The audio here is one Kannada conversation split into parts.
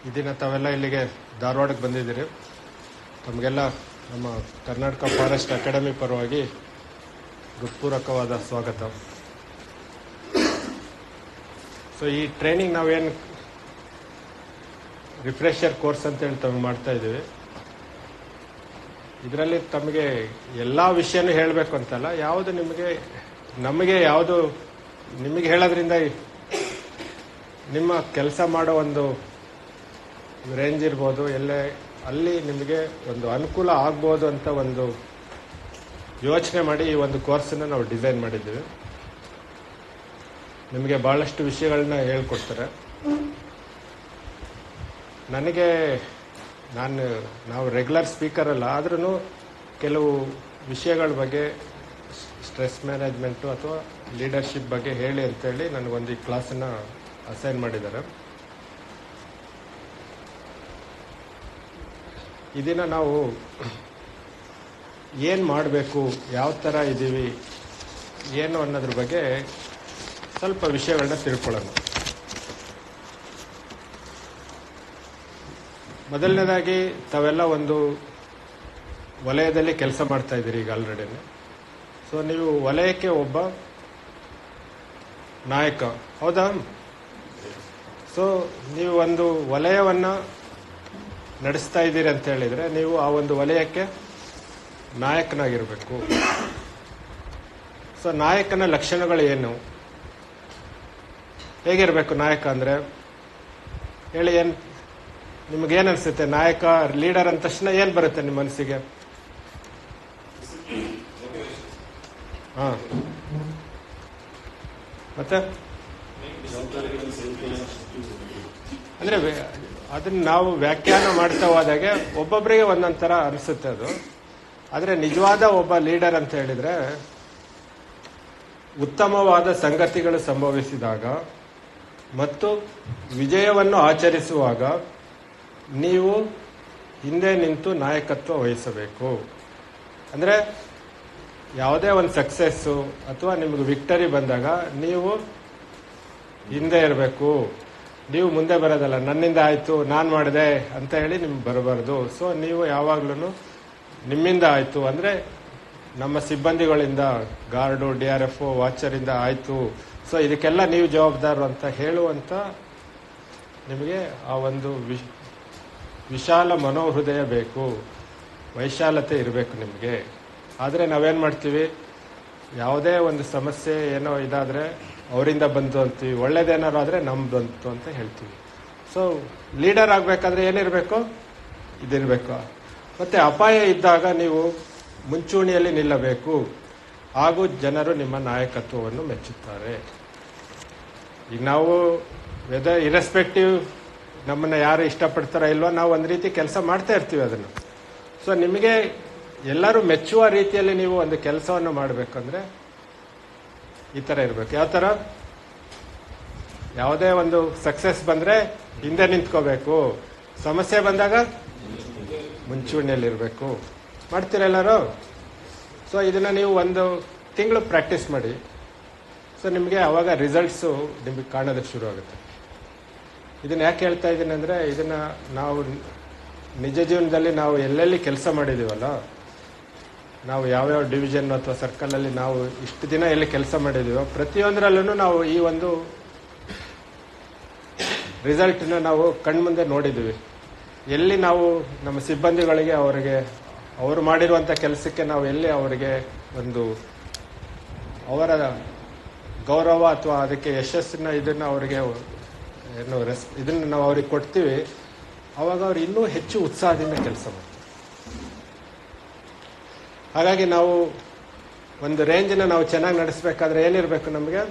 ಈ ದಿನ ತಾವೆಲ್ಲ ಇಲ್ಲಿಗೆ ಧಾರವಾಡಕ್ಕೆ ಬಂದಿದ್ದೀರಿ ತಮಗೆಲ್ಲ ನಮ್ಮ ಕರ್ನಾಟಕ ಫಾರೆಸ್ಟ್ ಅಕಾಡೆಮಿ ಪರವಾಗಿ ಹೃತ್ಪೂರ್ವಕವಾದ ಸ್ವಾಗತ ಸೊ ಈ ಟ್ರೈನಿಂಗ್ ನಾವೇನು ರಿಫ್ರೆಷರ್ ಕೋರ್ಸ್ ಅಂತೇಳಿ ತಮಗೆ ಮಾಡ್ತಾ ಇದ್ದೀವಿ ಇದರಲ್ಲಿ ತಮಗೆ ಎಲ್ಲ ವಿಷಯನೂ ಹೇಳಬೇಕು ಅಂತಲ್ಲ ಯಾವುದು ನಿಮಗೆ ನಮಗೆ ಯಾವುದು ನಿಮಗೆ ಹೇಳೋದ್ರಿಂದ ನಿಮ್ಮ ಕೆಲಸ ಮಾಡೋ ಒಂದು ರೇಂಜ್ ಇರ್ಬೋದು ಎಲ್ಲೇ ಅಲ್ಲಿ ನಿಮಗೆ ಒಂದು ಅನುಕೂಲ ಆಗ್ಬೋದು ಅಂತ ಒಂದು ಯೋಚನೆ ಮಾಡಿ ಈ ಒಂದು ಕೋರ್ಸನ್ನು ನಾವು ಡಿಸೈನ್ ಮಾಡಿದ್ದೀವಿ ನಿಮಗೆ ಭಾಳಷ್ಟು ವಿಷಯಗಳನ್ನ ಹೇಳ್ಕೊಡ್ತಾರೆ ನನಗೆ ನಾನು ನಾವು ರೆಗ್ಯುಲರ್ ಸ್ಪೀಕರ್ ಅಲ್ಲ ಆದ್ರೂ ಕೆಲವು ವಿಷಯಗಳ ಬಗ್ಗೆ ಸ್ಟ್ರೆಸ್ ಮ್ಯಾನೇಜ್ಮೆಂಟು ಅಥವಾ ಲೀಡರ್ಶಿಪ್ ಬಗ್ಗೆ ಹೇಳಿ ಅಂತೇಳಿ ನನಗೊಂದು ಈ ಕ್ಲಾಸನ್ನು ಅಸೈನ್ ಮಾಡಿದ್ದಾರೆ ಈ ದಿನ ನಾವು ಏನು ಮಾಡಬೇಕು ಯಾವ ಥರ ಇದ್ದೀವಿ ಏನು ಅನ್ನೋದ್ರ ಬಗ್ಗೆ ಸ್ವಲ್ಪ ವಿಷಯಗಳನ್ನ ತಿಳ್ಕೊಳ್ಳೋಣ ಮೊದಲನೇದಾಗಿ ತಾವೆಲ್ಲ ಒಂದು ವಲಯದಲ್ಲಿ ಕೆಲಸ ಮಾಡ್ತಾ ಇದ್ದೀರಿ ಈಗ ಆಲ್ರೆಡಿ ಸೊ ನೀವು ವಲಯಕ್ಕೆ ಒಬ್ಬ ನಾಯಕ ಹೌದಾ ಸೊ ನೀವು ಒಂದು ವಲಯವನ್ನ ನಡೆಸ್ತಾ ಇದ್ದೀರಿ ಅಂತ ಹೇಳಿದ್ರೆ ನೀವು ಆ ಒಂದು ವಲಯಕ್ಕೆ ನಾಯಕನಾಗಿರಬೇಕು ಸೊ ನಾಯಕನ ಲಕ್ಷಣಗಳು ಏನು ಹೇಗಿರಬೇಕು ನಾಯಕ ಅಂದ್ರೆ ಹೇಳಿ ಏನ್ ನಿಮ್ಗೇನ್ ಅನ್ಸುತ್ತೆ ನಾಯಕ ಲೀಡರ್ ಅಂದ ತಕ್ಷಣ ಏನ್ ಬರುತ್ತೆ ನಿಮ್ಮ ಮನಸ್ಸಿಗೆ ಹಾ ಮತ್ತೆ ಅಂದ್ರೆ ವ್ಯ- ಅದನ್ನ ನಾವು ವ್ಯಾಖ್ಯಾನ ಮಾಡ್ತಾ ಹೋದಾಗೆ ಒಬ್ಬೊಬ್ಬರಿಗೆ ಒಂದೊಂದ್ ತರ ಅನಿಸುತ್ತೆ ಅದು ಆದ್ರೆ ನಿಜವಾದ ಒಬ್ಬ ಲೀಡರ್ ಅಂತ ಹೇಳಿದ್ರೆ ಉತ್ತಮವಾದ ಸಂಗತಿಗಳು ಸಂಭವಿಸಿದಾಗ ಮತ್ತು ವಿಜಯವನ್ನು ಆಚರಿಸುವಾಗ ನೀವು ಹಿಂದೆ ನಿಂತು ನಾಯಕತ್ವ ವಹಿಸಬೇಕು ಅಂದ್ರೆ ಯಾವುದೇ ಒಂದು ಸಕ್ಸಸ್ಸು ಅಥವಾ ನಿಮಗೆ ವಿಕ್ಟರಿ ಬಂದಾಗ ನೀವು ಹಿಂದೆ ಇರಬೇಕು ನೀವು ಮುಂದೆ ಬರೋದಲ್ಲ ನನ್ನಿಂದ ಆಯ್ತು ನಾನು ಮಾಡಿದೆ ಅಂತ ಹೇಳಿ ನಿಮ್ಗೆ ಬರಬಾರ್ದು ಸೊ ನೀವು ಯಾವಾಗ್ಲೂ ನಿಮ್ಮಿಂದ ಆಯ್ತು ಅಂದ್ರೆ ನಮ್ಮ ಸಿಬ್ಬಂದಿಗಳಿಂದ ಗಾರ್ಡು ಡಿ ಆರ್ ಎಫ್ ವಾಚರಿಂದ ಆಯ್ತು ಸೊ ಇದಕ್ಕೆಲ್ಲ ನೀವು ಜವಾಬ್ದಾರರು ಅಂತ ಹೇಳುವಂತ ನಿಮಗೆ ಆ ಒಂದು ವಿಶ್- ವಿಶಾಲ ಮನೋಹೃದಯ ಬೇಕು ವೈಶಾಲತೆ ಇರಬೇಕು ನಿಮಗೆ ಆದರೆ ನಾವೇನು ಮಾಡ್ತೀವಿ ಯಾವುದೇ ಒಂದು ಸಮಸ್ಯೆ ಏನೋ ಇದಾದರೆ ಅವರಿಂದ ಬಂತು ಅಂತೀವಿ ಒಳ್ಳೇದೇನಾರು ಆದರೆ ನಮ್ದು ಬಂತು ಅಂತ ಹೇಳ್ತೀವಿ ಸೊ ಲೀಡರ್ ಆಗಬೇಕಾದ್ರೆ ಏನಿರಬೇಕು ಇದಿರಬೇಕು ಮತ್ತೆ ಅಪಾಯ ಇದ್ದಾಗ ನೀವು ಮುಂಚೂಣಿಯಲ್ಲಿ ನಿಲ್ಲಬೇಕು ಹಾಗೂ ಜನರು ನಿಮ್ಮ ನಾಯಕತ್ವವನ್ನು ಮೆಚ್ಚುತ್ತಾರೆ ಈಗ ನಾವು ವೆದರ್ ಇರೆಸ್ಪೆಕ್ಟಿವ್ ನಮ್ಮನ್ನ ಯಾರು ಇಷ್ಟಪಡ್ತಾರೋ ಇಲ್ವೋ ನಾವು ಒಂದು ರೀತಿ ಕೆಲಸ ಮಾಡ್ತಾ ಇರ್ತೀವಿ ಅದನ್ನು ಸೊ ನಿಮಗೆ ಎಲ್ಲರೂ ಮೆಚ್ಚುವ ರೀತಿಯಲ್ಲಿ ನೀವು ಒಂದು ಕೆಲಸವನ್ನು ಮಾಡಬೇಕಂದ್ರೆ ಈ ತರ ಇರಬೇಕು ಯಾವ ತರ ಯಾವುದೇ ಒಂದು ಸಕ್ಸಸ್ ಬಂದ್ರೆ ಹಿಂದೆ ನಿಂತ್ಕೋಬೇಕು ಸಮಸ್ಯೆ ಬಂದಾಗ ಮುಂಚೂಣಿಯಲ್ಲಿ ಇರಬೇಕು ಮಾಡ್ತೀರಾ ಎಲ್ಲರೂ ಸೊ ಇದನ್ನ ನೀವು ಒಂದು ತಿಂಗಳು ಪ್ರಾಕ್ಟೀಸ್ ಮಾಡಿ ಸೊ ನಿಮಗೆ ಅವಾಗ ರಿಸಲ್ಟ್ಸು ನಿಮಗೆ ಕಾಣೋದಕ್ಕೆ ಶುರು ಆಗುತ್ತೆ ಇದನ್ನ ಯಾಕೆ ಹೇಳ್ತಾ ಇದ್ದೀನಿ ಅಂದ್ರೆ ಇದನ್ನ ನಾವು ನಿಜ ಜೀವನದಲ್ಲಿ ನಾವು ಎಲ್ಲೆಲ್ಲಿ ಕೆಲಸ ಮಾಡಿದೀವಲ್ಲ ನಾವು ಯಾವ್ಯಾವ ಡಿವಿಷನ್ ಅಥವಾ ಸರ್ಕಲ್ ಅಲ್ಲಿ ನಾವು ಇಷ್ಟು ದಿನ ಎಲ್ಲಿ ಕೆಲಸ ಮಾಡಿದೀವೋ ಪ್ರತಿಯೊಂದರಲ್ಲೂ ನಾವು ಈ ಒಂದು ರಿಸಲ್ಟ್ನ ನಾವು ಕಣ್ಮುಂದೆ ನೋಡಿದ್ದೀವಿ ಎಲ್ಲಿ ನಾವು ನಮ್ಮ ಸಿಬ್ಬಂದಿಗಳಿಗೆ ಅವರಿಗೆ ಅವರು ಮಾಡಿರುವಂಥ ಕೆಲಸಕ್ಕೆ ನಾವು ಎಲ್ಲಿ ಅವರಿಗೆ ಒಂದು ಅವರ ಗೌರವ ಅಥವಾ ಅದಕ್ಕೆ ಯಶಸ್ಸಿನ ಇದನ್ನ ಅವರಿಗೆ ಏನು ರೆಸ್ ಇದನ್ನ ನಾವು ಅವ್ರಿಗೆ ಕೊಡ್ತೀವಿ ಅವಾಗ ಅವ್ರು ಇನ್ನೂ ಹೆಚ್ಚು ಉತ್ಸಾಹದಿಂದ ಕೆಲಸ ಮಾಡ್ತಾರೆ ಹಾಗಾಗಿ ನಾವು ಒಂದು ರೇಂಜ್ನ ನಾವು ಚೆನ್ನಾಗಿ ನಡೆಸಬೇಕಾದ್ರೆ ಏನಿರಬೇಕು ನಮಗೆ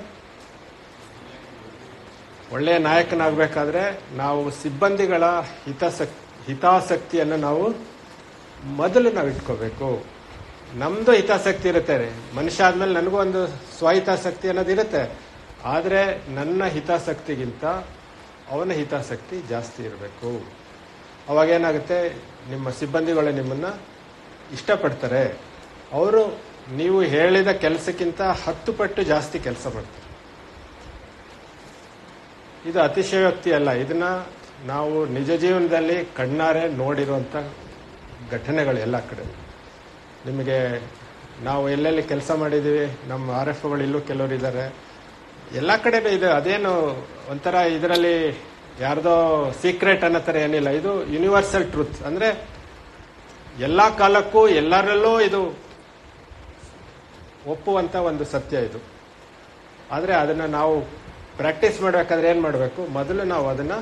ಒಳ್ಳೆಯ ನಾಯಕನಾಗಬೇಕಾದ್ರೆ ನಾವು ಸಿಬ್ಬಂದಿಗಳ ಹಿತಾಸಕ್ ಹಿತಾಸಕ್ತಿಯನ್ನು ನಾವು ಮೊದಲು ನಾವು ಇಟ್ಕೋಬೇಕು ನಮ್ದು ಹಿತಾಸಕ್ತಿ ಇರುತ್ತೆ ರೀ ಮನುಷ್ಯ ಆದ್ಮೇಲೆ ನನಗೂ ಒಂದು ಸ್ವಹಿತಾಸಕ್ತಿ ಅನ್ನೋದು ಇರುತ್ತೆ ಆದರೆ ನನ್ನ ಹಿತಾಸಕ್ತಿಗಿಂತ ಅವನ ಹಿತಾಸಕ್ತಿ ಜಾಸ್ತಿ ಇರಬೇಕು ಅವಾಗ ಏನಾಗುತ್ತೆ ನಿಮ್ಮ ಸಿಬ್ಬಂದಿಗಳು ನಿಮ್ಮನ್ನ ಇಷ್ಟಪಡ್ತಾರೆ ಅವರು ನೀವು ಹೇಳಿದ ಕೆಲಸಕ್ಕಿಂತ ಹತ್ತು ಪಟ್ಟು ಜಾಸ್ತಿ ಕೆಲಸ ಮಾಡ್ತಾರೆ ಇದು ಅತಿಶಯೋಕ್ತಿ ಅಲ್ಲ ಇದನ್ನ ನಾವು ನಿಜ ಜೀವನದಲ್ಲಿ ಕಣ್ಣಾರೆ ನೋಡಿರುವಂಥ ಘಟನೆಗಳು ಎಲ್ಲ ಕಡೆ ನಿಮಗೆ ನಾವು ಎಲ್ಲೆಲ್ಲಿ ಕೆಲಸ ಮಾಡಿದ್ದೀವಿ ನಮ್ಮ ಆರ್ ಎಫ್ ಗಳು ಇಲ್ಲೂ ಕೆಲವರು ಇದ್ದಾರೆ ಎಲ್ಲ ಕಡೆನೂ ಇದೆ ಅದೇನು ಒಂಥರ ಇದರಲ್ಲಿ ಯಾರ್ದೋ ಸೀಕ್ರೆಟ್ ಅನ್ನೋ ಥರ ಏನಿಲ್ಲ ಇದು ಯೂನಿವರ್ಸಲ್ ಟ್ರೂತ್ ಅಂದರೆ ಎಲ್ಲ ಕಾಲಕ್ಕೂ ಎಲ್ಲರಲ್ಲೂ ಇದು ಒಪ್ಪುವಂಥ ಒಂದು ಸತ್ಯ ಇದು ಆದರೆ ಅದನ್ನು ನಾವು ಪ್ರಾಕ್ಟೀಸ್ ಮಾಡಬೇಕಾದ್ರೆ ಏನು ಮಾಡಬೇಕು ಮೊದಲು ನಾವು ಅದನ್ನು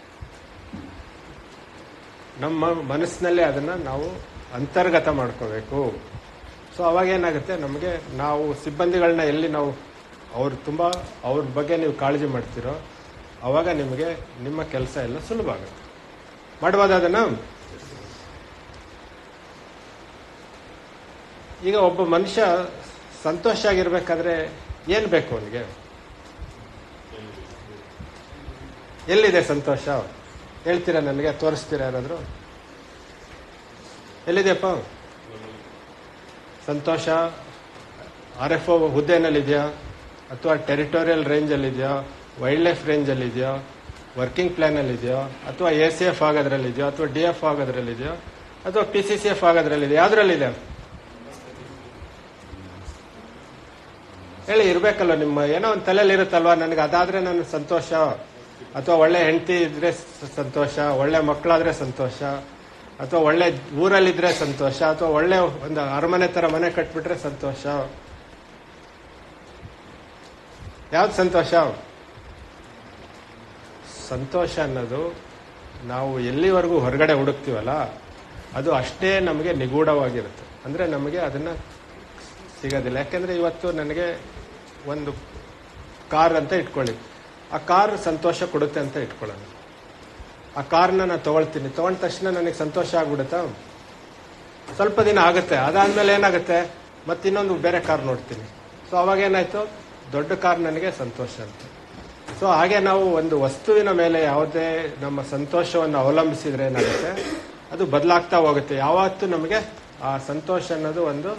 ನಮ್ಮ ಮನಸ್ಸಿನಲ್ಲೇ ಅದನ್ನು ನಾವು ಅಂತರ್ಗತ ಮಾಡ್ಕೋಬೇಕು ಸೊ ಅವಾಗ ಏನಾಗುತ್ತೆ ನಮಗೆ ನಾವು ಸಿಬ್ಬಂದಿಗಳನ್ನ ಎಲ್ಲಿ ನಾವು ಅವ್ರು ತುಂಬ ಅವ್ರ ಬಗ್ಗೆ ನೀವು ಕಾಳಜಿ ಮಾಡ್ತೀರೋ ಅವಾಗ ನಿಮಗೆ ನಿಮ್ಮ ಕೆಲಸ ಎಲ್ಲ ಸುಲಭ ಆಗುತ್ತೆ ಮಾಡ್ಬೋದು ಅದನ್ನು ಈಗ ಒಬ್ಬ ಮನುಷ್ಯ ಸಂತೋಷ ಆಗಿರ್ಬೇಕಾದ್ರೆ ಏನು ಬೇಕು ಅವನಿಗೆ ಎಲ್ಲಿದೆ ಸಂತೋಷ ಹೇಳ್ತೀರಾ ನನಗೆ ತೋರಿಸ್ತೀರಾ ಯಾರಾದರೂ ಎಲ್ಲಿದೆಯಪ್ಪ ಸಂತೋಷ ಆರ್ ಎಫ್ ಒ ಹುದ್ದೆನಲ್ಲಿದೆಯಾ ಅಥವಾ ಟೆರಿಟೋರಿಯಲ್ ರೇಂಜಲ್ಲಿದೆಯಾ ವೈಲ್ಡ್ ಲೈಫ್ ರೇಂಜಲ್ಲಿದೆಯಾ ವರ್ಕಿಂಗ್ ಪ್ಲ್ಯಾನಲ್ಲಿದೆಯಾ ಅಥವಾ ಎ ಸಿ ಎಫ್ ಆಗೋದ್ರಲ್ಲಿದೆಯಾ ಅಥವಾ ಡಿ ಎಫ್ ಆಗೋದ್ರಲ್ಲಿದೆಯಾ ಅಥವಾ ಪಿ ಸಿ ಸಿ ಎಫ್ ಆಗೋದ್ರಲ್ಲಿದೆ ಯಾವ್ದ್ರಲ್ಲಿದೆ ಹೇಳಿ ಇರ್ಬೇಕಲ್ಲ ನಿಮ್ಮ ಏನೋ ಒಂದು ತಲೆಯಲ್ಲಿ ಇರುತ್ತಲ್ವಾ ನನಗೆ ಅದಾದ್ರೆ ನಾನು ಸಂತೋಷ ಅಥವಾ ಒಳ್ಳೆ ಹೆಂಡತಿ ಇದ್ರೆ ಸ- ಸಂತೋಷ ಒಳ್ಳೆ ಮಕ್ಕಳಾದ್ರೆ ಸಂತೋಷ ಅಥವಾ ಒಳ್ಳೆ ಊರಲ್ಲಿದ್ರೆ ಸಂತೋಷ ಅಥವಾ ಒಳ್ಳೆ ಒಂದು ಅರಮನೆ ತರ ಮನೆ ಕಟ್ಬಿಟ್ರೆ ಸಂತೋಷ ಯಾವ್ದು ಸಂತೋಷ ಸಂತೋಷ ಅನ್ನೋದು ನಾವು ಎಲ್ಲಿವರೆಗೂ ಹೊರಗಡೆ ಹುಡುಕ್ತೀವಲ್ಲ ಅದು ಅಷ್ಟೇ ನಮಗೆ ನಿಗೂಢವಾಗಿರುತ್ತೆ ಅಂದ್ರೆ ನಮಗೆ ಅದನ್ನ ಸಿಗೋದಿಲ್ಲ ಯಾಕೆಂದ್ರೆ ಇವತ್ತು ನನಗೆ ಒಂದು ಕಾರ್ ಅಂತ ಇಟ್ಕೊಳ್ಳಿ ಆ ಕಾರ್ ಸಂತೋಷ ಕೊಡುತ್ತೆ ಅಂತ ಇಟ್ಕೊಳ್ಳೋಣ ಆ ಕಾರ್ನ ನಾನು ತಗೊಳ್ತೀನಿ ತಗೊಂಡ ತಕ್ಷಣ ನನಗೆ ಸಂತೋಷ ಆಗ್ಬಿಡುತ್ತಾ ಸ್ವಲ್ಪ ದಿನ ಆಗುತ್ತೆ ಅದಾದ್ಮೇಲೆ ಏನಾಗುತ್ತೆ ಮತ್ತಿನ್ನೊಂದು ಬೇರೆ ಕಾರ್ ನೋಡ್ತೀನಿ ಸೊ ಅವಾಗ ಏನಾಯ್ತು ದೊಡ್ಡ ಕಾರ್ ನನಗೆ ಸಂತೋಷ ಅಂತ ಸೊ ಹಾಗೆ ನಾವು ಒಂದು ವಸ್ತುವಿನ ಮೇಲೆ ಯಾವುದೇ ನಮ್ಮ ಸಂತೋಷವನ್ನು ಅವಲಂಬಿಸಿದ್ರೆ ಏನಾಗುತ್ತೆ ಅದು ಬದಲಾಗ್ತಾ ಹೋಗುತ್ತೆ ಯಾವತ್ತೂ ನಮಗೆ ಆ ಸಂತೋಷ ಅನ್ನೋದು ಒಂದು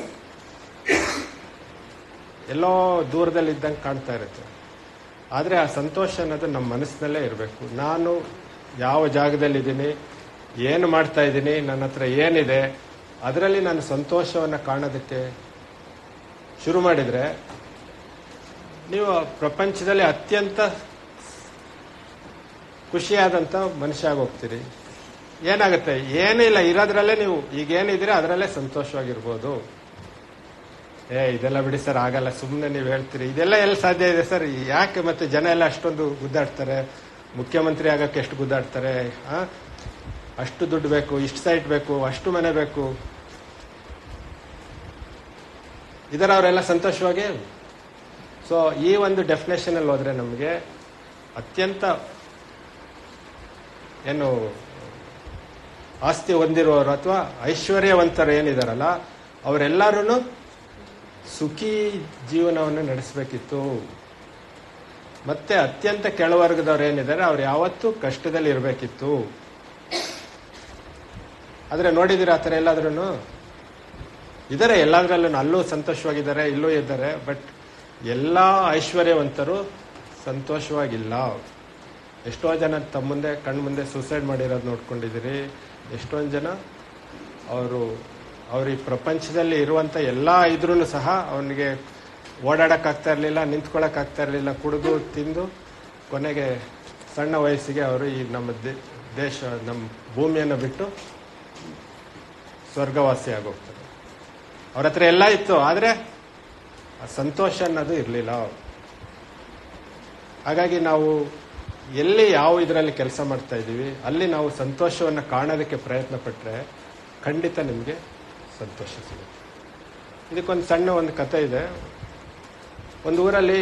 ಎಲ್ಲೋ ದೂರದಲ್ಲಿ ಇದ್ದಂಗೆ ಕಾಣ್ತಾ ಇರುತ್ತೆ ಆದರೆ ಆ ಸಂತೋಷ ಅನ್ನೋದು ನಮ್ಮ ಮನಸ್ಸಿನಲ್ಲೇ ಇರಬೇಕು ನಾನು ಯಾವ ಜಾಗದಲ್ಲಿದ್ದೀನಿ ಏನು ಮಾಡ್ತಾ ಇದ್ದೀನಿ ನನ್ನ ಹತ್ರ ಏನಿದೆ ಅದರಲ್ಲಿ ನಾನು ಸಂತೋಷವನ್ನು ಕಾಣೋದಕ್ಕೆ ಶುರು ಮಾಡಿದರೆ ನೀವು ಪ್ರಪಂಚದಲ್ಲಿ ಅತ್ಯಂತ ಖುಷಿಯಾದಂಥ ಮನುಷ್ಯ ಆಗೋಗ್ತೀರಿ ಏನಾಗುತ್ತೆ ಏನಿಲ್ಲ ಇರೋದ್ರಲ್ಲೇ ನೀವು ಈಗ ಏನಿದ್ರೆ ಅದರಲ್ಲೇ ಸಂತೋಷವಾಗಿರ್ಬೋದು ಏ ಇದೆಲ್ಲ ಬಿಡಿ ಸರ್ ಆಗಲ್ಲ ಸುಮ್ಮನೆ ನೀವು ಹೇಳ್ತೀರಿ ಇದೆಲ್ಲ ಎಲ್ಲಿ ಸಾಧ್ಯ ಇದೆ ಸರ್ ಯಾಕೆ ಮತ್ತೆ ಜನ ಎಲ್ಲ ಅಷ್ಟೊಂದು ಗುದ್ದಾಡ್ತಾರೆ ಮುಖ್ಯಮಂತ್ರಿ ಆಗಕ್ಕೆ ಎಷ್ಟು ಗುದ್ದಾಡ್ತಾರೆ ಆ? ಅಷ್ಟು ದುಡ್ಡು ಬೇಕು ಇಷ್ಟು ಸೈಟ್ ಬೇಕು ಅಷ್ಟು ಮನೆ ಬೇಕು ಇದರ ಅವರೆಲ್ಲ ಸಂತೋಷವಾಗಿ ಸೊ ಈ ಒಂದು ಡೆಫಿನೇಷನ್ ಅಲ್ಲಿ ಹೋದ್ರೆ ನಮಗೆ ಅತ್ಯಂತ ಏನು ಆಸ್ತಿ ಹೊಂದಿರುವವರು ಅಥವಾ ಐಶ್ವರ್ಯವಂತರು ಏನಿದಾರಲ್ಲ ಅವರೆಲ್ಲರೂ ಸುಖಿ ಜೀವನವನ್ನು ನಡೆಸಬೇಕಿತ್ತು ಮತ್ತೆ ಅತ್ಯಂತ ಕೆಳವರ್ಗದವ್ರು ಏನಿದ್ದಾರೆ ಅವ್ರು ಯಾವತ್ತೂ ಕಷ್ಟದಲ್ಲಿ ಇರಬೇಕಿತ್ತು ಆದ್ರೆ ನೋಡಿದಿರ ಆ ಥರ ಎಲ್ಲಾದ್ರೂ ಇದ್ದಾರೆ ಎಲ್ಲಾದ್ರಲ್ಲೂ ಅಲ್ಲೂ ಸಂತೋಷವಾಗಿದ್ದಾರೆ ಇಲ್ಲೂ ಇದ್ದಾರೆ ಬಟ್ ಎಲ್ಲ ಐಶ್ವರ್ಯವಂತರು ಸಂತೋಷವಾಗಿಲ್ಲ ಎಷ್ಟೋ ಜನ ತಮ್ಮ ಮುಂದೆ ಕಣ್ಣು ಮುಂದೆ ಸೂಸೈಡ್ ಮಾಡಿರೋದು ನೋಡ್ಕೊಂಡಿದ್ದೀರಿ ಎಷ್ಟೊಂದು ಜನ ಅವರು ಅವ್ರ ಈ ಪ್ರಪಂಚದಲ್ಲಿ ಇರುವಂತ ಎಲ್ಲ ಇದ್ರೂ ಸಹ ಅವನಿಗೆ ಓಡಾಡಕ್ಕಾಗ್ತಾ ಇರಲಿಲ್ಲ ನಿಂತ್ಕೊಳ್ಳೋಕ್ಕಾಗ್ತಾ ಇರಲಿಲ್ಲ ಕುಡಿದು ತಿಂದು ಕೊನೆಗೆ ಸಣ್ಣ ವಯಸ್ಸಿಗೆ ಅವರು ಈ ನಮ್ಮ ದೇ- ದೇಶ ನಮ್ಮ ಭೂಮಿಯನ್ನು ಬಿಟ್ಟು ಸ್ವರ್ಗವಾಸಿ ಆಗೋಗ್ತಾರೆ ಅವ್ರ ಹತ್ರ ಎಲ್ಲ ಇತ್ತು ಆದರೆ ಆ ಸಂತೋಷ ಅನ್ನೋದು ಇರಲಿಲ್ಲ ಹಾಗಾಗಿ ನಾವು ಎಲ್ಲಿ ಯಾವ ಇದರಲ್ಲಿ ಕೆಲಸ ಮಾಡ್ತಾ ಇದ್ದೀವಿ ಅಲ್ಲಿ ನಾವು ಸಂತೋಷವನ್ನು ಕಾಣೋದಕ್ಕೆ ಪ್ರಯತ್ನ ಪಟ್ಟರೆ ಖಂಡಿತ ನಿಮಗೆ ಸಂತೋಷ ಸಿಗುತ್ತೆ ಇದಕ್ಕೊಂದು ಸಣ್ಣ ಒಂದು ಕತೆ ಇದೆ ಒಂದು ಊರಲ್ಲಿ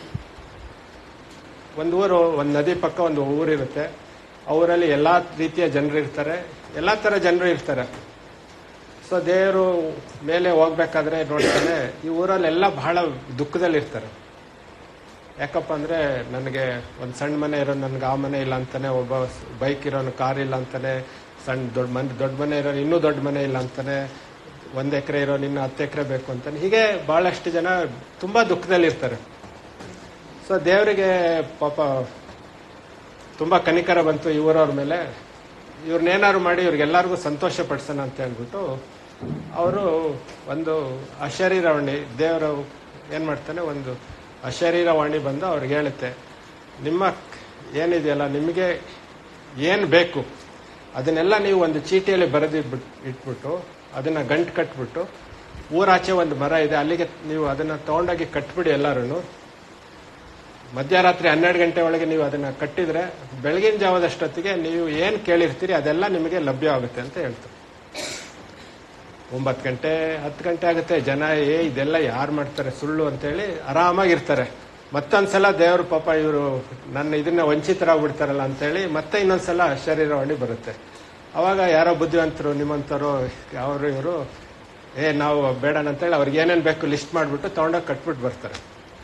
ಒಂದು ಊರು ಒಂದು ನದಿ ಪಕ್ಕ ಒಂದು ಊರಿರುತ್ತೆ ಆ ಊರಲ್ಲಿ ಎಲ್ಲ ರೀತಿಯ ಜನರು ಇರ್ತಾರೆ ಎಲ್ಲ ಥರ ಜನರು ಇರ್ತಾರೆ ಸೊ ದೇವರು ಮೇಲೆ ಹೋಗ್ಬೇಕಾದ್ರೆ ನೋಡ್ತಾನೆ ಈ ಊರಲ್ಲೆಲ್ಲ ಬಹಳ ದುಃಖದಲ್ಲಿ ಇರ್ತಾರೆ ಯಾಕಪ್ಪ ಅಂದ್ರೆ ನನಗೆ ಒಂದು ಸಣ್ಣ ಮನೆ ಇರೋ ನನ್ಗೆ ಆ ಮನೆ ಇಲ್ಲ ಅಂತಾನೆ ಒಬ್ಬ ಬೈಕ್ ಇರೋನು ಕಾರ್ ಇಲ್ಲ ಅಂತಾನೆ ಸಣ್ಣ ದೊಡ್ಡ ಮನೆ ದೊಡ್ಡ ಮನೆ ಇರೋನು ಇನ್ನೂ ದೊಡ್ಡ ಮನೆ ಇಲ್ಲ ಅಂತಾನೆ ಒಂದ್ ಎಕರೆ ಇರೋನು ಇನ್ನು ಹತ್ತು ಎಕರೆ ಬೇಕು ಅಂತಾನೆ ಹೀಗೆ ಬಹಳಷ್ಟು ಜನ ತುಂಬಾ ದುಃಖದಲ್ಲಿ ಇರ್ತಾರೆ ಸೊ ದೇವರಿಗೆ ಪಾಪ ತುಂಬ ಕನಿಕರ ಬಂತು ಇವರವ್ರ ಮೇಲೆ ಇವ್ರನ್ನೇನಾದ್ರು ಮಾಡಿ ಇವ್ರಿಗೆಲ್ಲರಿಗೂ ಸಂತೋಷ ಪಡಿಸೋಣ ಅಂತ ಹೇಳ್ಬಿಟ್ಟು ಅವರು ಒಂದು ಅಶರೀರವಾಣಿ ದೇವರು ಏನು ಮಾಡ್ತಾನೆ ಒಂದು ಅಶರೀರವಾಣಿ ಬಂದು ಅವ್ರಿಗೆ ಹೇಳುತ್ತೆ ನಿಮ್ಮ ಏನಿದೆಯಲ್ಲ ನಿಮಗೆ ಏನು ಬೇಕು ಅದನ್ನೆಲ್ಲ ನೀವು ಒಂದು ಚೀಟಿಯಲ್ಲಿ ಬರೆದು ಇಟ್ಬಿಟ್ಟು ಅದನ್ನ ಗಂಟು ಕಟ್ಬಿಟ್ಟು ಊರಾಚೆ ಒಂದು ಮರ ಇದೆ ಅಲ್ಲಿಗೆ ನೀವು ಅದನ್ನ ತಗೊಂಡೋಗಿ ಕಟ್ಬಿಡಿ ಎಲ್ಲರೂ ಮಧ್ಯರಾತ್ರಿ ಹನ್ನೆರಡು ಗಂಟೆ ಒಳಗೆ ನೀವು ಅದನ್ನ ಕಟ್ಟಿದ್ರೆ ಬೆಳಗಿನ ಜಾವದಷ್ಟೊತ್ತಿಗೆ ನೀವು ಏನು ಕೇಳಿರ್ತೀರಿ ಅದೆಲ್ಲ ನಿಮಗೆ ಲಭ್ಯ ಆಗುತ್ತೆ ಅಂತ ಹೇಳ್ತಾರೆ ಒಂಬತ್ತು ಗಂಟೆ ಹತ್ತು ಗಂಟೆ ಆಗುತ್ತೆ ಜನ ಏ ಇದೆಲ್ಲ ಯಾರು ಮಾಡ್ತಾರೆ ಸುಳ್ಳು ಅಂತೇಳಿ ಆರಾಮಾಗಿರ್ತಾರೆ ಮತ್ತೊಂದ್ಸಲ ದೇವ್ರ ಪಾಪ ಇವರು ನನ್ನ ಇದನ್ನ ವಂಚಿತರಾಗ್ಬಿಡ್ತಾರಲ್ಲ ಅಂತೇಳಿ ಮತ್ತೆ ಇನ್ನೊಂದ್ಸಲ ಶರೀರವಾಣಿ ಬರುತ್ತೆ ಅವಾಗ ಯಾರೋ ಬುದ್ಧಿವಂತರು ನಿಮ್ಮಂತರು ಅವರು ಇವರು ಏ ನಾವು ಬೇಡಣ ಅಂತೇಳಿ ಅವ್ರಿಗೆ ಏನೇನು ಬೇಕು ಲಿಸ್ಟ್ ಮಾಡಿಬಿಟ್ಟು ತಗೊಂಡೋಗಿ ಕಟ್ಬಿಟ್ಟು ಬರ್ತಾರೆ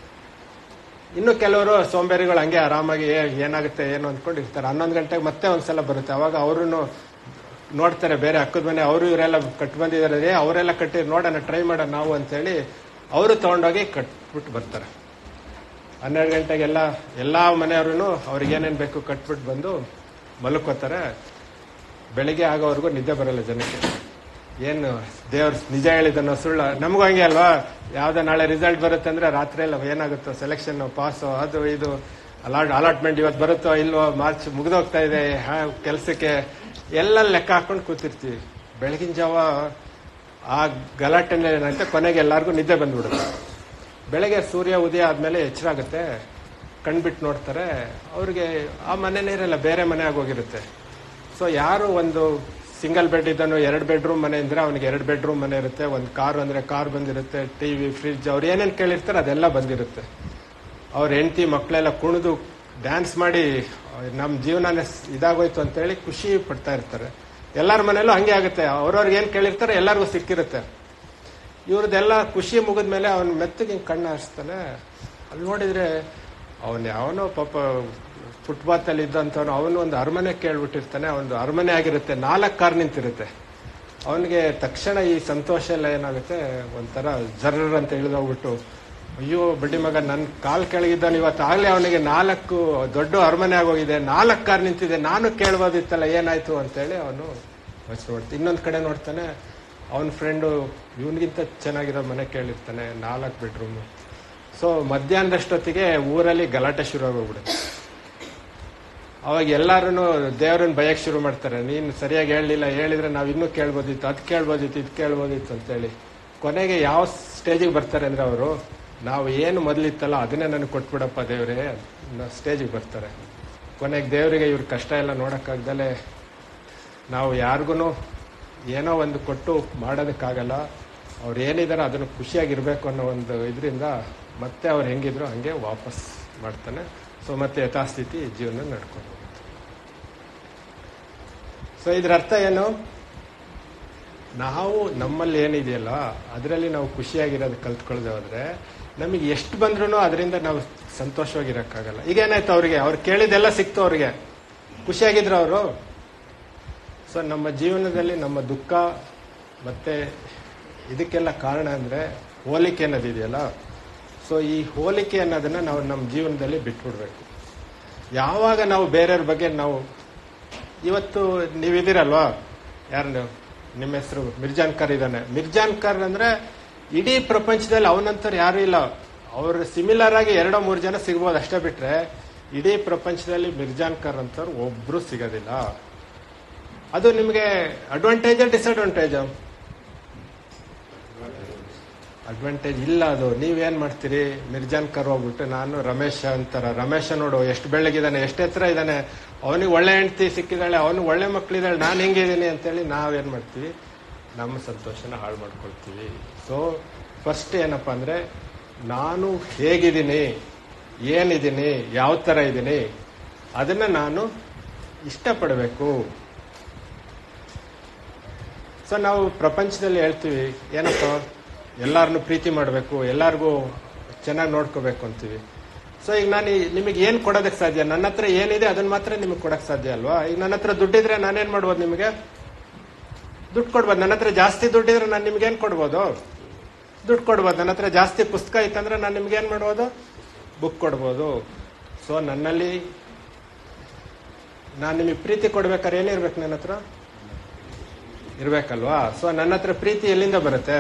ಇನ್ನು ಕೆಲವರು ಸೋಂಬೇರಿಗಳು ಹಂಗೆ ಆರಾಮಾಗಿ ಏ ಏನಾಗುತ್ತೆ ಏನು ಅಂದ್ಕೊಂಡು ಇರ್ತಾರೆ ಹನ್ನೊಂದು ಗಂಟೆಗೆ ಮತ್ತೆ ಒಂದ್ಸಲ ಬರುತ್ತೆ ಅವಾಗ ಅವರು ನೋಡ್ತಾರೆ ಬೇರೆ ಅಕ್ಕದ ಮನೆ ಅವರು ಇವರೆಲ್ಲ ಕಟ್ ಬಂದಿದ್ದಾರೆ ಏ ಅವರೆಲ್ಲ ಕಟ್ಟಿ ನೋಡೋಣ ಟ್ರೈ ಮಾಡೋಣ ನಾವು ಅಂತೇಳಿ ಅವರು ತಗೊಂಡೋಗಿ ಕಟ್ಬಿಟ್ಟು ಬರ್ತಾರೆ ಹನ್ನೆರಡು ಗಂಟೆಗೆಲ್ಲ ಎಲ್ಲ ಮನೆಯವರು ಅವ್ರಿಗೆ ಏನೇನು ಬೇಕು ಕಟ್ಬಿಟ್ಟು ಬಂದು ಮಲ್ಕೋತಾರೆ ಬೆಳಿಗ್ಗೆ ಆಗೋವರೆಗೂ ನಿದ್ದೆ ಬರಲ್ಲ ಜನಕ್ಕೆ ಏನು ದೇವ್ರ ನಿಜ ಹೇಳಿದನೋ ಸುಳ್ಳು ನಮಗೂ ಹಂಗೆ ಅಲ್ವಾ ಯಾವ್ದೋ ನಾಳೆ ರಿಸಲ್ಟ್ ಬರುತ್ತೆ ಅಂದ್ರೆ ರಾತ್ರಿ ಎಲ್ಲ ಏನಾಗುತ್ತೋ ಸೆಲೆಕ್ಷನ್ ಪಾಸು ಅದು ಇದು ಅಲಾಟ್ ಅಲಾಟ್ಮೆಂಟ್ ಇವತ್ತು ಬರುತ್ತೋ ಇಲ್ವೋ ಮಾರ್ಚ್ ಮುಗಿದೋಗ್ತಾ ಇದೆ ಕೆಲಸಕ್ಕೆ ಎಲ್ಲ ಲೆಕ್ಕ ಹಾಕೊಂಡು ಕೂತಿರ್ತೀವಿ ಬೆಳಗಿನ ಜಾವ ಆ ಗಲಾಟೆನೇ ಏನಂತೆ ಕೊನೆಗೆ ಎಲ್ಲರಿಗೂ ನಿದ್ದೆ ಬಂದ್ಬಿಡುತ್ತೆ ಬೆಳಗ್ಗೆ ಸೂರ್ಯ ಉದಯ ಆದ್ಮೇಲೆ ಎಚ್ಚರ ಆಗುತ್ತೆ ಕಣ್ಬಿಟ್ಟು ನೋಡ್ತಾರೆ ಅವ್ರಿಗೆ ಆ ಮನೆನೇ ಇರಲ್ಲ ಬೇರೆ ಮನೆ ಆಗೋಗಿರುತ್ತೆ ಸೊ ಯಾರು ಒಂದು ಸಿಂಗಲ್ ಬೆಡ್ ಇದ್ದನು ಎರಡು ಬೆಡ್ರೂಮ್ ಮನೆ ಅಂದ್ರೆ ಅವನಿಗೆ ಎರಡು ಬೆಡ್ರೂಮ್ ಮನೆ ಇರುತ್ತೆ ಒಂದು ಕಾರ್ ಅಂದ್ರೆ ಕಾರ್ ಬಂದಿರುತ್ತೆ ಟಿವಿ ಫ್ರಿಡ್ಜ್ ಅವ್ರು ಏನೇನು ಕೇಳಿರ್ತಾರೆ ಅದೆಲ್ಲ ಬಂದಿರುತ್ತೆ ಅವ್ರ ಹೆಂಡತಿ ಮಕ್ಕಳೆಲ್ಲ ಕುಣಿದು ಡ್ಯಾನ್ಸ್ ಮಾಡಿ ನಮ್ಮ ಜೀವನನೇ ಇದಾಗೋಯ್ತು ಅಂತೇಳಿ ಖುಷಿ ಪಡ್ತಾ ಇರ್ತಾರೆ ಎಲ್ಲರ ಮನೇಲೂ ಹಂಗೆ ಆಗುತ್ತೆ ಅವ್ರವ್ರಿಗೆ ಏನು ಕೇಳಿರ್ತಾರೆ ಎಲ್ಲರಿಗೂ ಸಿಕ್ಕಿರುತ್ತೆ ಇವ್ರದ್ದೆಲ್ಲ ಖುಷಿ ಮುಗಿದ್ಮೇಲೆ ಅವನ ಮೆತ್ತಗೆ ಹಿಂಗೆ ಕಣ್ಣು ಹಾರಿಸ್ತಾನೆ ಅಲ್ಲಿ ನೋಡಿದ್ರೆ ಅವನ್ ಯಾವನೋ ಪಾಪ ಫುಟ್ಪಾತ್ ಅಲ್ಲಿ ಇದ್ದಂಥವನು ಅವನು ಒಂದು ಅರಮನೆ ಕೇಳ್ಬಿಟ್ಟಿರ್ತಾನೆ ಒಂದು ಅರಮನೆ ಆಗಿರುತ್ತೆ ನಾಲ್ಕು ಕಾರ್ ನಿಂತಿರುತ್ತೆ ಅವನಿಗೆ ತಕ್ಷಣ ಈ ಸಂತೋಷ ಎಲ್ಲ ಏನಾಗುತ್ತೆ ಒಂಥರ ಜರ್ರ ಅಂತ ಇಳಿದೋಗ್ಬಿಟ್ಟು ಅಯ್ಯೋ ಬಡ್ಡಿ ಮಗ ನನ್ನ ಕಾಲ್ ಕೆಳಗಿದ್ದಾನೆ ಇವತ್ತು ಆಗ್ಲೇ ಅವನಿಗೆ ನಾಲ್ಕು ದೊಡ್ಡ ಅರಮನೆ ಆಗೋಗಿದೆ ನಾಲ್ಕು ಕಾರ್ ನಿಂತಿದೆ ನಾನು ಕೇಳ್ಬೋದಿತ್ತಲ್ಲ ಏನಾಯ್ತು ಅಂತೇಳಿ ಅವನು ಯೋಚನೆ ಮಾಡ್ತಾನೆ ಇನ್ನೊಂದು ಕಡೆ ನೋಡ್ತಾನೆ ಅವನ ಫ್ರೆಂಡು ಇವನಿಗಿಂತ ಚೆನ್ನಾಗಿರೋ ಮನೆ ಕೇಳಿರ್ತಾನೆ ನಾಲ್ಕು ಬೆಡ್ರೂಮ್ ಸೊ ಮಧ್ಯಾಹ್ನದಷ್ಟೊತ್ತಿಗೆ ಊರಲ್ಲಿ ಗಲಾಟೆ ಶುರು ಆಗೋಗ್ಬಿಡುತ್ತೆ ಅವಾಗ ಎಲ್ಲಾರು ದೇವ್ರನ್ನ ಭಯಕ್ಕೆ ಶುರು ಮಾಡ್ತಾರೆ ನೀನು ಸರಿಯಾಗಿ ಹೇಳಲಿಲ್ಲ ಹೇಳಿದ್ರೆ ನಾವು ಇನ್ನೂ ಕೇಳ್ಬೋದಿತ್ತು ಅದು ಕೇಳ್ಬೋದಿತ್ತು ಇದು ಕೇಳ್ಬೋದಿತ್ತು ಅಂತೇಳಿ ಕೊನೆಗೆ ಯಾವ ಸ್ಟೇಜಿಗೆ ಬರ್ತಾರೆ ಅಂದ್ರೆ ಅವರು ನಾವು ಏನು ಮೊದಲಿತ್ತಲ್ಲ ಅದನ್ನೇ ನನಗೆ ಕೊಟ್ಬಿಡಪ್ಪ ದೇವ್ರೆ ಸ್ಟೇಜಿಗೆ ಬರ್ತಾರೆ ಕೊನೆಗೆ ದೇವರಿಗೆ ಇವ್ರ ಕಷ್ಟ ಎಲ್ಲ ನೋಡೋಕ್ಕಾಗ್ದಲೆ ನಾವು ಯಾರಿಗೂ ಏನೋ ಒಂದು ಕೊಟ್ಟು ಮಾಡೋದಕ್ಕಾಗಲ್ಲ ಅವ್ರು ಏನಿದಾರೋ ಅದನ್ನು ಖುಷಿಯಾಗಿರ್ಬೇಕು ಅನ್ನೋ ಒಂದು ಇದರಿಂದ ಮತ್ತೆ ಅವ್ರು ಹೆಂಗಿದ್ರು ಹಂಗೆ ವಾಪಸ್ ಮಾಡ್ತಾನೆ ಸೊ ಮತ್ತೆ ಯಥಾಸ್ಥಿತಿ ಜೀವನ ನಡ್ಕೊಂಡು ಹೋಗುತ್ತೆ ಸೊ ಇದ್ರ ಅರ್ಥ ಏನು ನಾವು ನಮ್ಮಲ್ಲಿ ಏನಿದೆಯಲ್ಲ ಅದರಲ್ಲಿ ನಾವು ಖುಷಿಯಾಗಿರೋದು ಕಲ್ತ್ಕೊಳ್ದೆ ಹೋದ್ರೆ ನಮಗೆ ಎಷ್ಟು ಬಂದ್ರೂ ಅದರಿಂದ ನಾವು ಸಂತೋಷವಾಗಿರೋಕ್ಕಾಗಲ್ಲ ಈಗ ಏನಾಯ್ತು ಅವ್ರಿಗೆ ಅವ್ರು ಕೇಳಿದೆಲ್ಲ ಸಿಕ್ತು ಅವ್ರಿಗೆ ಖುಷಿಯಾಗಿದ್ರು ಅವರು ಸೊ ನಮ್ಮ ಜೀವನದಲ್ಲಿ ನಮ್ಮ ದುಃಖ ಮತ್ತೆ ಇದಕ್ಕೆಲ್ಲ ಕಾರಣ ಅಂದ್ರೆ ಹೋಲಿಕೆ ಅನ್ನೋದಿದೆಯಲ್ಲ ಸೊ ಈ ಹೋಲಿಕೆ ಅನ್ನೋದನ್ನ ನಾವು ನಮ್ಮ ಜೀವನದಲ್ಲಿ ಬಿಟ್ಬಿಡ್ಬೇಕು ಯಾವಾಗ ನಾವು ಬೇರೆಯವ್ರ ಬಗ್ಗೆ ನಾವು ಇವತ್ತು ನೀವಿದ್ದೀರಲ್ವಾ ಯಾರು ನೀವು ನಿಮ್ಮ ಹೆಸರು ಮಿರ್ಜಾನ್ ಖಾರ್ ಇದ್ದಾನೆ ಮಿರ್ಜಾನ್ ಖಾರ್ ಅಂದ್ರೆ ಇಡೀ ಪ್ರಪಂಚದಲ್ಲಿ ಅವನಂತವ್ರು ಯಾರು ಇಲ್ಲ ಅವ್ರು ಸಿಮಿಲರ್ ಆಗಿ ಎರಡೋ ಮೂರು ಜನ ಸಿಗ್ಬೋದು ಅಷ್ಟೇ ಬಿಟ್ರೆ ಇಡೀ ಪ್ರಪಂಚದಲ್ಲಿ ಮಿರ್ಜಾನ್ ಖಾರ್ ಅಂತವ್ರು ಒಬ್ರು ಸಿಗೋದಿಲ್ಲ ಅದು ನಿಮಗೆ ಅಡ್ವಾಂಟೇಜ್ ಡಿಸ್ಅಡ್ವಾಂಟೇಜ್ ಅಡ್ವಾಂಟೇಜ್ ಇಲ್ಲ ಅದು ನೀವೇನ್ ಮಾಡ್ತೀರಿ ಮಿರ್ಜಾನ್ ಕರ್ ಹೋಗ್ಬಿಟ್ಟು ನಾನು ರಮೇಶ್ ಅಂತಾರ ರಮೇಶ ನೋಡು ಎಷ್ಟು ಬೆಳ್ಳಗಿದ್ದಾನೆ ಎಷ್ಟು ಎತ್ತರ ಇದ್ದಾನೆ ಅವನಿಗೆ ಒಳ್ಳೆ ಹೆಂಡತಿ ಸಿಕ್ಕಿದಾಳೆ ಅವನು ಒಳ್ಳೆ ಮಕ್ಳಿದಾಳೆ ನಾನು ಹೆಂಗಿದ್ದೀನಿ ಅಂತೇಳಿ ನಾವೇನ್ ಮಾಡ್ತೀವಿ ನಮ್ಮ ಸಂತೋಷನ ಹಾಳು ಮಾಡ್ಕೊಳ್ತೀವಿ ಸೊ ಫಸ್ಟ್ ಏನಪ್ಪ ಅಂದ್ರೆ ನಾನು ಹೇಗಿದ್ದೀನಿ ಏನಿದ್ದೀನಿ ಯಾವ ತರ ಇದ್ದೀನಿ ಅದನ್ನ ನಾನು ಇಷ್ಟಪಡಬೇಕು ಸೊ ನಾವು ಪ್ರಪಂಚದಲ್ಲಿ ಹೇಳ್ತೀವಿ ಏನಪ್ಪ ಎಲ್ಲಾರನ್ನು ಪ್ರೀತಿ ಮಾಡಬೇಕು ಎಲ್ಲಾರ್ಗೂ ಚೆನ್ನಾಗಿ ನೋಡ್ಕೋಬೇಕು ಅಂತೀವಿ ಸೊ ಈಗ ನಾನು ನಿಮಗೆ ಏನು ಕೊಡೋದಕ್ಕೆ ಸಾಧ್ಯ ನನ್ನ ಹತ್ರ ಏನಿದೆ ಅದನ್ನ ಮಾತ್ರ ನಿಮಗೆ ಕೊಡಕ್ಕೆ ಸಾಧ್ಯ ಅಲ್ವಾ ಈಗ ನನ್ನ ಹತ್ರ ದುಡ್ಡಿದ್ರೆ ನಾನೇನ್ ಮಾಡ್ಬೋದು ನಿಮಗೆ ದುಡ್ಡು ಕೊಡ್ಬೋದು ನನ್ನ ಹತ್ರ ಜಾಸ್ತಿ ದುಡ್ಡಿದ್ರೆ ನಾನು ನಿಮ್ಗೆ ಏನ್ ಕೊಡ್ಬೋದು ದುಡ್ಡು ಕೊಡ್ಬೋದು ನನ್ನ ಹತ್ರ ಜಾಸ್ತಿ ಪುಸ್ತಕ ಇತ್ತಂದ್ರೆ ನಾನು ನಿಮ್ಗೆ ಏನ್ ಮಾಡ್ಬೋದು ಬುಕ್ ಕೊಡ್ಬೋದು ಸೊ ನನ್ನಲ್ಲಿ ನಾನು ನಿಮಗೆ ಪ್ರೀತಿ ಕೊಡ್ಬೇಕಾದ್ರೆ ಏನಿರ್ಬೇಕು ನನ್ನ ಹತ್ರ ಇರ್ಬೇಕಲ್ವಾ ಸೊ ನನ್ನ ಹತ್ರ ಪ್ರೀತಿ ಎಲ್ಲಿಂದ ಬರುತ್ತೆ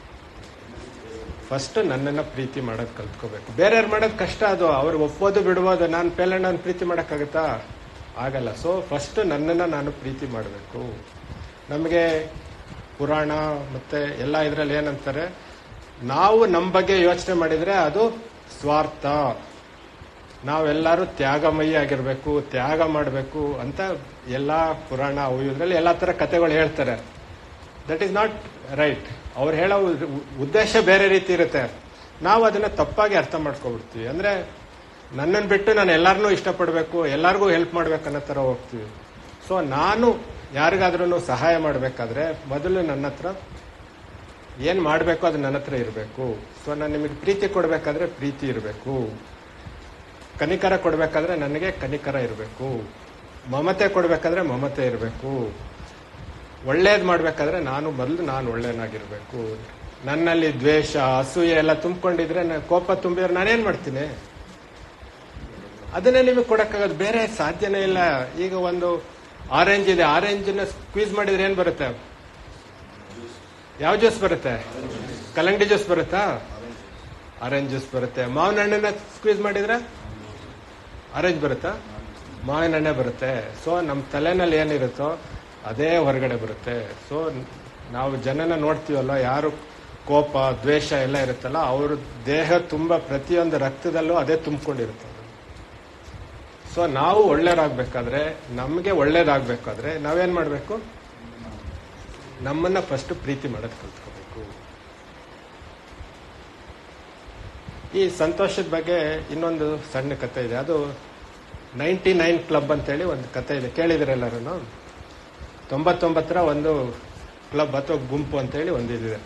ಫಸ್ಟ್ ನನ್ನನ್ನ ಪ್ರೀತಿ ಮಾಡೋದು ಕಲ್ತ್ಕೋಬೇಕು ಬೇರೆಯವ್ರು ಮಾಡೋದು ಕಷ್ಟ ಅದು ಅವ್ರು ಒಪ್ಪೋದು ಬಿಡ್ಬೋದು ನಾನು ಪೇಲಣ್ಣನ ಪ್ರೀತಿ ಮಾಡೋಕ್ಕಾಗತ್ತಾ ಆಗಲ್ಲ ಸೊ ಫಸ್ಟ್ ನನ್ನನ್ನು ನಾನು ಪ್ರೀತಿ ಮಾಡಬೇಕು ನಮಗೆ ಪುರಾಣ ಮತ್ತೆ ಎಲ್ಲ ಇದರಲ್ಲಿ ಏನಂತಾರೆ ನಾವು ನಮ್ಮ ಬಗ್ಗೆ ಯೋಚನೆ ಮಾಡಿದ್ರೆ ಅದು ಸ್ವಾರ್ಥ ನಾವೆಲ್ಲರೂ ತ್ಯಾಗಮಯಿ ಆಗಿರ್ಬೇಕು ತ್ಯಾಗ ಮಾಡಬೇಕು ಅಂತ ಎಲ್ಲ ಪುರಾಣ ಅವು ಇದ್ರಲ್ಲಿ ಎಲ್ಲ ಥರ ಕಥೆಗಳು ಹೇಳ್ತಾರೆ ದಟ್ ಈಸ್ ನಾಟ್ ರೈಟ್ ಅವ್ರು ಹೇಳೋ ಉದ್- ಉದ್ದೇಶ ಬೇರೆ ರೀತಿ ಇರುತ್ತೆ ನಾವು ಅದನ್ನ ತಪ್ಪಾಗಿ ಅರ್ಥ ಮಾಡ್ಕೊಬಿಡ್ತೀವಿ ಅಂದ್ರೆ ನನ್ನನ್ನು ಬಿಟ್ಟು ನಾನು ಎಲ್ಲರನ್ನೂ ಇಷ್ಟಪಡಬೇಕು ಎಲ್ಲರಿಗೂ ಹೆಲ್ಪ್ ಮಾಡ್ಬೇಕು ಅನ್ನೋ ಥರ ಹೋಗ್ತೀವಿ ಸೊ ನಾನು ಯಾರಿಗಾದ್ರೂ ಸಹಾಯ ಮಾಡಬೇಕಾದ್ರೆ ಮೊದಲು ನನ್ನ ಹತ್ರ ಏನು ಮಾಡಬೇಕು ಅದು ನನ್ನ ಹತ್ರ ಇರಬೇಕು ಸೊ ನಾನು ನಿಮಗೆ ಪ್ರೀತಿ ಕೊಡಬೇಕಾದ್ರೆ ಪ್ರೀತಿ ಇರಬೇಕು ಕನಿಕರ ಕೊಡಬೇಕಾದ್ರೆ ನನಗೆ ಕನಿಕರ ಇರಬೇಕು ಮಮತೆ ಕೊಡಬೇಕಾದ್ರೆ ಮಮತೆ ಇರಬೇಕು ಒಳ್ಳೇದು ಮಾಡಬೇಕಾದ್ರೆ ನಾನು ಮೊದಲು ನಾನು ಒಳ್ಳೆಯನಾಗಿರ್ಬೇಕು ನನ್ನಲ್ಲಿ ದ್ವೇಷ ಅಸೂಯೆ ಎಲ್ಲ ತುಂಬಿಕೊಂಡಿದ್ರೆ ನಾನು ಕೋಪ ತುಂಬಿದ್ರೆ ನಾನೇನು ಮಾಡ್ತೀನಿ ಅದನ್ನೇ ನಿಮಗೆ ಕೊಡಕ್ಕಾಗೋದು ಬೇರೆ ಸಾಧ್ಯನೇ ಇಲ್ಲ ಈಗ ಒಂದು ಆರೆಂಜ್ ಇದೆ ಆರೆಂಜನ್ನ ಸ್ಕ್ವೀಸ್ ಮಾಡಿದ್ರೆ ಏನು ಬರುತ್ತೆ ಯಾವ ಜ್ಯೂಸ್ ಬರುತ್ತೆ ಕಲ್ಲಂಗಡಿ ಜ್ಯೂಸ್ ಬರುತ್ತಾ ಆರೆಂಜ್ ಜ್ಯೂಸ್ ಬರುತ್ತೆ ಮಾವಿನ ಹಣ್ಣನ್ನ ಸ್ಕ್ವೀಸ್ ಮಾಡಿದ್ರೆ ಆರೆಂಜ್ ಬರುತ್ತಾ ಮಾವಿನ ಹಣ್ಣೆ ಬರುತ್ತೆ ಸೊ ನಮ್ಮ ತಲೆನಲ್ಲಿ ಏನಿರುತ್ತೋ ಅದೇ ಹೊರಗಡೆ ಬರುತ್ತೆ ಸೊ ನಾವು ಜನನ ನೋಡ್ತೀವಲ್ಲ ಯಾರು ಕೋಪ ದ್ವೇಷ ಎಲ್ಲ ಇರುತ್ತಲ್ಲ ಅವ್ರ ದೇಹ ತುಂಬ ಪ್ರತಿಯೊಂದು ರಕ್ತದಲ್ಲೂ ಅದೇ ತುಂಬಿಕೊಂಡಿರುತ್ತೆ ಸೊ ನಾವು ಒಳ್ಳೇದಾಗಬೇಕಾದ್ರೆ ನಮಗೆ ಒಳ್ಳೇದಾಗಬೇಕಾದ್ರೆ ನಾವೇನ್ ಮಾಡಬೇಕು ನಮ್ಮನ್ನ ಫಸ್ಟ್ ಪ್ರೀತಿ ಮಾಡೋದು ಕಲ್ತ್ಕೋಬೇಕು ಈ ಸಂತೋಷದ ಬಗ್ಗೆ ಇನ್ನೊಂದು ಸಣ್ಣ ಕತೆ ಇದೆ ಅದು ನೈಂಟಿ ನೈನ್ ಕ್ಲಬ್ ಅಂತೇಳಿ ಒಂದು ಕತೆ ಇದೆ ಕೇಳಿದಿರೆಲ್ಲರೂ ತೊಂಬತ್ತೊಂಬತ್ತರ ಒಂದು ಕ್ಲಬ್ ಅಥವಾ ಗುಂಪು ಅಂತೇಳಿ ಒಂದಿದೆ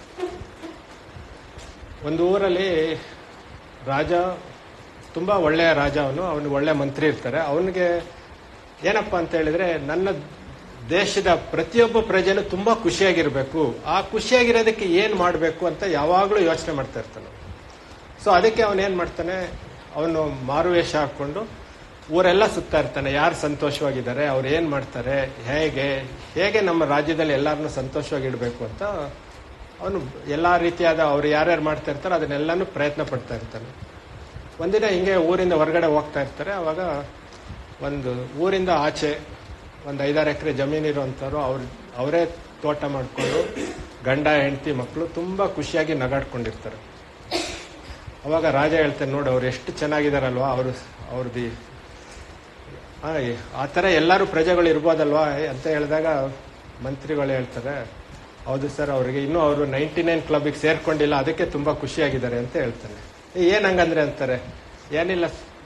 ಒಂದು ಊರಲ್ಲಿ ರಾಜ ತುಂಬಾ ಒಳ್ಳೆಯ ರಾಜ ಅವನು ಅವನಿಗೆ ಒಳ್ಳೆ ಮಂತ್ರಿ ಇರ್ತಾರೆ ಅವನಿಗೆ ಏನಪ್ಪಾ ಅಂತ ಹೇಳಿದ್ರೆ ನನ್ನ ದೇಶದ ಪ್ರತಿಯೊಬ್ಬ ಪ್ರಜೆನೂ ತುಂಬಾ ಖುಷಿಯಾಗಿರ್ಬೇಕು ಆ ಖುಷಿಯಾಗಿರೋದಕ್ಕೆ ಏನ್ ಮಾಡಬೇಕು ಅಂತ ಯಾವಾಗಲೂ ಯೋಚನೆ ಮಾಡ್ತಾ ಇರ್ತಾನೆ ಸೊ ಅದಕ್ಕೆ ಅವನು ಏನ್ ಮಾಡ್ತಾನೆ ಅವನು ಮಾರುವೇಷ ಹಾಕೊಂಡು ಊರೆಲ್ಲ ಸುತ್ತಾ ಇರ್ತಾನೆ ಯಾರು ಸಂತೋಷವಾಗಿದ್ದಾರೆ ಅವ್ರು ಏನ್ ಮಾಡ್ತಾರೆ ಹೇಗೆ ಹೇಗೆ ನಮ್ಮ ರಾಜ್ಯದಲ್ಲಿ ಎಲ್ಲರನ್ನೂ ಸಂತೋಷವಾಗಿಡ್ಬೇಕು ಅಂತ ಅವನು ಎಲ್ಲಾ ರೀತಿಯಾದ ಅವ್ರು ಯಾರ್ಯಾರು ಮಾಡ್ತಾ ಇರ್ತಾರೋ ಅದನ್ನೆಲ್ಲಾನು ಪ್ರಯತ್ನ ಪಡ್ತಾ ಇರ್ತಾನೆ ಒಂದಿನ ಹಿಂಗೆ ಊರಿಂದ ಹೊರಗಡೆ ಹೋಗ್ತಾ ಇರ್ತಾರೆ ಅವಾಗ ಒಂದು ಊರಿಂದ ಆಚೆ ಒಂದು ಐದಾರು ಎಕರೆ ಜಮೀನಿರುವಂಥವ್ರು ಅವ್ರು ಅವರೇ ತೋಟ ಮಾಡಿಕೊಂಡು ಗಂಡ ಹೆಂಡತಿ ಮಕ್ಕಳು ತುಂಬಾ ಖುಷಿಯಾಗಿ ನಗಾಡ್ಕೊಂಡಿರ್ತಾರೆ ಅವಾಗ ರಾಜ ಹೇಳ್ತಾನೆ ನೋಡಿ ಅವ್ರು ಎಷ್ಟು ಚೆನ್ನಾಗಿದಾರಲ್ವಾ ಅವರು ಅವ್ರದ್ದು ಆ, ಆ ಥರ ಎಲ್ಲರೂ ಪ್ರಜೆಗಳು ಇರ್ಬೋದಲ್ವಾ ಅಂತ ಹೇಳಿದಾಗ ಮಂತ್ರಿಗಳು ಹೇಳ್ತಾರೆ ಹೌದು ಸರ್ ಅವರಿಗೆ ಇನ್ನೂ ಅವರು ನೈಂಟಿ ನೈನ್ ಕ್ಲಬ್ಗೆ ಸೇರ್ಕೊಂಡಿಲ್ಲ ಅದಕ್ಕೆ ತುಂಬಾ ಖುಷಿಯಾಗಿದ್ದಾರೆ ಅಂತ ಹೇಳ್ತಾನೆ ಏ, ಏನ್ ಹಂಗಂದ್ರೆ ಅಂತಾರೆ ಏನಿಲ್ಲ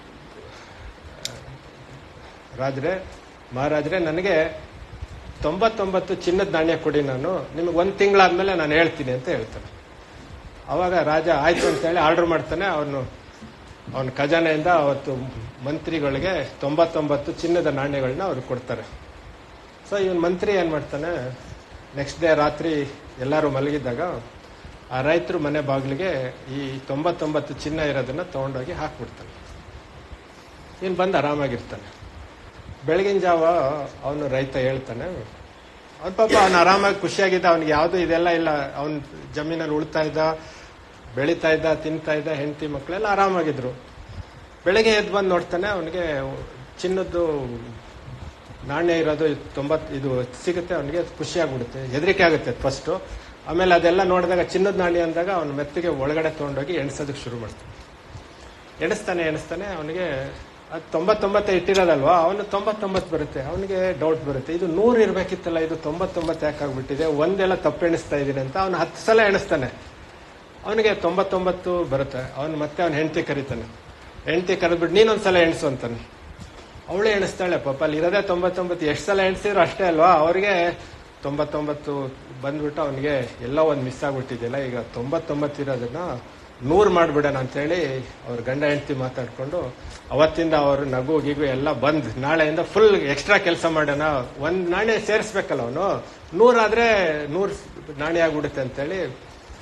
ರಾಜ್ರೆ ಮಹಾರಾಜ್ರೆ ನನಗೆ ತೊಂಬತ್ತೊಂಬತ್ತು ಚಿನ್ನದ ನಾಣ್ಯ ಕೊಡಿ ನಾನು ನಿಮಗೆ ಒಂದು ತಿಂಗಳಾದ್ಮೇಲೆ ನಾನು ಹೇಳ್ತೀನಿ ಅಂತ ಹೇಳ್ತಾನೆ ಅವಾಗ ರಾಜ ಆಯ್ತು ಅಂತ ಹೇಳಿ ಆರ್ಡರ್ ಮಾಡ್ತಾನೆ ಅವನು ಅವನ ಖಜಾನೆಯಿಂದ ಅವತ್ತು ಮಂತ್ರಿಗಳಿಗೆ ತೊಂಬತ್ತೊಂಬತ್ತು ಚಿನ್ನದ ನಾಣ್ಯಗಳನ್ನ ಅವ್ರು ಕೊಡ್ತಾರೆ ಸೊ ಇವನ್ ಮಂತ್ರಿ ಏನ್ ಮಾಡ್ತಾನೆ ನೆಕ್ಸ್ಟ್ ಡೇ ರಾತ್ರಿ ಎಲ್ಲರೂ ಮಲಗಿದ್ದಾಗ ಆ ರೈತರು ಮನೆ ಬಾಗಿಲಿಗೆ ಈ ತೊಂಬತ್ತೊಂಬತ್ತು ಚಿನ್ನ ಇರೋದನ್ನ ತಗೊಂಡೋಗಿ ಹಾಕ್ಬಿಡ್ತಾನೆ ಇನ್ ಬಂದು ಆರಾಮಾಗಿರ್ತಾನೆ ಬೆಳಗಿನ ಜಾವ ಅವನು ರೈತ ಹೇಳ್ತಾನೆ ಅವ್ನ ಪಾಪ ಅವನು ಆರಾಮಾಗಿ ಖುಷಿಯಾಗಿದ್ದ ಅವ್ನಿಗೆ ಯಾವುದು ಇದೆಲ್ಲ ಇಲ್ಲ ಅವನ ಜಮೀನಲ್ಲಿ ಉಳ್ತಾ ಇದ್ದ ಬೆಳೀತಾ ಇದ್ದ ತಿಂತಾ ಇದ್ದ ಹೆಂಡತಿ ಮಕ್ಕಳೆಲ್ಲ ಆರಾಮಾಗಿದ್ರು ಬೆಳಗ್ಗೆ ಎದ್ದು ಬಂದು ನೋಡ್ತಾನೆ ಅವನಿಗೆ ಚಿನ್ನದ್ದು ನಾಣ್ಯ ಇರೋದು ತೊಂಬತ್ ಇದು ಸಿಗುತ್ತೆ ಅವನಿಗೆ ಖುಷಿ ಆಗ್ಬಿಡುತ್ತೆ ಹೆದರಿಕೆ ಆಗುತ್ತೆ ಫಸ್ಟ್ ಆಮೇಲೆ ಅದೆಲ್ಲ ನೋಡಿದಾಗ ಚಿನ್ನದ ನಾಣ್ಯ ಅಂದಾಗ ಅವನ ಮೆತ್ತಿಗೆ ಒಳಗಡೆ ತಗೊಂಡೋಗಿ ಎಣಿಸೋದಕ್ಕೆ ಶುರು ಮಾಡ್ತಾನೆ ಎಣಿಸ್ತಾನೆ ಎಣಿಸ್ತಾನೆ ಅವನಿಗೆ ಅದು ತೊಂಬತ್ತೊಂಬತ್ತೆ ಇಟ್ಟಿರೋದಲ್ವಾ ಅವನು ತೊಂಬತ್ತೊಂಬತ್ತು ಬರುತ್ತೆ ಅವನಿಗೆ ಡೌಟ್ ಬರುತ್ತೆ ಇದು ನೂರು ಇರ್ಬೇಕಿತ್ತಲ್ಲ ಇದು ತೊಂಬತ್ತೊಂಬತ್ತು ಯಾಕಾಗ್ಬಿಟ್ಟಿದೆ ಒಂದೆಲ್ಲ ತಪ್ಪು ಎಣಿಸ್ತಾ ಇದ್ದೀನಿ ಅಂತ ಅವನು ಹತ್ತು ಸಲ ಎಣಿಸ್ತಾನೆ ಅವನಿಗೆ ತೊಂಬತ್ತೊಂಬತ್ತು ಬರುತ್ತೆ ಅವನು ಮತ್ತೆ ಅವನ ಹೆಂಡತಿ ಕರೀತಾನೆ ಹೆಂಡತಿ ಕರೆದ್ಬಿಟ್ಟು ನೀನೊಂದ್ಸಲ ಎಣಿಸು ಅಂತಾನೆ ಅವಳೇ ಎಣಿಸ್ತಾಳೆ ಪಾಪ ಅಲ್ಲಿ ಇರೋದೇ ತೊಂಬತ್ತೊಂಬತ್ತು ಎಷ್ಟು ಸಲ ಎಣಿಸಿದ್ರು ಅಷ್ಟೇ ಅಲ್ವಾ ಅವ್ರಿಗೆ ತೊಂಬತ್ತೊಂಬತ್ತು ಬಂದ್ಬಿಟ್ಟು ಅವನಿಗೆ ಎಲ್ಲ ಒಂದು ಮಿಸ್ ಆಗ್ಬಿಟ್ಟಿದೆಯಲ್ಲ ಈಗ ತೊಂಬತ್ತೊಂಬತ್ತು ಇರೋದನ್ನ ನೂರು ಮಾಡ್ಬಿಡೋಣ ಅಂತೇಳಿ ಅವ್ರ ಗಂಡ ಹೆಂಡತಿ ಮಾತಾಡ್ಕೊಂಡು ಅವತ್ತಿಂದ ಅವರು ನಗು ಗಿಗು ಎಲ್ಲ ಬಂದ್ ನಾಳೆಯಿಂದ ಫುಲ್ ಎಕ್ಸ್ಟ್ರಾ ಕೆಲಸ ಮಾಡೋಣ ಒಂದ್ ನಾಣ್ಯ ಸೇರಿಸ್ಬೇಕಲ್ಲ ಅವನು ನೂರಾದ್ರೆ ನೂರ್ ನಾಣ್ಯ ಆಗ್ಬಿಡುತ್ತೆ ಅಂತೇಳಿ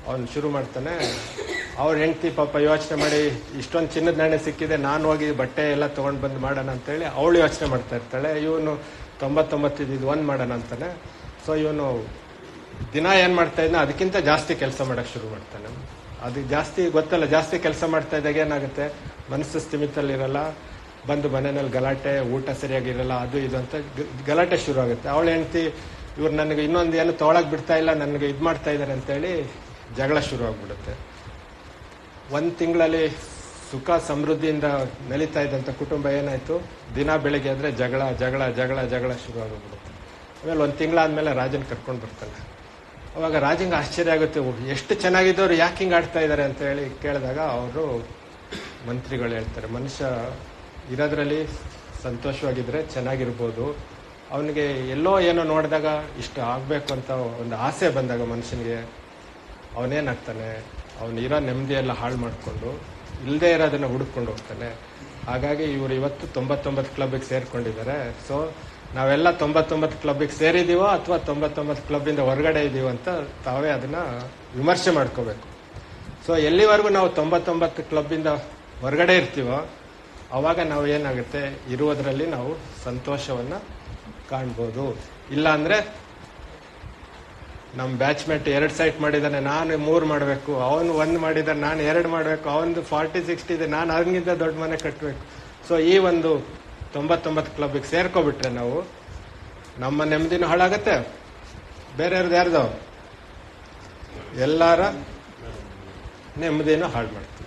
ಅವನು ಶುರು ಮಾಡ್ತಾನೆ ಅವ್ರ ಹೆಂಡತಿ ಪಾಪ ಯೋಚನೆ ಮಾಡಿ ಇಷ್ಟೊಂದು ಚಿನ್ನದ ನಾಣ್ಯ ಸಿಕ್ಕಿದೆ ನಾನು ಹೋಗಿ ಬಟ್ಟೆ ಎಲ್ಲ ತೊಗೊಂಡು ಬಂದು ಮಾಡೋಣ ಅಂತೇಳಿ ಅವಳು ಯೋಚನೆ ಮಾಡ್ತಾ ಇರ್ತಾಳೆ ಇವನು ತೊಂಬತ್ತೊಂಬತ್ತು ಇದು ಒಂದು ಮಾಡೋಣ ಅಂತಾನೆ ಸೊ ಇವನು ದಿನ ಏನು ಮಾಡ್ತಾ ಇದ್ನ ಅದಕ್ಕಿಂತ ಜಾಸ್ತಿ ಕೆಲಸ ಮಾಡೋಕ್ಕೆ ಶುರು ಮಾಡ್ತಾನೆ ಅದು ಜಾಸ್ತಿ ಗೊತ್ತಲ್ಲ ಜಾಸ್ತಿ ಕೆಲಸ ಮಾಡ್ತಾ ಇದ್ದಾಗ ಏನಾಗುತ್ತೆ ಮನಸ್ಸು ಸ್ಥಿಮಿತಲ್ಲಿರಲ್ಲ ಬಂದು ಮನೆಯಲ್ಲಿ ಗಲಾಟೆ ಊಟ ಸರಿಯಾಗಿರಲ್ಲ ಅದು ಇದು ಅಂತ ಗ- ಗಲಾಟೆ ಶುರು ಆಗುತ್ತೆ ಅವಳ ಹೆಂಡತಿ ಇವ್ರು ನನಗೆ ಇನ್ನೊಂದು ಏನು ತೊಗೊಳಕ್ ಬಿಡ್ತಾ ಇಲ್ಲ ನನಗೆ ಇದು ಮಾಡ್ತಾ ಇದ್ದಾರೆ ಅಂತೇಳಿ ಜಗಳ ಶುರು ಆಗ್ಬಿಡುತ್ತೆ ಒಂದು ತಿಂಗಳಲ್ಲಿ ಸುಖ ಸಮೃದ್ಧಿಯಿಂದ ನಲಿತಾ ಇದ್ದಂಥ ಕುಟುಂಬ ಏನಾಯ್ತು ದಿನ ಬೆಳಿಗ್ಗೆ ಆದರೆ ಜಗಳ ಜಗಳ ಜಗಳ ಜಗಳ ಶುರು ಆಗೋಗ್ಬಿಡುತ್ತೆ ಆಮೇಲೆ ಒಂದು ತಿಂಗಳಾದ್ಮೇಲೆ ರಾಜನ್ ಕರ್ಕೊಂಡು ಬರ್ತಾನೆ ಅವಾಗ ರಾಜಂಗೆ ಆಶ್ಚರ್ಯ ಆಗುತ್ತೆ ಓ, ಎಷ್ಟು ಚೆನ್ನಾಗಿದ್ದವ್ರು ಯಾಕೆ ಹಿಂಗೆ ಆಡ್ತಾ ಇದ್ದಾರೆ ಅಂತ ಹೇಳಿ ಕೇಳಿದಾಗ ಅವರು ಮಂತ್ರಿಗಳು ಹೇಳ್ತಾರೆ ಮನುಷ್ಯ ಇರೋದ್ರಲ್ಲಿ ಸಂತೋಷವಾಗಿದ್ರೆ ಚೆನ್ನಾಗಿರ್ಬೋದು ಅವನಿಗೆ ಎಲ್ಲೋ ಏನೋ ನೋಡಿದಾಗ ಇಷ್ಟ ಆಗಬೇಕು ಅಂತ ಒಂದು ಆಸೆ ಬಂದಾಗ ಮನುಷ್ಯನಿಗೆ ಅವನೇನಾಗ್ತಾನೆ ಅವನು ಇರೋ ನೆಮ್ಮದಿಯೆಲ್ಲ ಹಾಳು ಮಾಡಿಕೊಂಡು ಇಲ್ಲದೆ ಇರೋದನ್ನ ಹುಡುಕೊಂಡು ಹೋಗ್ತಾನೆ ಹಾಗಾಗಿ ಇವರು ಇವತ್ತು ತೊಂಬತ್ತೊಂಬತ್ತು ಕ್ಲಬ್ಗೆ ಸೇರ್ಕೊಂಡಿದ್ದಾರೆ ಸೊ ನಾವೆಲ್ಲ ತೊಂಬತ್ತೊಂಬತ್ತು ಕ್ಲಬ್ಗೆ ಸೇರಿದೀವೋ ಅಥವಾ ತೊಂಬತ್ತೊಂಬತ್ತು ಕ್ಲಬ್ಬಿಂದ ಹೊರಗಡೆ ಇದೀವೋ ಅಂತ ತಾವೇ ಅದನ್ನ ವಿಮರ್ಶೆ ಮಾಡ್ಕೋಬೇಕು ಸೊ ಎಲ್ಲಿವರೆಗೂ ನಾವು ತೊಂಬತ್ತೊಂಬತ್ತು ಕ್ಲಬ್ಬಿಂದ ಹೊರಗಡೆ ಇರ್ತೀವೋ ಅವಾಗ ನಾವು ಏನಾಗುತ್ತೆ ಇರುವುದರಲ್ಲಿ ನಾವು ಸಂತೋಷವನ್ನ ಕಾಣ್ಬೋದು ಇಲ್ಲ ಅಂದ್ರೆ ನಮ್ಮ ಬ್ಯಾಚ್ಮೇಟ್ ಎರಡು ಸೈಟ್ ಮಾಡಿದ್ದಾನೆ ನಾನು ಮೂರು ಮಾಡಬೇಕು ಅವನು ಒಂದು ಮಾಡಿದ್ದಾನೆ ನಾನು ಎರಡು ಮಾಡಬೇಕು ಅವನದು ಫಾರ್ಟಿ ಸಿಕ್ಸ್ಟಿ ಇದೆ ನಾನು ಅವನಿಗಿಂತ ದೊಡ್ಡ ಮನೆ ಕಟ್ಟಬೇಕು ಸೊ ಈ ಒಂದು ತೊಂಬತ್ತೊಂಬತ್ತು ಕ್ಲಬ್ಗೆ ಸೇರ್ಕೊಬಿಟ್ರೆ ನಾವು ನಮ್ಮ ನೆಮ್ಮದಿನೂ ಹಾಳಾಗತ್ತೆ ಬೇರೆಯವ್ರದ್ದು ಯಾರ್ದು ಎಲ್ಲರ ನೆಮ್ಮದಿನೂ ಹಾಳು ಮಾಡ್ತೀವಿ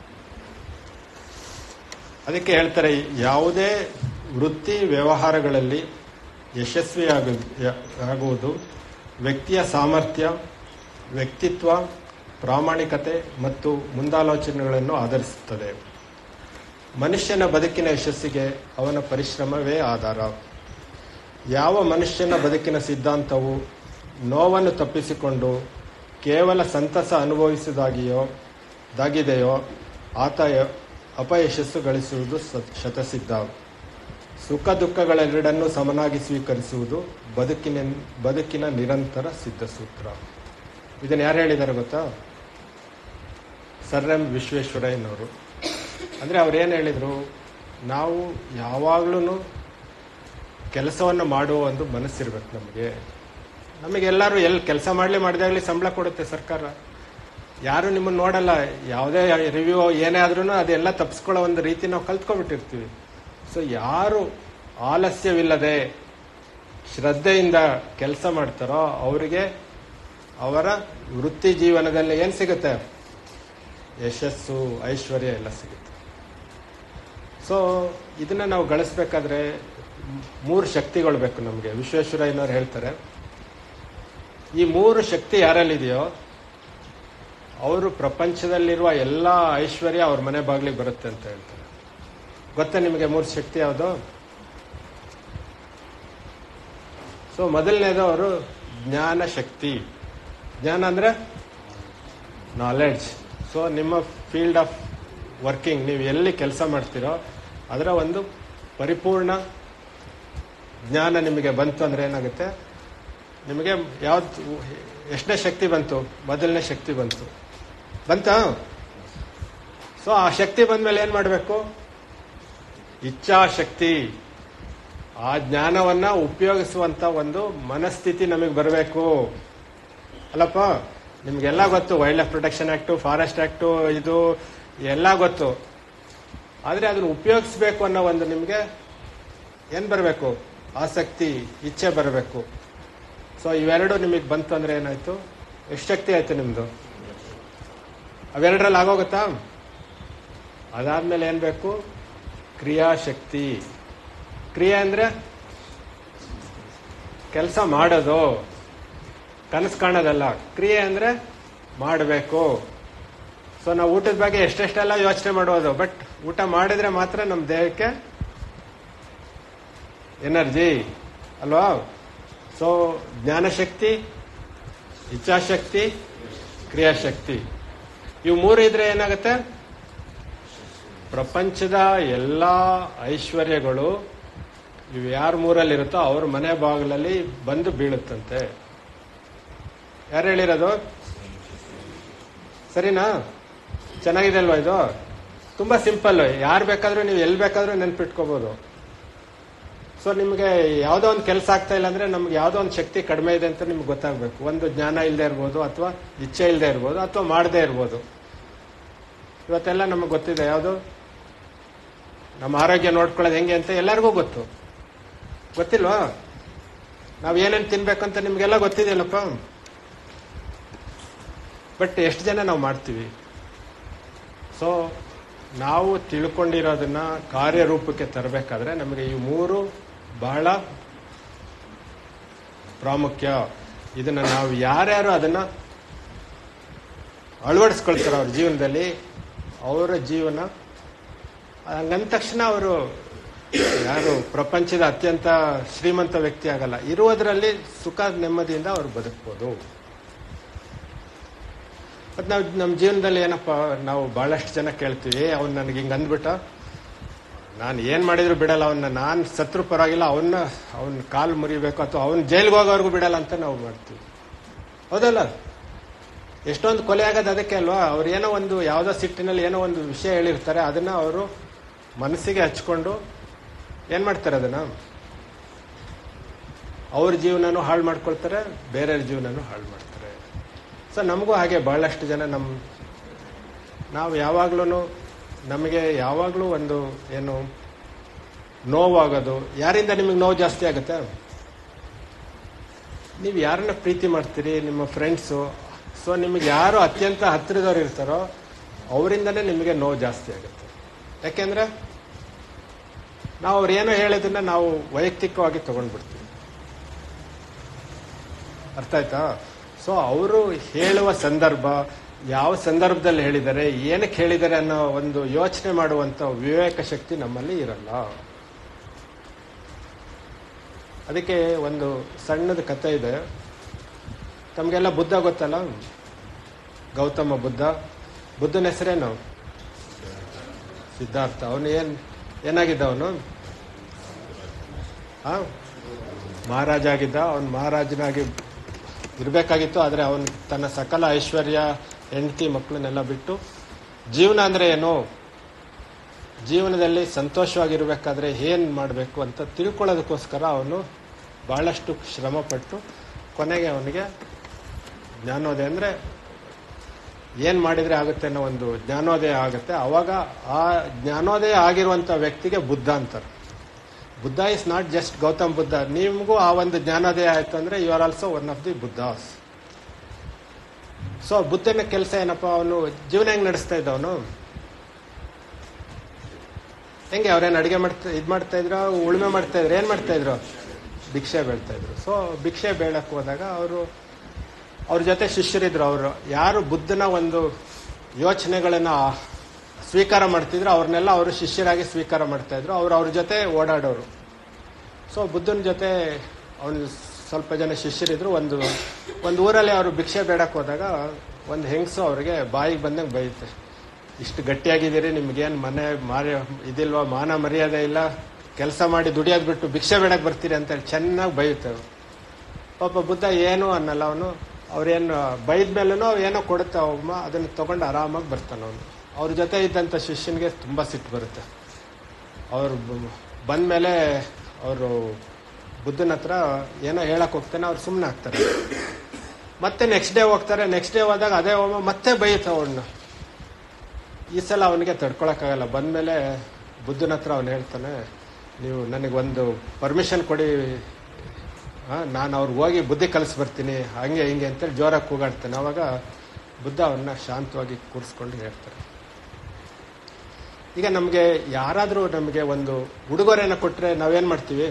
ಅದಕ್ಕೆ ಹೇಳ್ತಾರೆ ಯಾವುದೇ ವೃತ್ತಿ ವ್ಯವಹಾರಗಳಲ್ಲಿ ಯಶಸ್ವಿ ಆಗುವುದು ವ್ಯಕ್ತಿಯ ಸಾಮರ್ಥ್ಯ ವ್ಯಕ್ತಿತ್ವ ಪ್ರಾಮಾಣಿಕತೆ ಮತ್ತು ಮುಂದಾಲೋಚನೆಗಳನ್ನು ಆಧರಿಸುತ್ತದೆ ಮನುಷ್ಯನ ಬದುಕಿನ ಯಶಸ್ಸಿಗೆ ಅವನ ಪರಿಶ್ರಮವೇ ಆಧಾರ ಯಾವ ಮನುಷ್ಯನ ಬದುಕಿನ ಸಿದ್ಧಾಂತವು ನೋವನ್ನು ತಪ್ಪಿಸಿಕೊಂಡು ಕೇವಲ ಸಂತಸ ಅನುಭವಿಸಿದಾಗಿಯೋ ದಾಗಿದೆಯೋ ಆತ ಯ- ಅಪಯಶಸ್ಸು ಗಳಿಸುವುದು ಸ- ಶತಸಿದ್ಧ ಸುಖ ದುಃಖಗಳೆರಡನ್ನೂ ಸಮನಾಗಿ ಸ್ವೀಕರಿಸುವುದು ಬದುಕಿನ ಬದುಕಿನ ನಿರಂತರ ಸಿದ್ಧ ಸೂತ್ರ ಇದನ್ನು ಯಾರು ಹೇಳಿದ್ದಾರೆ ಗೊತ್ತಾ ಸರ್ ಎಂ ವಿಶ್ವೇಶ್ವರಯ್ಯನವರು ಅಂದರೆ ಅವ್ರು ಏನು ಹೇಳಿದರು ನಾವು ಯಾವಾಗ್ಲೂ ಕೆಲಸವನ್ನು ಮಾಡುವ ಒಂದು ಮನಸ್ಸಿರ್ಬೇಕು ನಮಗೆ ನಮಗೆಲ್ಲರೂ ಎಲ್ಲಿ ಕೆಲಸ ಮಾಡಲಿ ಮಾಡಿದಾಗಲಿ ಸಂಬಳ ಕೊಡುತ್ತೆ ಸರ್ಕಾರ ಯಾರು ನಿಮ್ಮನ್ನು ನೋಡಲ್ಲ ಯಾವುದೇ ರಿವ್ಯೂ ಏನೇ ಆದ್ರೂ ಅದೆಲ್ಲ ತಪ್ಪಿಸ್ಕೊಳ್ಳೋ ಒಂದು ರೀತಿ ನಾವು ಕಲ್ತ್ಕೊಬಿಟ್ಟಿರ್ತೀವಿ ಸೊ ಯಾರು ಆಲಸ್ಯವಿಲ್ಲದೆ ಶ್ರದ್ಧೆಯಿಂದ ಕೆಲಸ ಮಾಡ್ತಾರೋ ಅವರಿಗೆ ಅವರ ವೃತ್ತಿ ಜೀವನದಲ್ಲಿ ಏನು ಸಿಗುತ್ತೆ ಯಶಸ್ಸು ಐಶ್ವರ್ಯ ಎಲ್ಲ ಸಿಗುತ್ತೆ ಸೊ ಇದನ್ನ ನಾವು ಗಳಿಸ್ಬೇಕಾದ್ರೆ ಮೂರು ಶಕ್ತಿಗಳು ಬೇಕು ನಮಗೆ ವಿಶ್ವೇಶ್ವರಯ್ಯನವ್ರು ಹೇಳ್ತಾರೆ ಈ ಮೂರು ಶಕ್ತಿ ಯಾರಲ್ಲಿದೆಯೋ ಅವರು ಪ್ರಪಂಚದಲ್ಲಿರುವ ಎಲ್ಲ ಐಶ್ವರ್ಯ ಅವ್ರ ಮನೆ ಬಾಗಿಲಿಗೆ ಬರುತ್ತೆ ಅಂತ ಹೇಳ್ತಾರೆ ಗೊತ್ತಾ ನಿಮಗೆ ಮೂರು ಶಕ್ತಿ ಯಾವುದು ಸೊ ಮೊದಲನೇದು ಅವರು ಜ್ಞಾನ ಶಕ್ತಿ ಜ್ಞಾನ ಅಂದ್ರೆ ನಾಲೆಡ್ಜ್ ಸೊ ನಿಮ್ಮ ಫೀಲ್ಡ್ ಆಫ್ ವರ್ಕಿಂಗ್ ನೀವು ಎಲ್ಲಿ ಕೆಲಸ ಮಾಡ್ತೀರೋ ಅದರ ಒಂದು ಪರಿಪೂರ್ಣ ಜ್ಞಾನ ನಿಮಗೆ ಬಂತು ಅಂದ್ರೆ ಏನಾಗುತ್ತೆ ನಿಮಗೆ ಯಾವ್ದು ಎಷ್ಟನೇ ಶಕ್ತಿ ಬಂತು ಮೊದಲನೇ ಶಕ್ತಿ ಬಂತು ಬಂತಾ ಸೊ ಆ ಶಕ್ತಿ ಬಂದ್ಮೇಲೆ ಏನ್ ಮಾಡಬೇಕು ಇಚ್ಛಾಶಕ್ತಿ ಆ ಜ್ಞಾನವನ್ನ ಉಪಯೋಗಿಸುವಂತ ಒಂದು ಮನಸ್ಥಿತಿ ನಮಗೆ ಬರಬೇಕು ಅಲ್ಲಪ್ಪ ನಿಮ್ಗೆಲ್ಲ ಗೊತ್ತು wild life protection act forest act ಇದು ಎಲ್ಲ ಗೊತ್ತು ಆದ್ರೆ ಅದನ್ನ ಉಪಯೋಗಿಸ್ಬೇಕು ಅನ್ನೋ ಒಂದು ನಿಮಗೆ ಏನ್ ಬರಬೇಕು ಆಸಕ್ತಿ ಇಚ್ಛೆ ಬರಬೇಕು ಸೊ ಇವೆರಡು ನಿಮಗೆ ಬಂತು ಅಂದ್ರೆ ಏನಾಯ್ತು ಎಷ್ಟು ಶಕ್ತಿ ಆಯ್ತು ನಿಮ್ದು ಅವೆರಡರಲ್ಲಿ ಆಗೋಗುತ್ತಾ ಅದಾದ್ಮೇಲೆ ಏನ್ ಬೇಕು ಕ್ರಿಯಾಶಕ್ತಿ ಕ್ರಿಯೆ ಅಂದ್ರೆ ಕೆಲಸ ಮಾಡೋದು ಕನಸು ಕಾಣೋದಲ್ಲ ಕ್ರಿಯೆ ಅಂದ್ರೆ ಮಾಡಬೇಕು ಸೊ ನಾವು ಊಟದ ಬಗ್ಗೆ ಎಷ್ಟೆಷ್ಟೆಲ್ಲ ಯೋಚನೆ ಮಾಡೋದು ಬಟ್ ಊಟ ಮಾಡಿದ್ರೆ ಮಾತ್ರ ನಮ್ಮ ದೇಹಕ್ಕೆ ಎನರ್ಜಿ ಅಲ್ವಾ ಸೊ ಜ್ಞಾನಶಕ್ತಿ ಇಚ್ಛಾಶಕ್ತಿ ಕ್ರಿಯಾಶಕ್ತಿ ಇವು ಮೂರು ಇದ್ರೆ ಏನಾಗುತ್ತೆ ಪ್ರಪಂಚದ ಎಲ್ಲ ಐಶ್ವರ್ಯಗಳು ಇವು ಯಾರ ಮೂರಲ್ಲಿರುತ್ತೋ ಅವ್ರ ಮನೆ ಬಾಗಿಲಲ್ಲಿ ಬಂದು ಬೀಳುತ್ತಂತೆ ಯಾರು ಹೇಳಿರೋದು ಸರಿನಾ ಚೆನ್ನಾಗಿದೆ ಅಲ್ವಾ ಇದು ತುಂಬಾ ಸಿಂಪಲ್ ಯಾರು ಬೇಕಾದ್ರೂ ನೀವು ಎಲ್ಲಿ ಬೇಕಾದ್ರೂ ನೆನ್ಪಿಟ್ಕೋಬಹುದು ಸೊ ನಿಮಗೆ ಯಾವುದೋ ಒಂದು ಕೆಲಸ ಆಗ್ತಾ ಇಲ್ಲ ಅಂದ್ರೆ ನಮ್ಗೆ ಯಾವುದೋ ಒಂದು ಶಕ್ತಿ ಕಡಿಮೆ ಇದೆ ಅಂತ ನಿಮ್ಗೆ ಗೊತ್ತಾಗಬೇಕು ಒಂದು ಜ್ಞಾನ ಇಲ್ಲದೆ ಇರ್ಬೋದು ಅಥವಾ ಇಚ್ಛೆ ಇಲ್ಲದೆ ಇರ್ಬೋದು ಅಥವಾ ಮಾಡದೇ ಇರ್ಬೋದು ಇವತ್ತೆಲ್ಲ ನಮಗೆ ಗೊತ್ತಿದೆ ಯಾವುದು ನಮ್ಮ ಆರೋಗ್ಯ ನೋಡ್ಕೊಳ್ಳೋದು ಹೆಂಗೆ ಅಂತ ಎಲ್ಲರಿಗೂ ಗೊತ್ತು ಗೊತ್ತಿಲ್ವಾ ನಾವು ಏನೇನು ತಿನ್ಬೇಕಂತ ನಿಮ್ಗೆಲ್ಲ ಗೊತ್ತಿದೆಯಲ್ಲಪ್ಪ ಬಟ್ ಎಷ್ಟು ಜನ ನಾವು ಮಾಡ್ತೀವಿ ಸೊ ನಾವು ತಿಳ್ಕೊಂಡಿರೋದನ್ನ ಕಾರ್ಯರೂಪಕ್ಕೆ ತರಬೇಕಾದ್ರೆ ನಮಗೆ ಈ ಮೂರು ಬಹಳ ಪ್ರಾಮುಖ್ಯ ಇದನ್ನ ನಾವು ಯಾರ್ಯಾರು ಅದನ್ನ ಅಳವಡಿಸ್ಕೊಳ್ತಾರೋ ಅವ್ರ ಜೀವನದಲ್ಲಿ ಅವರ ಜೀವನ ಹಂಗಂದ ತಕ್ಷಣ ಅವರು ಯಾರು ಪ್ರಪಂಚದ ಅತ್ಯಂತ ಶ್ರೀಮಂತ ವ್ಯಕ್ತಿ ಆಗಲ್ಲ ಇರುವುದರಲ್ಲಿ ಸುಖ ನೆಮ್ಮದಿಯಿಂದ ಅವರು ಬದುಕ್ಬೋದು ಮತ್ತು ನಾವು ನಮ್ಮ ಜೀವನದಲ್ಲಿ ಏನಪ್ಪ ನಾವು ಬಹಳಷ್ಟು ಜನ ಕೇಳ್ತೀವಿ ಅವ್ನು ನನಗೆ ಹಿಂಗೆ ಅಂದ್ಬಿಟ್ಟ ನಾನು ಏನು ಮಾಡಿದ್ರು ಬಿಡಲ್ಲ ಅವನ್ನ ನಾನು ಸತ್ರು ಪರವಾಗಿಲ್ಲ ಅವನ್ನ ಅವನ ಕಾಲು ಮುರಿಬೇಕು ಅಥವಾ ಅವನ ಜೈಲಿಗೆ ಹೋಗೋವರೆಗೂ ಬಿಡಲ್ಲ ಅಂತ ನಾವು ಮಾಡ್ತೀವಿ ಹೌದಲ್ಲ ಎಷ್ಟೊಂದು ಕೊಲೆ ಆಗೋದು ಅದಕ್ಕೆ ಅಲ್ವಾ ಅವ್ರು ಏನೋ ಒಂದು ಯಾವುದೋ ಸಿಟ್ಟಿನಲ್ಲಿ ಏನೋ ಒಂದು ವಿಷಯ ಹೇಳಿರ್ತಾರೆ ಅದನ್ನ ಅವರು ಮನಸ್ಸಿಗೆ ಹಚ್ಕೊಂಡು ಏನ್ ಮಾಡ್ತಾರೆ ಅದನ್ನ ಅವ್ರ ಜೀವನನೂ ಹಾಳು ಮಾಡ್ಕೊಳ್ತಾರೆ ಬೇರೆಯವ್ರ ಜೀವನನೂ ಹಾಳು ಮಾಡ್ತಾರೆ ಸೊ ನಮಗೂ ಹಾಗೆ ಬಹಳಷ್ಟು ಜನ ನಮ್ಮ ನಾವು ಯಾವಾಗ್ಲೂ ನಮಗೆ ಯಾವಾಗಲೂ ಒಂದು ಏನು ನೋವಾಗೋದು ಯಾರಿಂದ ನಿಮಗೆ ನೋವು ಜಾಸ್ತಿ ಆಗುತ್ತೆ ನೀವು ಯಾರನ್ನ ಪ್ರೀತಿ ಮಾಡ್ತೀರಿ ನಿಮ್ಮ ಫ್ರೆಂಡ್ಸು ಸೊ ನಿಮಗೆ ಯಾರು ಅತ್ಯಂತ ಹತ್ತಿರದವ್ರು ಇರ್ತಾರೋ ಅವರಿಂದನೇ ನಿಮಗೆ ನೋವು ಜಾಸ್ತಿ ಆಗುತ್ತೆ ಯಾಕೆಂದ್ರೆ ನಾವು ಅವ್ರು ಏನೋ ಹೇಳಿದ್ದನ್ನ ನಾವು ವೈಯಕ್ತಿಕವಾಗಿ ತಗೊಂಡ್ಬಿಡ್ತೀವಿ ಅರ್ಥ ಆಯ್ತಾ ಸೊ ಅವರು ಹೇಳುವ ಸಂದರ್ಭ ಯಾವ ಸಂದರ್ಭದಲ್ಲಿ ಹೇಳಿದ್ದಾರೆ ಏನಕ್ಕೆ ಹೇಳಿದ್ದಾರೆ ಅನ್ನೋ ಒಂದು ಯೋಚನೆ ಮಾಡುವಂತ ವಿವೇಕ ಶಕ್ತಿ ನಮ್ಮಲ್ಲಿ ಇರಲ್ಲ ಅದಕ್ಕೆ ಒಂದು ಸಣ್ಣದ ಕತೆ ಇದೆ ತಮಗೆಲ್ಲ ಬುದ್ಧ ಗೊತ್ತಲ್ಲ ಗೌತಮ ಬುದ್ಧ ಬುದ್ಧನ ಹೆಸರೇನು ಸಿದ್ಧಾರ್ಥ ಅವನು ಏನ್ ಏನಾಗಿದ್ದ ಅವನು ಆ ಮಹಾರಾಜ ಆಗಿದ್ದ ಅವನು ಮಹಾರಾಜನಾಗಿ ಇರಬೇಕಾಗಿತ್ತು ಆದರೆ ಅವನು ತನ್ನ ಸಕಲ ಐಶ್ವರ್ಯ ಹೆಂಡತಿ ಮಕ್ಕಳನ್ನೆಲ್ಲ ಬಿಟ್ಟು ಜೀವನ ಅಂದ್ರೆ ಏನು ಜೀವನದಲ್ಲಿ ಸಂತೋಷವಾಗಿರ್ಬೇಕಾದ್ರೆ ಏನ್ ಮಾಡಬೇಕು ಅಂತ ತಿಳ್ಕೊಳ್ಳೋದಕ್ಕೋಸ್ಕರ ಅವನು ಬಹಳಷ್ಟು ಶ್ರಮ ಪಟ್ಟು ಕೊನೆಗೆ ಅವನಿಗೆ ಜ್ಞಾನೋದಯ ಅಂದ್ರೆ ಏನ್ ಮಾಡಿದ್ರೆ ಆಗುತ್ತೆ ಅನ್ನೋ ಒಂದು ಜ್ಞಾನೋದಯ ಆಗುತ್ತೆ ಅವಾಗ ಆ ಜ್ಞಾನೋದಯ ಆಗಿರುವಂತ ವ್ಯಕ್ತಿಗೆ ಬುದ್ಧ ಅಂತಾರೆ Buddha is not just Gautam Buddha ನಿಮಗೂ ಆ ಒಂದು ಜ್ಞಾನೋದಯ ಆಯ್ತು ಅಂದ್ರೆ you are also one of the Buddhas so ಬುದ್ಧನ ಕೆಲಸ ಏನಪ್ಪ ಅವನು ಜೀವನ ಹೆಂಗ್ ನಡೆಸ್ತಾ ಇದ್ದ ಅವನು ಹೆಂಗೆ ಅವ್ರೇನು ಅಡಿಗೆ ಮಾಡ್ತಾ ಇದ್ ಮಾಡ್ತಾ ಇದ್ರು ಉಳುಮೆ ಮಾಡ್ತಾ ಇದ್ರು ಏನ್ ಮಾಡ್ತಾ ಇದ್ರು ಭಿಕ್ಷೆ ಬೇಳ್ತಾ ಇದ್ರು ಸೊ ಭಿಕ್ಷೆ ಬೇಳಕ್ ಹೋದಾಗ ಅವರು ಅವ್ರ ಜೊತೆ ಶಿಷ್ಯರಿದ್ರು ಅವರು ಯಾರು ಬುದ್ಧನ ಒಂದು ಯೋಚನೆಗಳನ್ನ ಸ್ವೀಕಾರ ಮಾಡ್ತಿದ್ರು ಅವ್ರನ್ನೆಲ್ಲ ಅವರು ಶಿಷ್ಯರಾಗಿ ಸ್ವೀಕಾರ ಮಾಡ್ತಾ ಇದ್ರು ಅವ್ರು ಅವ್ರ ಜೊತೆ ಓಡಾಡೋರು ಸೊ ಬುದ್ಧನ ಜೊತೆ ಅವನು ಸ್ವಲ್ಪ ಜನ ಶಿಷ್ಯರಿದ್ರು ಒಂದು ಒಂದು ಊರಲ್ಲಿ ಅವರು ಭಿಕ್ಷೆ ಬೇಡಕ್ಕೆ ಹೋದಾಗ ಒಂದು ಹೆಂಗಸು ಅವ್ರಿಗೆ ಬಾಯಿಗೆ ಬಂದಂಗೆ ಬೈಯುತ್ತೆ ಇಷ್ಟು ಗಟ್ಟಿಯಾಗಿದ್ದೀರಿ ನಿಮ್ಗೇನು ಮನೆ ಮಾರಿ ಇದಿಲ್ವಾ ಮಾನ ಮರ್ಯಾದೆ ಇಲ್ಲ ಕೆಲಸ ಮಾಡಿ ದುಡಿಯೋದು ಬಿಟ್ಟು ಭಿಕ್ಷೆ ಬೇಡಕ್ಕೆ ಬರ್ತೀರಿ ಅಂತೇಳಿ ಚೆನ್ನಾಗಿ ಬೈಯುತ್ತೆ ಅವ್ರು. ಪಾಪ ಬುದ್ಧ ಏನು ಅನ್ನಲ್ಲ ಅವನು ಅವ್ರೇನು ಬೈದ ಮೇಲೂ ಏನೋ ಕೊಡುತ್ತೆ ಅವಮ್ಮ ಅದನ್ನ ತಗೊಂಡು ಆರಾಮಾಗಿ ಬರ್ತಾನೆ ಅವನು ಅವ್ರ ಜೊತೆ ಇದ್ದಂಥ ಶಿಷ್ಯನಿಗೆ ತುಂಬಾ ಸಿಟ್ಟು ಬರುತ್ತೆ ಅವ್ರು ಬಂದ ಮೇಲೆ ಅವರು ಬುದ್ಧನ ಹತ್ರ ಏನೋ ಹೇಳಕ್ ಹೋಗ್ತಾನೆ ಅವ್ರು ಸುಮ್ಮನೆ ಆಗ್ತಾರೆ ಮತ್ತೆ ನೆಕ್ಸ್ಟ್ ಡೇ ಹೋಗ್ತಾರೆ ನೆಕ್ಸ್ಟ್ ಡೇ ಹೋದಾಗ ಅದೇ ಹೋಮ ಮತ್ತೆ ಬೈಯುತ್ತೆ ಅವನ್ನ ಈ ಸಲ ಅವನಿಗೆ ತಡ್ಕೊಳಕ್ಕಾಗಲ್ಲ ಬಂದ್ಮೇಲೆ ಬುದ್ಧನ ಹತ್ರ ಅವನು ಹೇಳ್ತಾನೆ ನೀವು ನನಗೊಂದು ಪರ್ಮಿಷನ್ ಕೊಡಿ ನಾನು ಅವ್ರಿಗೆ ಹೋಗಿ ಬುದ್ಧಿ ಕಲಿಸಿ ಬರ್ತೀನಿ ಹಂಗೆ ಹಿಂಗೆ ಅಂತೇಳಿ ಜೋರಾಗಿ ಕೂಗಾಡ್ತಾನೆ ಅವಾಗ ಬುದ್ಧ ಅವನ್ನ ಶಾಂತವಾಗಿ ಕೂರಿಸ್ಕೊಂಡು ಹೇಳ್ತಾರೆ ಈಗ ನಮಗೆ ಯಾರಾದರೂ ನಮಗೆ ಒಂದು ಉಡುಗೊರೆನ ಕೊಟ್ರೆ ನಾವೇನ್ ಮಾಡ್ತೀವಿ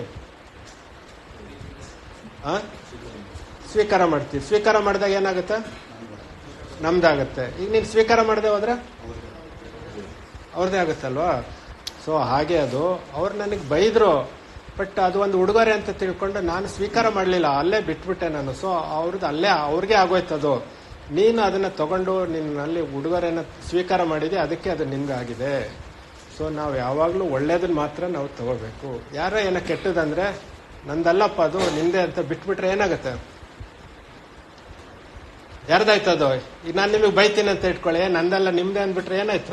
ಆ ಸ್ವೀಕಾರ ಮಾಡ್ತೀವಿ ಸ್ವೀಕಾರ ಮಾಡಿದಾಗ ಏನಾಗುತ್ತೆ ನಮ್ದಾಗತ್ತೆ ಈಗ ನೀನು ಸ್ವೀಕಾರ ಮಾಡದೆ ಹೋದ್ರೆ ಅವ್ರದ್ದೇ ಆಗುತ್ತಲ್ವಾ ಸೊ ಹಾಗೆ ಅದು ಅವ್ರು ನನಗೆ ಬೈದ್ರು ಬಟ್ ಅದು ಒಂದು ಉಡುಗೊರೆ ಅಂತ ತಿಳ್ಕೊಂಡು ನಾನು ಸ್ವೀಕಾರ ಮಾಡಲಿಲ್ಲ ಅಲ್ಲೇ ಬಿಟ್ಬಿಟ್ಟೆ ನಾನು ಸೊ ಅವ್ರದ್ದು ಅಲ್ಲೇ ಅವ್ರಿಗೆ ಆಗೋಯ್ತು ಅದು ನೀನು ಅದನ್ನ ತಗೊಂಡು ನಿನ್ನಲ್ಲಿ ಉಡುಗೊರೆನ ಸ್ವೀಕಾರ ಮಾಡಿದೆ ಅದಕ್ಕೆ ಅದು ನಿಂದಾಗಿದೆ ಸೊ ನಾವು ಯಾವಾಗಲೂ ಒಳ್ಳೇದನ್ನ ಮಾತ್ರ ನಾವು ತಗೋಬೇಕು ಯಾರ ಏನೋ ಕೆಟ್ಟದಂದ್ರೆ ನಂದಲ್ಲಪ್ಪ ಅದು ನಿಂದೆ ಅಂತ ಬಿಟ್ಬಿಟ್ರೆ ಏನಾಗುತ್ತೆ ಯಾರ್ದಾಯ್ತು ಅದು ಈಗ ನಾನು ನಿಮಗೆ ಬೈತೀನಿ ಅಂತ ಇಟ್ಕೊಳ್ಳಿ ನಂದೆಲ್ಲ ನಿಮ್ದೇ ಅಂದ್ಬಿಟ್ರೆ ಏನಾಯ್ತು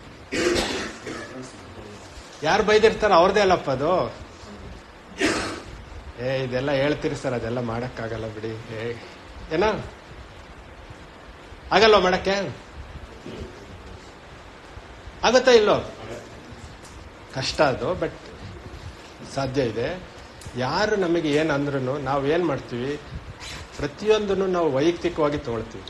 ಯಾರು ಬೈದಿರ್ತಾರ ಅವ್ರದೇ ಅಲ್ಲಪ್ಪ ಅದು ಏ ಇದೆಲ್ಲ ಹೇಳ್ತೀರಿ ಸರ್ ಅದೆಲ್ಲ ಮಾಡಕ್ಕಾಗಲ್ಲ ಬಿಡಿ ಏ ಏನ ಆಗಲ್ವಾ ಮಾಡಕ್ಕೆ ಆಗುತ್ತಾ ಇಲ್ಲೋ ಕಷ್ಟ ಅದು ಬಟ್ ಸಾಧ್ಯ ಇದೆ ಯಾರು ನಮಗೆ ಏನು ಅಂದ್ರೂ ನಾವು ಏನು ಮಾಡ್ತೀವಿ ಪ್ರತಿಯೊಂದನ್ನು ನಾವು ವೈಯಕ್ತಿಕವಾಗಿ ತಗೊಳ್ತೀವಿ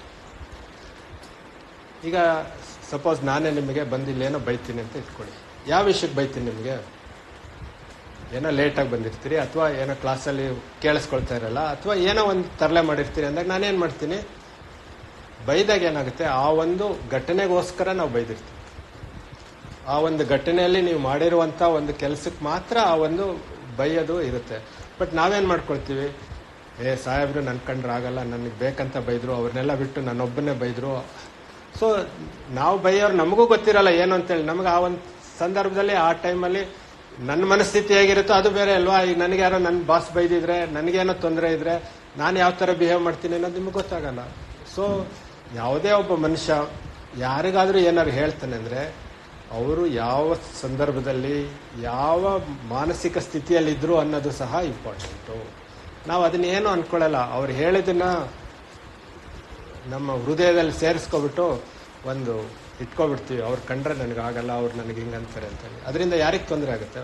ಈಗ ಸಪೋಸ್ ನಾನೇ ನಿಮಗೆ ಬಂದಿಲ್ಲ ಏನೋ ಬೈತೀನಿ ಅಂತ ಇಟ್ಕೊಳ್ಳಿ ಯಾವ ವಿಷಯಕ್ಕೆ ಬೈತೀನಿ ನಿಮಗೆ ಏನೋ ಲೇಟಾಗಿ ಬಂದಿರ್ತೀರಿ ಅಥವಾ ಏನೋ ಕ್ಲಾಸಲ್ಲಿ ಕೇಳಿಸ್ಕೊಳ್ತಾ ಇರಲ್ಲ ಅಥವಾ ಏನೋ ಒಂದು ತರಲೆ ಮಾಡಿರ್ತೀರಿ ಅಂದಾಗ ನಾನೇನು ಮಾಡ್ತೀನಿ ಬೈದಾಗ ಏನಾಗುತ್ತೆ ಆ ಒಂದು ಘಟನೆಗೋಸ್ಕರ ನಾವು ಬೈದಿರ್ತೀವಿ ಆ ಒಂದು ಘಟನೆಯಲ್ಲಿ ನೀವು ಮಾಡಿರುವಂಥ ಒಂದು ಕೆಲಸಕ್ಕೆ ಮಾತ್ರ ಆ ಒಂದು ಬೈಯೋದು ಇರುತ್ತೆ ಬಟ್ ನಾವೇನು ಮಾಡ್ಕೊಳ್ತೀವಿ ಏ ಸಾಹೇಬ್ರು ನನ್ನ ಕಂಡ್ರೆ ಆಗಲ್ಲ ನನಗೆ ಬೇಕಂತ ಬೈದ್ರು ಅವ್ರನ್ನೆಲ್ಲ ಬಿಟ್ಟು ನನ್ನೊಬ್ಬನೇ ಬೈದ್ರು ಸೊ ನಾವು ಬೈಯೋರು ನಮಗೂ ಗೊತ್ತಿರಲ್ಲ ಏನು ಅಂತೇಳಿ ನಮಗೆ ಆ ಒಂದು ಸಂದರ್ಭದಲ್ಲಿ ಆ ಟೈಮಲ್ಲಿ ನನ್ನ ಮನಸ್ಥಿತಿ ಹೇಗಿರುತ್ತೋ ಅದು ಬೇರೆ ಅಲ್ವಾ ಈಗ ನನಗೆ ಯಾರೋ ನನ್ನ ಬಾಸ್ ಬೈದಿದ್ರೆ ನನಗೇನೋ ತೊಂದರೆ ಇದ್ರೆ ನಾನು ಯಾವ ಥರ ಬಿಹೇವ್ ಮಾಡ್ತೀನಿ ಅನ್ನೋದು ನಿಮಗೆ ಗೊತ್ತಾಗಲ್ಲ ಸೊ ಯಾವುದೇ ಒಬ್ಬ ಮನುಷ್ಯ ಯಾರಿಗಾದ್ರೂ ಏನಾದ್ರು ಹೇಳ್ತಾನೆ ಅಂದರೆ ಅವರು ಯಾವ ಸಂದರ್ಭದಲ್ಲಿ ಯಾವ ಮಾನಸಿಕ ಸ್ಥಿತಿಯಲ್ಲಿದ್ರು ಅನ್ನೋದು ಸಹ ಇಂಪಾರ್ಟೆಂಟು ನಾವು ಅದನ್ನೇನು ಅನ್ಕೊಳ್ಳಲ್ಲ ಅವ್ರು ಹೇಳಿದ್ದನ್ನ ನಮ್ಮ ಹೃದಯದಲ್ಲಿ ಸೇರಿಸ್ಕೊಬಿಟ್ಟು ಒಂದು ಇಟ್ಕೊಬಿಡ್ತೀವಿ ಅವ್ರು ಕಂಡ್ರೆ ನನಗಾಗಲ್ಲ ಅವ್ರು ನನಗೆ ಹಿಂಗಂತಾರೆ ಅಂತೇಳಿ ಅದರಿಂದ ಯಾರಿಗೆ ತೊಂದರೆ ಆಗುತ್ತೆ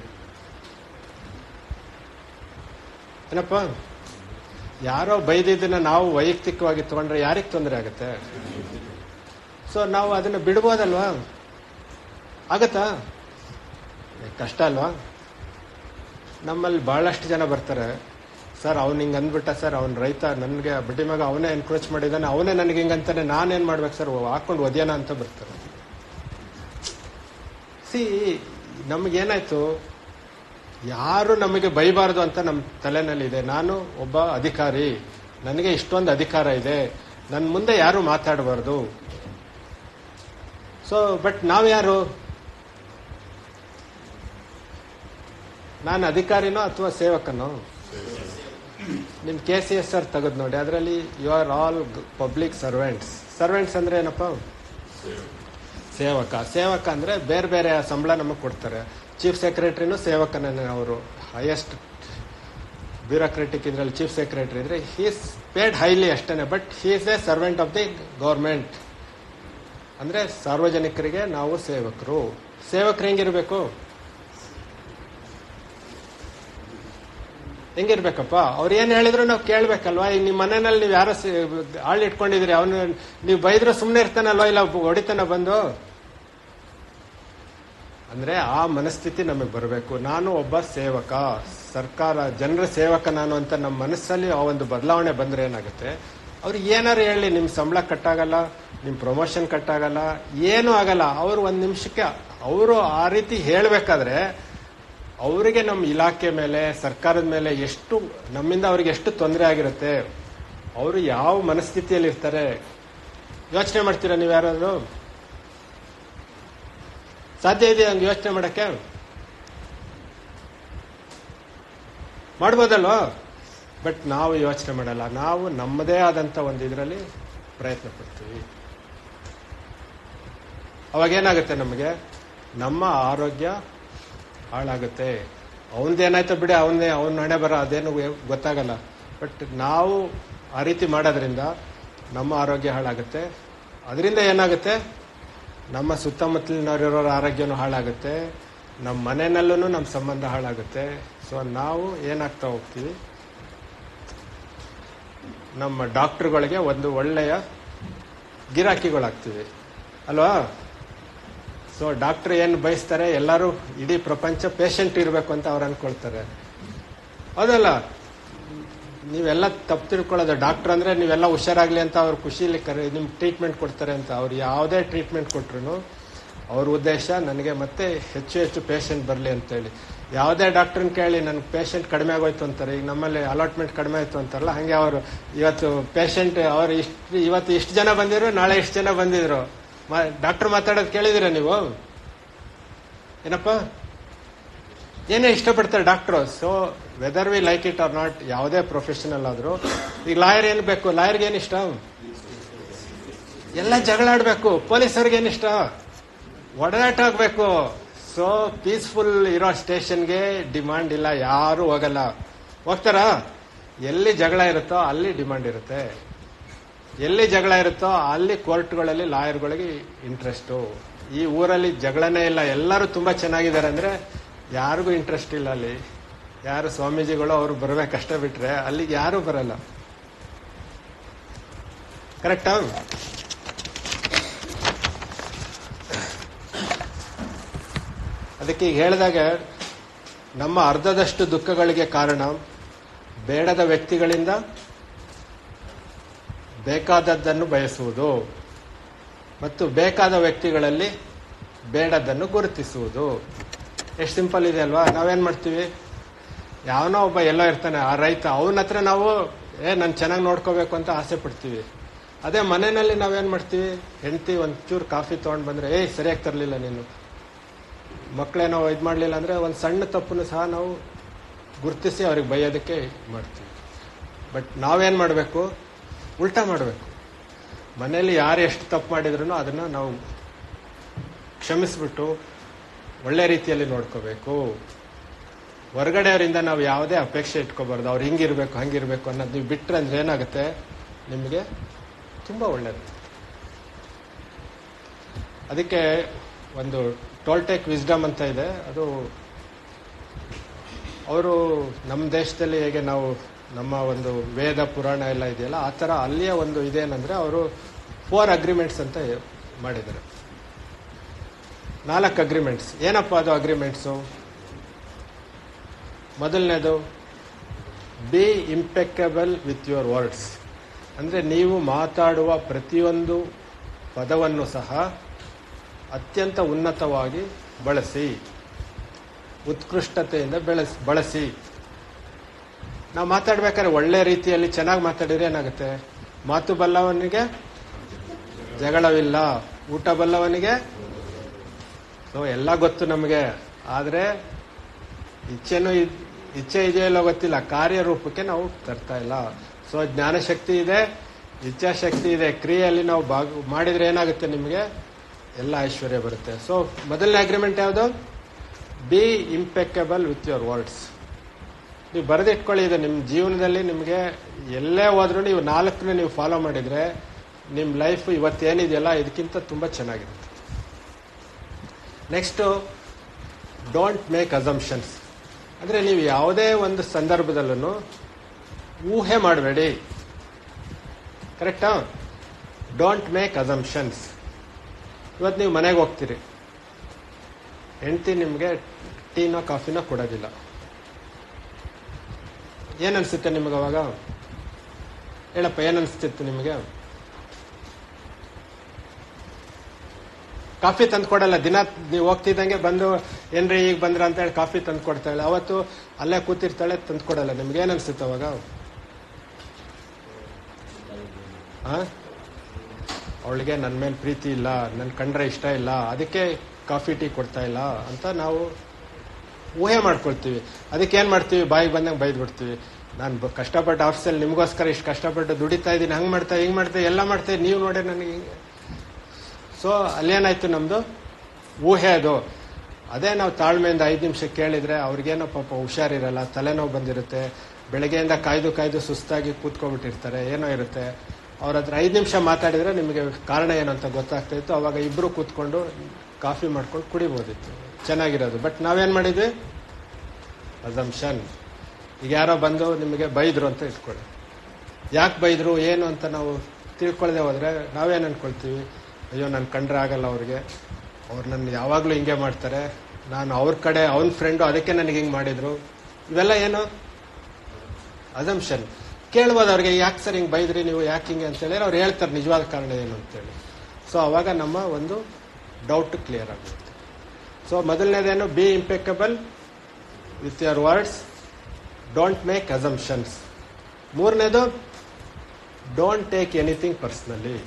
ಏನಪ್ಪ ಯಾರೋ ಬೈದಿದ್ದನ್ನ ನಾವು ವೈಯಕ್ತಿಕವಾಗಿ ತಗೊಂಡ್ರೆ ಯಾರಿಗೆ ತೊಂದರೆ ಆಗುತ್ತೆ ಸೊ ನಾವು ಅದನ್ನ ಬಿಡ್ಬೋದಲ್ವಾ ಆಗತ್ತಾ ಏ, ಕಷ್ಟ ಅಲ್ವಾ ನಮ್ಮಲ್ಲಿ ಬಹಳಷ್ಟು ಜನ ಬರ್ತಾರೆ ಸರ್ ಅವ್ನು ಹಿಂಗೆ ಅಂದ್ಬಿಟ್ಟ ಸರ್ ಅವ್ನ ರೈತ ನನಗೆ ಬಡ್ಡಿ ಮಗ ಅವನೇ ಎನ್ಕರೇಜ್ ಮಾಡಿದ್ದಾನೆ ಅವನೇ ನನಗೆ ಹಿಂಗಂತಾನೆ ನಾನೇನು ಮಾಡ್ಬೇಕು ಸರ್ ಹಾಕೊಂಡು ಒದ್ಯಾನ ಅಂತ ಬರ್ತಾರೆ ಸಿ ನಮಗೇನಾಯ್ತು ಯಾರು ನಮಗೆ ಬೈಬಾರ್ದು ಅಂತ ನಮ್ಮ ತಲೆನಲ್ಲಿದೆ ನಾನು ಒಬ್ಬ ಅಧಿಕಾರಿ ನನಗೆ ಇಷ್ಟೊಂದು ಅಧಿಕಾರ ಇದೆ ನನ್ನ ಮುಂದೆ ಯಾರು ಮಾತಾಡಬಾರ್ದು ಸೊ ಬಟ್ ನಾವ್ಯಾರು ನಾನು ಅಧಿಕಾರಿನೋ ಅಥವಾ ಸೇವಕನೋ ನಿಮ್ ಕೆ ಸಿ ಎಸ್ ಆರ್ ತೆಗೆದು ನೋಡಿ ಅದರಲ್ಲಿ you are all public servants servants ಅಂದ್ರೆ ಏನಪ್ಪ ಸೇವಕ ಸೇವಕ ಅಂದ್ರೆ ಬೇರೆ ಬೇರೆ ಸಂಬಳ ನಮಗೆ ಕೊಡ್ತಾರೆ ಚೀಫ್ ಸೆಕ್ರೆಟರಿನೂ ಸೇವಕನೇ ಅವರು ಹೈಯೆಸ್ಟ್ ಬ್ಯೂರೋಕ್ರೆಟಿಕ್ ಇದ್ರಲ್ಲಿ ಚೀಫ್ ಸೆಕ್ರೆಟರಿ ಇದ್ರೆ ಹೀಸ್ ಪೇಡ್ ಹೈಲಿ ಅಷ್ಟೇನೆ but he's a servant of the government ಅಂದ್ರೆ ಸಾರ್ವಜನಿಕರಿಗೆ ನಾವು ಸೇವಕರು ಸೇವಕರು ಹೆಂಗಿರ್ಬೇಕು ಹೆಂಗಿರ್ಬೇಕಪ್ಪ ಅವ್ರು ಏನ್ ಹೇಳಿದ್ರು ನಾವು ಕೇಳ್ಬೇಕಲ್ವಾ ಈಗ ನಿಮ್ಮ ಮನೆಯಲ್ಲಿ ನೀವು ಯಾರೋ ಆಳ್ ಇಟ್ಕೊಂಡಿದ್ರಿ ಅವನು ನೀವು ಬೈದ್ರೆ ಸುಮ್ಮನೆ ಇರ್ತಾನಲ್ವಾ ಇಲ್ಲ ಹೊಡಿತಾನ ಬಂದು ಅಂದ್ರೆ ಆ ಮನಸ್ಥಿತಿ ನಮಗೆ ಬರಬೇಕು ನಾನು ಒಬ್ಬ ಸೇವಕ ಸರ್ಕಾರ ಜನರ ಸೇವಕ ನಾನು ಅಂತ ನಮ್ಮ ಮನಸ್ಸಲ್ಲಿ ಆ ಒಂದು ಬದಲಾವಣೆ ಬಂದ್ರೆ ಏನಾಗುತ್ತೆ ಅವ್ರಿಗೆ ಏನಾರು ಹೇಳಿ ನಿಮ್ ಸಂಬಳ ಕಟ್ಟಾಗಲ್ಲ ನಿಮ್ ಪ್ರಮೋಷನ್ ಕಟ್ಟಾಗಲ್ಲ ಏನೂ ಆಗಲ್ಲ ಅವ್ರು ಒಂದ್ ನಿಮಿಷಕ್ಕೆ ಅವರು ಆ ರೀತಿ ಹೇಳ್ಬೇಕಾದ್ರೆ ಅವರಿಗೆ ನಮ್ಮ ಇಲಾಖೆ ಮೇಲೆ ಸರ್ಕಾರದ ಮೇಲೆ ಎಷ್ಟು ನಮ್ಮಿಂದ ಅವ್ರಿಗೆ ಎಷ್ಟು ತೊಂದರೆ ಆಗಿರುತ್ತೆ ಅವರು ಯಾವ ಮನಸ್ಥಿತಿಯಲ್ಲಿ ಇರ್ತಾರೆ ಯೋಚನೆ ಮಾಡ್ತೀರಾ ನೀವು ಯಾರಾದ್ರು ಸಾಧ್ಯ ಇದೆಯಾ ಹಂಗೆ ಯೋಚನೆ ಮಾಡಕ್ಕೆ ಮಾಡ್ಬೋದಲ್ವಾ ಬಟ್ ನಾವು ಯೋಚನೆ ಮಾಡಲ್ಲ ನಾವು ನಮ್ಮದೇ ಆದಂತ ಒಂದು ಇದರಲ್ಲಿ ಪ್ರಯತ್ನ ಪಡ್ತೀವಿ ಅವಾಗೇನಾಗುತ್ತೆ ನಮಗೆ ನಮ್ಮ ಆರೋಗ್ಯ ಹಾಳಾಗುತ್ತೆ ಅವನದೇನಾಯ್ತು ಬಿಡಿ ಅವನೇ ಅವನ ಹಣೆ ಬರ ಅದೇನು ಗೊತ್ತಾಗಲ್ಲ ಬಟ್ ನಾವು ಆ ರೀತಿ ಮಾಡೋದ್ರಿಂದ ನಮ್ಮ ಆರೋಗ್ಯ ಹಾಳಾಗುತ್ತೆ ಅದರಿಂದ ಏನಾಗುತ್ತೆ ನಮ್ಮ ಸುತ್ತಮುತ್ತಲಿನವರಿರೋರ ಆರೋಗ್ಯನೂ ಹಾಳಾಗುತ್ತೆ ನಮ್ಮ ಮನೆಯಲ್ಲೂ ನಮ್ಮ ಸಂಬಂಧ ಹಾಳಾಗುತ್ತೆ ಸೊ ನಾವು ಏನಾಗ್ತಾ ಹೋಗ್ತೀವಿ ನಮ್ಮ ಡಾಕ್ಟರ್ಗಳಿಗೆ ಒಂದು ಒಳ್ಳೆಯ ಗಿರಾಕಿಗಳಾಗ್ತೀವಿ ಅಲ್ವಾ ಸೊ ಡಾಕ್ಟರ್ ಏನು ಬಯಸ್ತಾರೆ ಎಲ್ಲರೂ ಇಡೀ ಪ್ರಪಂಚ ಪೇಷಂಟ್ ಇರಬೇಕು ಅಂತ ಅವ್ರು ಅನ್ಕೊಳ್ತಾರೆ ಹೌದಲ್ಲ ನೀವೆಲ್ಲ ತಪ್ಪು ತಿಳ್ಕೊಳ್ಳೋದು ಡಾಕ್ಟರ್ ಅಂದ್ರೆ ನೀವೆಲ್ಲ ಹುಷಾರಾಗ್ಲಿ ಅಂತ ಅವ್ರು ಖುಷಿಲಿ ಕರೆ ನಿಮ್ಗೆ ಟ್ರೀಟ್ಮೆಂಟ್ ಕೊಡ್ತಾರೆ ಅಂತ ಅವ್ರು ಯಾವುದೇ ಟ್ರೀಟ್ಮೆಂಟ್ ಕೊಟ್ರು ಅವ್ರ ಉದ್ದೇಶ ನನಗೆ ಮತ್ತೆ ಹೆಚ್ಚು ಹೆಚ್ಚು ಪೇಷಂಟ್ ಬರಲಿ ಅಂತೇಳಿ ಯಾವುದೇ ಡಾಕ್ಟರ್ನ ಕೇಳಿ ನನ್ಗೆ ಪೇಷಂಟ್ ಕಡಿಮೆ ಆಗೋಯ್ತು ಅಂತಾರೆ ಈಗ ನಮ್ಮಲ್ಲಿ ಅಲಾಟ್ಮೆಂಟ್ ಕಡಿಮೆ ಆಯ್ತು ಅಂತಾರಲ್ಲ ಹಂಗೆ ಅವರು ಇವತ್ತು ಪೇಷಂಟ್ ಅವ್ರು ಇಷ್ಟು ಇವತ್ತು ಇಷ್ಟು ಜನ ಬಂದಿದ್ರು ನಾಳೆ ಇಷ್ಟು ಜನ ಬಂದಿದ್ರು ಡಾಕ್ಟರ್ ಮಾತಾಡೋದು ಕೇಳಿದಿರ ನೀವು ಏನಪ್ಪ ಏನೇ ಇಷ್ಟಪಡ್ತಾರೆ doctor so whether we like it or not ಯಾವುದೇ ಪ್ರೊಫೆಷನಲ್ ಆದ್ರೂ ಈಗ ಲಾಯರ್ ಏನ್ ಬೇಕು ಲಾಯರ್ಗೆ ಏನ್ ಇಷ್ಟ ಎಲ್ಲ ಜಗಳ ಆಡ್ಬೇಕು ಪೊಲೀಸರಿಗೆ ಏನಿಷ್ಟ ಒಡನಾಟ ಆಗ್ಬೇಕು ಸೊ ಪೀಸ್ಫುಲ್ ಇರೋ ಸ್ಟೇಷನ್ಗೆ ಡಿಮಾಂಡ್ ಇಲ್ಲ ಯಾರು ಹೋಗಲ್ಲ ಹೋಗ್ತಾರಾ ಎಲ್ಲಿ ಜಗಳ ಇರುತ್ತೋ ಅಲ್ಲಿ ಡಿಮಾಂಡ್ ಇರುತ್ತೆ ಎಲ್ಲಿ ಜಗಳ ಇರುತ್ತೋ ಅಲ್ಲಿ ಕೋರ್ಟ್ಗಳಲ್ಲಿ ಲಾಯರ್ಗಳಿಗೆ ಇಂಟ್ರೆಸ್ಟು ಈ ಊರಲ್ಲಿ ಜಗಳನೇ ಇಲ್ಲ ಎಲ್ಲರೂ ತುಂಬಾ ಚೆನ್ನಾಗಿದ್ದಾರೆ ಅಂದ್ರೆ ಯಾರಿಗೂ ಇಂಟ್ರೆಸ್ಟ್ ಇಲ್ಲ ಅಲ್ಲಿ ಯಾರು ಸ್ವಾಮೀಜಿಗಳು ಅವರು ಬರಬೇಕಷ್ಟೇ ಬಿಟ್ರೆ ಅಲ್ಲಿಗೆ ಯಾರೂ ಬರಲ್ಲ ಕರೆಕ್ಟಾ ಅದಕ್ಕೆ ಈಗ ಹೇಳಿದಾಗ ನಮ್ಮ ಅರ್ಧದಷ್ಟು ದುಃಖಗಳಿಗೆ ಕಾರಣ ಬೇಡದ ವ್ಯಕ್ತಿಗಳಿಂದ ಬೇಕಾದದ್ದನ್ನು ಬಯಸುವುದು ಮತ್ತು ಬೇಕಾದ ವ್ಯಕ್ತಿಗಳಲ್ಲಿ ಬೇಡದನ್ನು ಗುರುತಿಸುವುದು ಎಷ್ಟು ಸಿಂಪಲ್ ಇದೆ ಅಲ್ವಾ ನಾವೇನ್ ಮಾಡ್ತೀವಿ ಯಾವನೋ ಒಬ್ಬ ಎಲ್ಲೋ ಇರ್ತಾನೆ ಆ ರೈತ ಅವನ ಹತ್ರ ನಾವು ಏ ನಾನು ಚೆನ್ನಾಗಿ ನೋಡ್ಕೋಬೇಕು ಅಂತ ಆಸೆ ಪಡ್ತೀವಿ ಅದೇ ಮನೆಯಲ್ಲಿ ನಾವೇನ್ ಮಾಡ್ತೀವಿ ಹೆಂಡತಿ ಒಂಚೂರು ಕಾಫಿ ತಗೊಂಡ್ ಬಂದ್ರೆ ಏಯ್ ಸರಿಯಾಗಿ ತರಲಿಲ್ಲ ನೀನು ಮಕ್ಕಳೇನೋ ಇದು ಮಾಡಲಿಲ್ಲ ಅಂದ್ರೆ ಒಂದು ಸಣ್ಣ ತಪ್ಪನ್ನು ಸಹ ನಾವು ಗುರುತಿಸಿ ಅವ್ರಿಗೆ ಬೈಯೋದಕ್ಕೆ ಮಾಡ್ತೀವಿ ಬಟ್ ನಾವೇನ್ ಮಾಡಬೇಕು ಉಲ್ಟಾ ಮಾಡಬೇಕು ಮನೆಯಲ್ಲಿ ಯಾರು ಎಷ್ಟು ತಪ್ಪು ಮಾಡಿದ್ರು ಅದನ್ನ ನಾವು ಕ್ಷಮಿಸ್ಬಿಟ್ಟು ಒಳ್ಳೆ ರೀತಿಯಲ್ಲಿ ನೋಡ್ಕೋಬೇಕು ಹೊರಗಡೆಯವರಿಂದ ನಾವು ಯಾವುದೇ ಅಪೇಕ್ಷೆ ಇಟ್ಕೋಬಾರ್ದು ಅವ್ರು ಹಿಂಗಿರ್ಬೇಕು ಹಂಗಿರ್ಬೇಕು ಅನ್ನೋದು ನೀವು ಬಿಟ್ರೆ ಅಂದ್ರೆ ಏನಾಗುತ್ತೆ ನಿಮಗೆ ತುಂಬಾ ಒಳ್ಳೇದು ಅದಕ್ಕೆ ಒಂದು ಟೋಲ್ಟೆಕ್ ವಿಸ್ಡಮ್ ಅಂತ ಇದೆ ಅದು ಅವರು ನಮ್ಮ ದೇಶದಲ್ಲಿ ಹೇಗೆ ನಾವು ನಮ್ಮ ಒಂದು ವೇದ ಪುರಾಣ ಎಲ್ಲ ಇದೆಯಲ್ಲ ಆ ಥರ ಅಲ್ಲಿಯ ಒಂದು ಇದೇನಂದ್ರೆ ಅವರು ಫೋರ್ ಅಗ್ರಿಮೆಂಟ್ಸ್ ಅಂತ ಮಾಡಿದ್ದಾರೆ ನಾಲ್ಕು ಅಗ್ರಿಮೆಂಟ್ಸ್ ಏನಪ್ಪ ಅದು ಅಗ್ರಿಮೆಂಟ್ಸು ಮೊದಲನೇದು be impeccable with your words ಅಂದರೆ ನೀವು ಮಾತಾಡುವ ಪ್ರತಿಯೊಂದು ಪದವನ್ನು ಸಹ ಅತ್ಯಂತ ಉನ್ನತವಾಗಿ ಬಳಸಿ ಉತ್ಕೃಷ್ಟತೆಯಿಂದ ಬೆಳೆಸ್ ಬಳಸಿ ನಾವು ಮಾತಾಡ್ಬೇಕಾದ್ರೆ ಒಳ್ಳೆ ರೀತಿಯಲ್ಲಿ ಚೆನ್ನಾಗಿ ಮಾತಾಡಿದ್ರೆ ಏನಾಗುತ್ತೆ ಮಾತು ಬಲ್ಲವನಿಗೆ ಜಗಳವಿಲ್ಲ ಊಟ ಬಲ್ಲವನಿಗೆ ಸೊ ಎಲ್ಲ ಗೊತ್ತು ನಮಗೆ ಆದರೆ ಇಚ್ಛೆನೂ ಇದ್- ಇಚ್ಛೆ ಇದೆಯೋ ಇಲ್ಲೋ ಗೊತ್ತಿಲ್ಲ ಕಾರ್ಯರೂಪಕ್ಕೆ ನಾವು ತರ್ತಾ ಇಲ್ಲ ಸೊ ಜ್ಞಾನಶಕ್ತಿ ಇದೆ ಇಚ್ಛಾಶಕ್ತಿ ಇದೆ ಕ್ರಿಯೆಯಲ್ಲಿ ನಾವು ಭಾಗ ಮಾಡಿದ್ರೆ ಏನಾಗುತ್ತೆ ನಿಮಗೆ ಎಲ್ಲ ಐಶ್ವರ್ಯ ಬರುತ್ತೆ ಸೊ ಮೊದಲನೇ ಅಗ್ರಿಮೆಂಟ್ ಯಾವುದು be impeccable with your words ನೀವು ಬರೆದಿಟ್ಕೊಳ್ಳಿ ಇದು ನಿಮ್ಮ ಜೀವನದಲ್ಲಿ ನಿಮಗೆ ಎಲ್ಲೇ ಹೋದ್ರೂ ನೀವು ನಾಲ್ಕನೇ ನೀವು ಫಾಲೋ ಮಾಡಿದ್ರೆ ನಿಮ್ಮ ಲೈಫ್ ಇವತ್ತೇನಿದೆಯಲ್ಲ ಇದಕ್ಕಿಂತ ತುಂಬ ಚೆನ್ನಾಗಿರುತ್ತೆ ನೆಕ್ಸ್ಟು ಡೋಂಟ್ ಮೇಕ್ ಅಸಂಪ್ಷನ್ಸ್ ಅಂದರೆ ನೀವು ಯಾವುದೇ ಒಂದು ಸಂದರ್ಭದಲ್ಲೂ ಊಹೆ ಮಾಡಬೇಡಿ ಕರೆಕ್ಟಾ ಡೋಂಟ್ ಮೇಕ್ ಅಸಂಪ್ಷನ್ಸ್ ಇವತ್ತು ನೀವು ಮನೆಗೆ ಹೋಗ್ತೀರಿ ಹೆಂಡ್ತಿ ನಿಮಗೆ ಟೀನೋ ಕಾಫಿನೋ ಕೊಡೋದಿಲ್ಲ ಏನನ್ಸುತ್ತೆ ನಿಮಗೆ ಅವಾಗ ಹೇಳಪ್ಪ ಏನನ್ಸ್ತಿತ್ತು ನಿಮಗೆ ಕಾಫಿ ತಂದು ಕೊಡಲ್ಲ ದಿನ ನೀವು ಹೋಗ್ತಿದ್ದಂಗೆ ಬಂದು ಏನ್ರಿ ಈಗ ಬಂದ್ರ ಅಂತ ಹೇಳಿ ಕಾಫಿ ತಂದು ಕೊಡ್ತಾಳೆ ಅವತ್ತು ಅಲ್ಲೇ ಕೂತಿರ್ತಾಳೆ ತಂದು ಕೊಡಲ್ಲ ನಿಮ್ಗೆ ಏನ್ ಅನ್ಸುತ್ತೆ ಅವಾಗ ಅವಳಿಗೆ ನನ್ನ ಮೇಲೆ ಪ್ರೀತಿ ಇಲ್ಲ ನನ್ ಕಂಡ್ರೆ ಇಷ್ಟ ಇಲ್ಲ ಅದಕ್ಕೆ ಕಾಫಿ ಟೀ ಕೊಡ್ತಾ ಇಲ್ಲ ಅಂತ ನಾವು ಊಹೆ ಮಾಡ್ಕೊಳ್ತೀವಿ ಅದಕ್ಕೆ ಏನ್ ಮಾಡ್ತೀವಿ ಬಾಯಿಗೆ ಬಂದಂಗೆ ಬೈದ್ ಬಿಡ್ತೀವಿ ನಾನು ಕಷ್ಟಪಟ್ಟು ಆಫೀಸಲ್ಲಿ ನಿಮಗೋಸ್ಕರ ಇಷ್ಟು ಕಷ್ಟಪಟ್ಟು ದುಡಿತಾ ಇದ್ದೀನಿ ಹಂಗೆ ಮಾಡ್ತಾ ಹಿಂಗೆ ಮಾಡ್ತಾ ಎಲ್ಲ ಮಾಡ್ತಾ ನೀವು ನೋಡಿ ನನಗೆ ಹಿಂಗೆ ಸೊ ಅಲ್ಲೇನಾಯ್ತು ನಮ್ದು ಊಹೆ ಅದು ಅದೇ ನಾವು ತಾಳ್ಮೆಯಿಂದ ಐದು ನಿಮಿಷ ಕೇಳಿದ್ರೆ ಅವ್ರಿಗೇನೋ ಪಾಪ ಹುಷಾರಿರಲ್ಲ ತಲೆನೋವು ಬಂದಿರುತ್ತೆ ಬೆಳಗ್ಗೆಯಿಂದ ಕಾಯ್ದು ಕಾಯ್ದು ಸುಸ್ತಾಗಿ ಕೂತ್ಕೊಂಡ್ಬಿಟ್ಟಿರ್ತಾರೆ ಏನೋ ಇರುತ್ತೆ ಅವ್ರ ಹತ್ರ ಐದು ನಿಮಿಷ ಮಾತಾಡಿದ್ರೆ ನಿಮಗೆ ಕಾರಣ ಏನು ಅಂತ ಗೊತ್ತಾಗ್ತಾ ಇತ್ತು ಅವಾಗ ಇಬ್ರು ಕೂತ್ಕೊಂಡು ಕಾಫಿ ಮಾಡ್ಕೊಂಡು ಕುಡಿಬೋದಿತ್ತು ಚೆನ್ನಾಗಿರೋದು ಬಟ್ ನಾವೇನ್ ಮಾಡಿದ್ವಿ ಅಸಂಪ್ಷನ್ ಈಗ ಯಾರೋ ಬಂದು ನಿಮಗೆ ಬೈದ್ರು ಅಂತ ಇಟ್ಕೊಳ್ಳಿ ಯಾಕೆ ಬೈದ್ರು ಏನು ಅಂತ ನಾವು ತಿಳ್ಕೊಳ್ಳದೆ ಹೋದ್ರೆ ನಾವೇನ್ ಅನ್ಕೊಳ್ತೀವಿ ಅಯ್ಯೋ ನನ್ನ ಕಂಡ್ರೆ ಆಗಲ್ಲ ಅವ್ರಿಗೆ ಅವ್ರು ನನ್ನ ಯಾವಾಗಲೂ ಹಿಂಗೆ ಮಾಡ್ತಾರೆ ನಾನು ಅವ್ರ ಕಡೆ ಅವನ ಫ್ರೆಂಡು ಅದಕ್ಕೆ ನನಗೆ ಹಿಂಗೆ ಮಾಡಿದ್ರು ಇವೆಲ್ಲ ಏನು ಅಸಂಪ್ಷನ್ ಕೇಳ್ಬೋದು ಅವ್ರಿಗೆ ಯಾಕೆ ಸರ್ ಹಿಂಗೆ ಬೈದ್ರಿ ನೀವು ಯಾಕೆ ಹಿಂಗೆ ಅಂತೇಳಿ ಅವ್ರು ಹೇಳ್ತಾರೆ ನಿಜವಾದ ಕಾರಣ ಏನು ಅಂತೇಳಿ ಸೊ ಅವಾಗ ನಮ್ಮ ಒಂದು ಡೌಟ್ ಕ್ಲಿಯರ್ ಆಗುತ್ತೆ ಸೊ ಮೊದಲನೇದೇನು be impeccable with your words don't make assumptions ಮೂರನೇದು ಡೋಂಟ್ ಟೇಕ್ ಎನಿಥಿಂಗ್ ಪರ್ಸ್ನಲಿ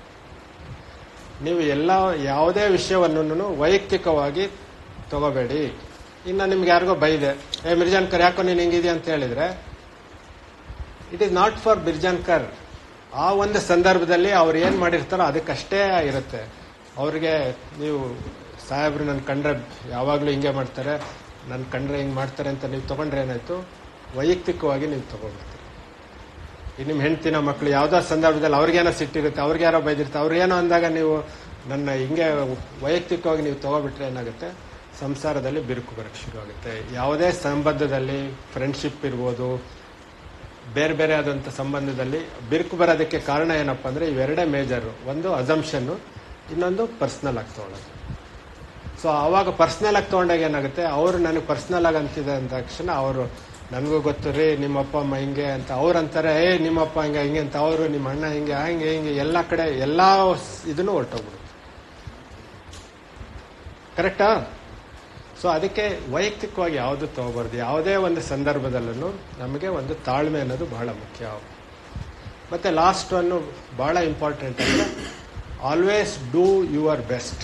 ನೀವು ಎಲ್ಲ ಯಾವುದೇ ವಿಷಯವನ್ನು ವೈಯಕ್ತಿಕವಾಗಿ ತಗೋಬೇಡಿ ಇನ್ನು ನಿಮ್ಗೆ ಯಾರಿಗೋ ಬೈದೆ ಏ ಮಿರ್ಜಾನ್ಕರ್ ಯಾಕೋ ನೀನು ಹಿಂಗಿದೆಯಾ ಅಂತ ಹೇಳಿದ್ರೆ ಇಟ್ ಈಸ್ ನಾಟ್ ಫಾರ್ ಬಿರ್ಜಾನ್ಕರ್ ಆ ಒಂದು ಸಂದರ್ಭದಲ್ಲಿ ಅವ್ರು ಏನು ಮಾಡಿರ್ತಾರೋ ಅದಕ್ಕಷ್ಟೇ ಇರುತ್ತೆ ಅವ್ರಿಗೆ ನೀವು ಸಾಹೇಬ್ರು ನನ್ನ ಕಂಡ್ರೆ ಯಾವಾಗಲೂ ಹಿಂಗೆ ಮಾಡ್ತಾರೆ ನನ್ನ ಕಂಡ್ರೆ ಹಿಂಗೆ ಮಾಡ್ತಾರೆ ಅಂತ ನೀವು ತೊಗೊಂಡ್ರೆ ಏನಾಯ್ತು ವೈಯಕ್ತಿಕವಾಗಿ ನೀವು ತೊಗೊಳ್ತೀರಿ ಈ ನಿಮ್ಮ ಹೆಂಡ್ತಿನ ಮಕ್ಕಳು ಯಾವುದೋ ಸಂದರ್ಭದಲ್ಲಿ ಅವ್ರಿಗೇನೋ ಸಿಟ್ಟಿರುತ್ತೆ ಅವ್ರಿಗೆ ಯಾರೋ ಬೈದಿರುತ್ತೆ ಅವ್ರೇನೋ ಅಂದಾಗ ನೀವು ನನ್ನ ಹಿಂಗೆ ವೈಯಕ್ತಿಕವಾಗಿ ನೀವು ತಗೋಬಿಟ್ರೆ ಏನಾಗುತ್ತೆ ಸಂಸಾರದಲ್ಲಿ ಬಿರುಕು ಬರಕ್ಕೆ ಶುರು ಆಗುತ್ತೆ ಯಾವುದೇ ಸಂಬಂಧದಲ್ಲಿ ಫ್ರೆಂಡ್ಶಿಪ್ ಇರ್ಬೋದು ಬೇರೆ ಬೇರೆ ಆದಂಥ ಸಂಬಂಧದಲ್ಲಿ ಬಿರುಕು ಬರೋದಕ್ಕೆ ಕಾರಣ ಏನಪ್ಪ ಅಂದರೆ ಇವೆರಡೇ ಮೇಜರು ಒಂದು ಅಸಂಪ್ಷನ್ನು ಇನ್ನೊಂದು ಪರ್ಸ್ನಲ್ ಆಗಿ ತೊಗೊಳ್ಳೋದು ಸೊ ಆವಾಗ ಪರ್ಸ್ನಲ್ ಆಗಿ ತೊಗೊಂಡಾಗ ಏನಾಗುತ್ತೆ ಅವರು ನನಗೆ ಪರ್ಸ್ನಲ್ ಆಗಿ ಅಂತಿದೆ ಅಂದ ತಕ್ಷಣ ಅವರು ನನಗೂ ಗೊತ್ತು ರೀ ನಿಮ್ಮ ಅಪ್ಪ ಅಮ್ಮ ಹಿಂಗೆ ಅಂತ ಅವ್ರು ಅಂತಾರೆ ಏ ನಿಮ್ಮಪ್ಪ ಹಿಂಗೆ ಹಿಂಗೆ ಅಂತ ಅವರು ನಿಮ್ಮ ಅಣ್ಣ ಹಿಂಗೆ ಹಿಂಗೆ ಹಿಂಗೆ ಎಲ್ಲ ಕಡೆ ಎಲ್ಲ ಇದನ್ನು ಹೊರಟೋಗ್ಬಿಡುತ್ತೆ ಕರೆಕ್ಟಾ ಸೊ ಅದಕ್ಕೆ ವೈಯಕ್ತಿಕವಾಗಿ ಯಾವುದು ತಗೋಬಾರ್ದು ಯಾವುದೇ ಒಂದು ಸಂದರ್ಭದಲ್ಲೂ ನಮಗೆ ಒಂದು ತಾಳ್ಮೆ ಅನ್ನೋದು ಬಹಳ ಮುಖ್ಯ ಮತ್ತೆ ಲಾಸ್ಟ್ ಒನ್ನು ಬಹಳ ಇಂಪಾರ್ಟೆಂಟ್ ಅಂದರೆ ಆಲ್ವೇಸ್ ಡೂ ಯುವರ್ ಬೆಸ್ಟ್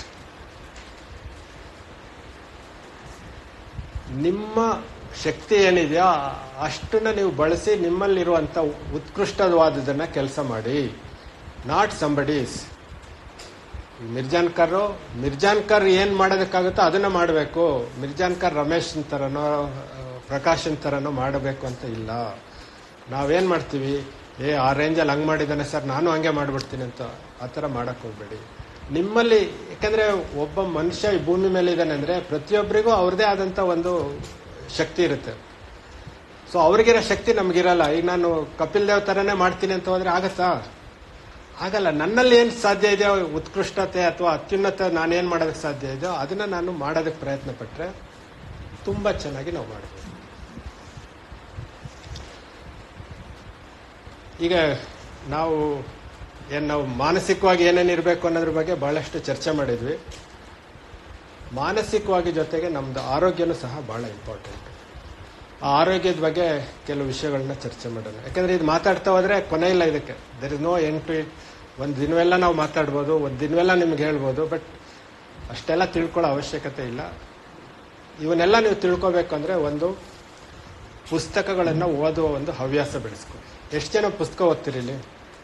ನಿಮ್ಮ ಶಕ್ತಿ ಏನಿದೆಯೋ ಅಷ್ಟನ್ನ ನೀವು ಬಳಸಿ ನಿಮ್ಮಲ್ಲಿರುವಂಥ ಉತ್ಕೃಷ್ಟವಾದದನ್ನ ಕೆಲಸ ಮಾಡಿ ನಾಟ್ ಸಂಬಡೀಸ್ ಮಿರ್ಜಾನ್ಕರ್ ಮಿರ್ಜಾನ್ಕರ್ ಏನ್ ಮಾಡೋದಕ್ಕಾಗುತ್ತೋ ಅದನ್ನ ಮಾಡಬೇಕು ಮಿರ್ಜಾನ್ಕರ್ ರಮೇಶ್ ತರನೋ ಪ್ರಕಾಶನ್ ತರನೋ ಮಾಡಬೇಕು ಅಂತ ಇಲ್ಲ ನಾವೇನ್ ಮಾಡ್ತೀವಿ ಏ ಆ ರೇಂಜಲ್ಲಿ ಹಂಗ್ ಮಾಡಿದ್ದಾನೆ ಸರ್ ನಾನು ಹಂಗೆ ಮಾಡ್ಬಿಡ್ತೀನಿ ಅಂತ ಆ ಥರ ಮಾಡಕ್ ಹೋಗ್ಬೇಡಿ ನಿಮ್ಮಲ್ಲಿ ಯಾಕಂದ್ರೆ ಒಬ್ಬ ಮನುಷ್ಯ ಈ ಭೂಮಿ ಮೇಲೆ ಇದ್ದಾನೆ ಅಂದ್ರೆ ಪ್ರತಿಯೊಬ್ಬರಿಗೂ ಅವ್ರದೇ ಆದಂತ ಒಂದು ಶಕ್ತಿ ಇರುತ್ತೆ ಸೊ ಅವ್ರಿಗಿರೋ ಶಕ್ತಿ ನಮ್ಗಿರಲ್ಲ ಈಗ ನಾನು ಕಪಿಲ್ ದೇವ್ ತರನೇ ಮಾಡ್ತೀನಿ ಅಂತ ಹೋದ್ರೆ ಆಗತ್ತಾ ಆಗಲ್ಲ ನನ್ನಲ್ಲಿ ಏನು ಸಾಧ್ಯ ಇದೆಯೋ ಉತ್ಕೃಷ್ಟತೆ ಅಥವಾ ಅತ್ಯುನ್ನತ ನಾನೇನು ಮಾಡೋದಕ್ಕೆ ಸಾಧ್ಯ ಇದೆಯೋ ಅದನ್ನ ನಾನು ಮಾಡೋದಕ್ಕೆ ಪ್ರಯತ್ನ ಪಟ್ಟರೆ ತುಂಬಾ ಚೆನ್ನಾಗಿ ನಾವು ಮಾಡ್ಬೋದು ಈಗ ನಾವು ಏನು ನಾವು ಮಾನಸಿಕವಾಗಿ ಏನೇನು ಇರಬೇಕು ಅನ್ನೋದ್ರ ಬಗ್ಗೆ ಬಹಳಷ್ಟು ಚರ್ಚೆ ಮಾಡಿದ್ವಿ ಮಾನಸಿಕವಾಗಿ ಜೊತೆಗೆ ನಮ್ದು ಆರೋಗ್ಯನೂ ಸಹ ಬಹಳ ಇಂಪಾರ್ಟೆಂಟ್ ಆ ಆರೋಗ್ಯದ ಬಗ್ಗೆ ಕೆಲವು ವಿಷಯಗಳನ್ನ ಚರ್ಚೆ ಮಾಡೋಣ ಯಾಕಂದ್ರೆ ಇದು ಮಾತಾಡ್ತಾ ಹೋದ್ರೆ ಕೊನೆ ಇಲ್ಲ ಇದಕ್ಕೆ there is no end to it ಒಂದು ದಿನವೆಲ್ಲ ನಾವು ಮಾತಾಡ್ಬೋದು ಒಂದು ದಿನವೆಲ್ಲ ನಿಮ್ಗೆ ಹೇಳ್ಬೋದು ಬಟ್ ಅಷ್ಟೆಲ್ಲ ತಿಳ್ಕೊಳ್ಳೋ ಅವಶ್ಯಕತೆ ಇಲ್ಲ ಇವನ್ನೆಲ್ಲ ನೀವು ತಿಳ್ಕೊಬೇಕು ಅಂದ್ರೆ ಒಂದು ಪುಸ್ತಕಗಳನ್ನು ಓದುವ ಒಂದು ಹವ್ಯಾಸ ಬೆಳೆಸ್ಕೊ ಎಷ್ಟು ಜನ ಪುಸ್ತಕ ಓದ್ತೀರಿ ಇಲ್ಲಿ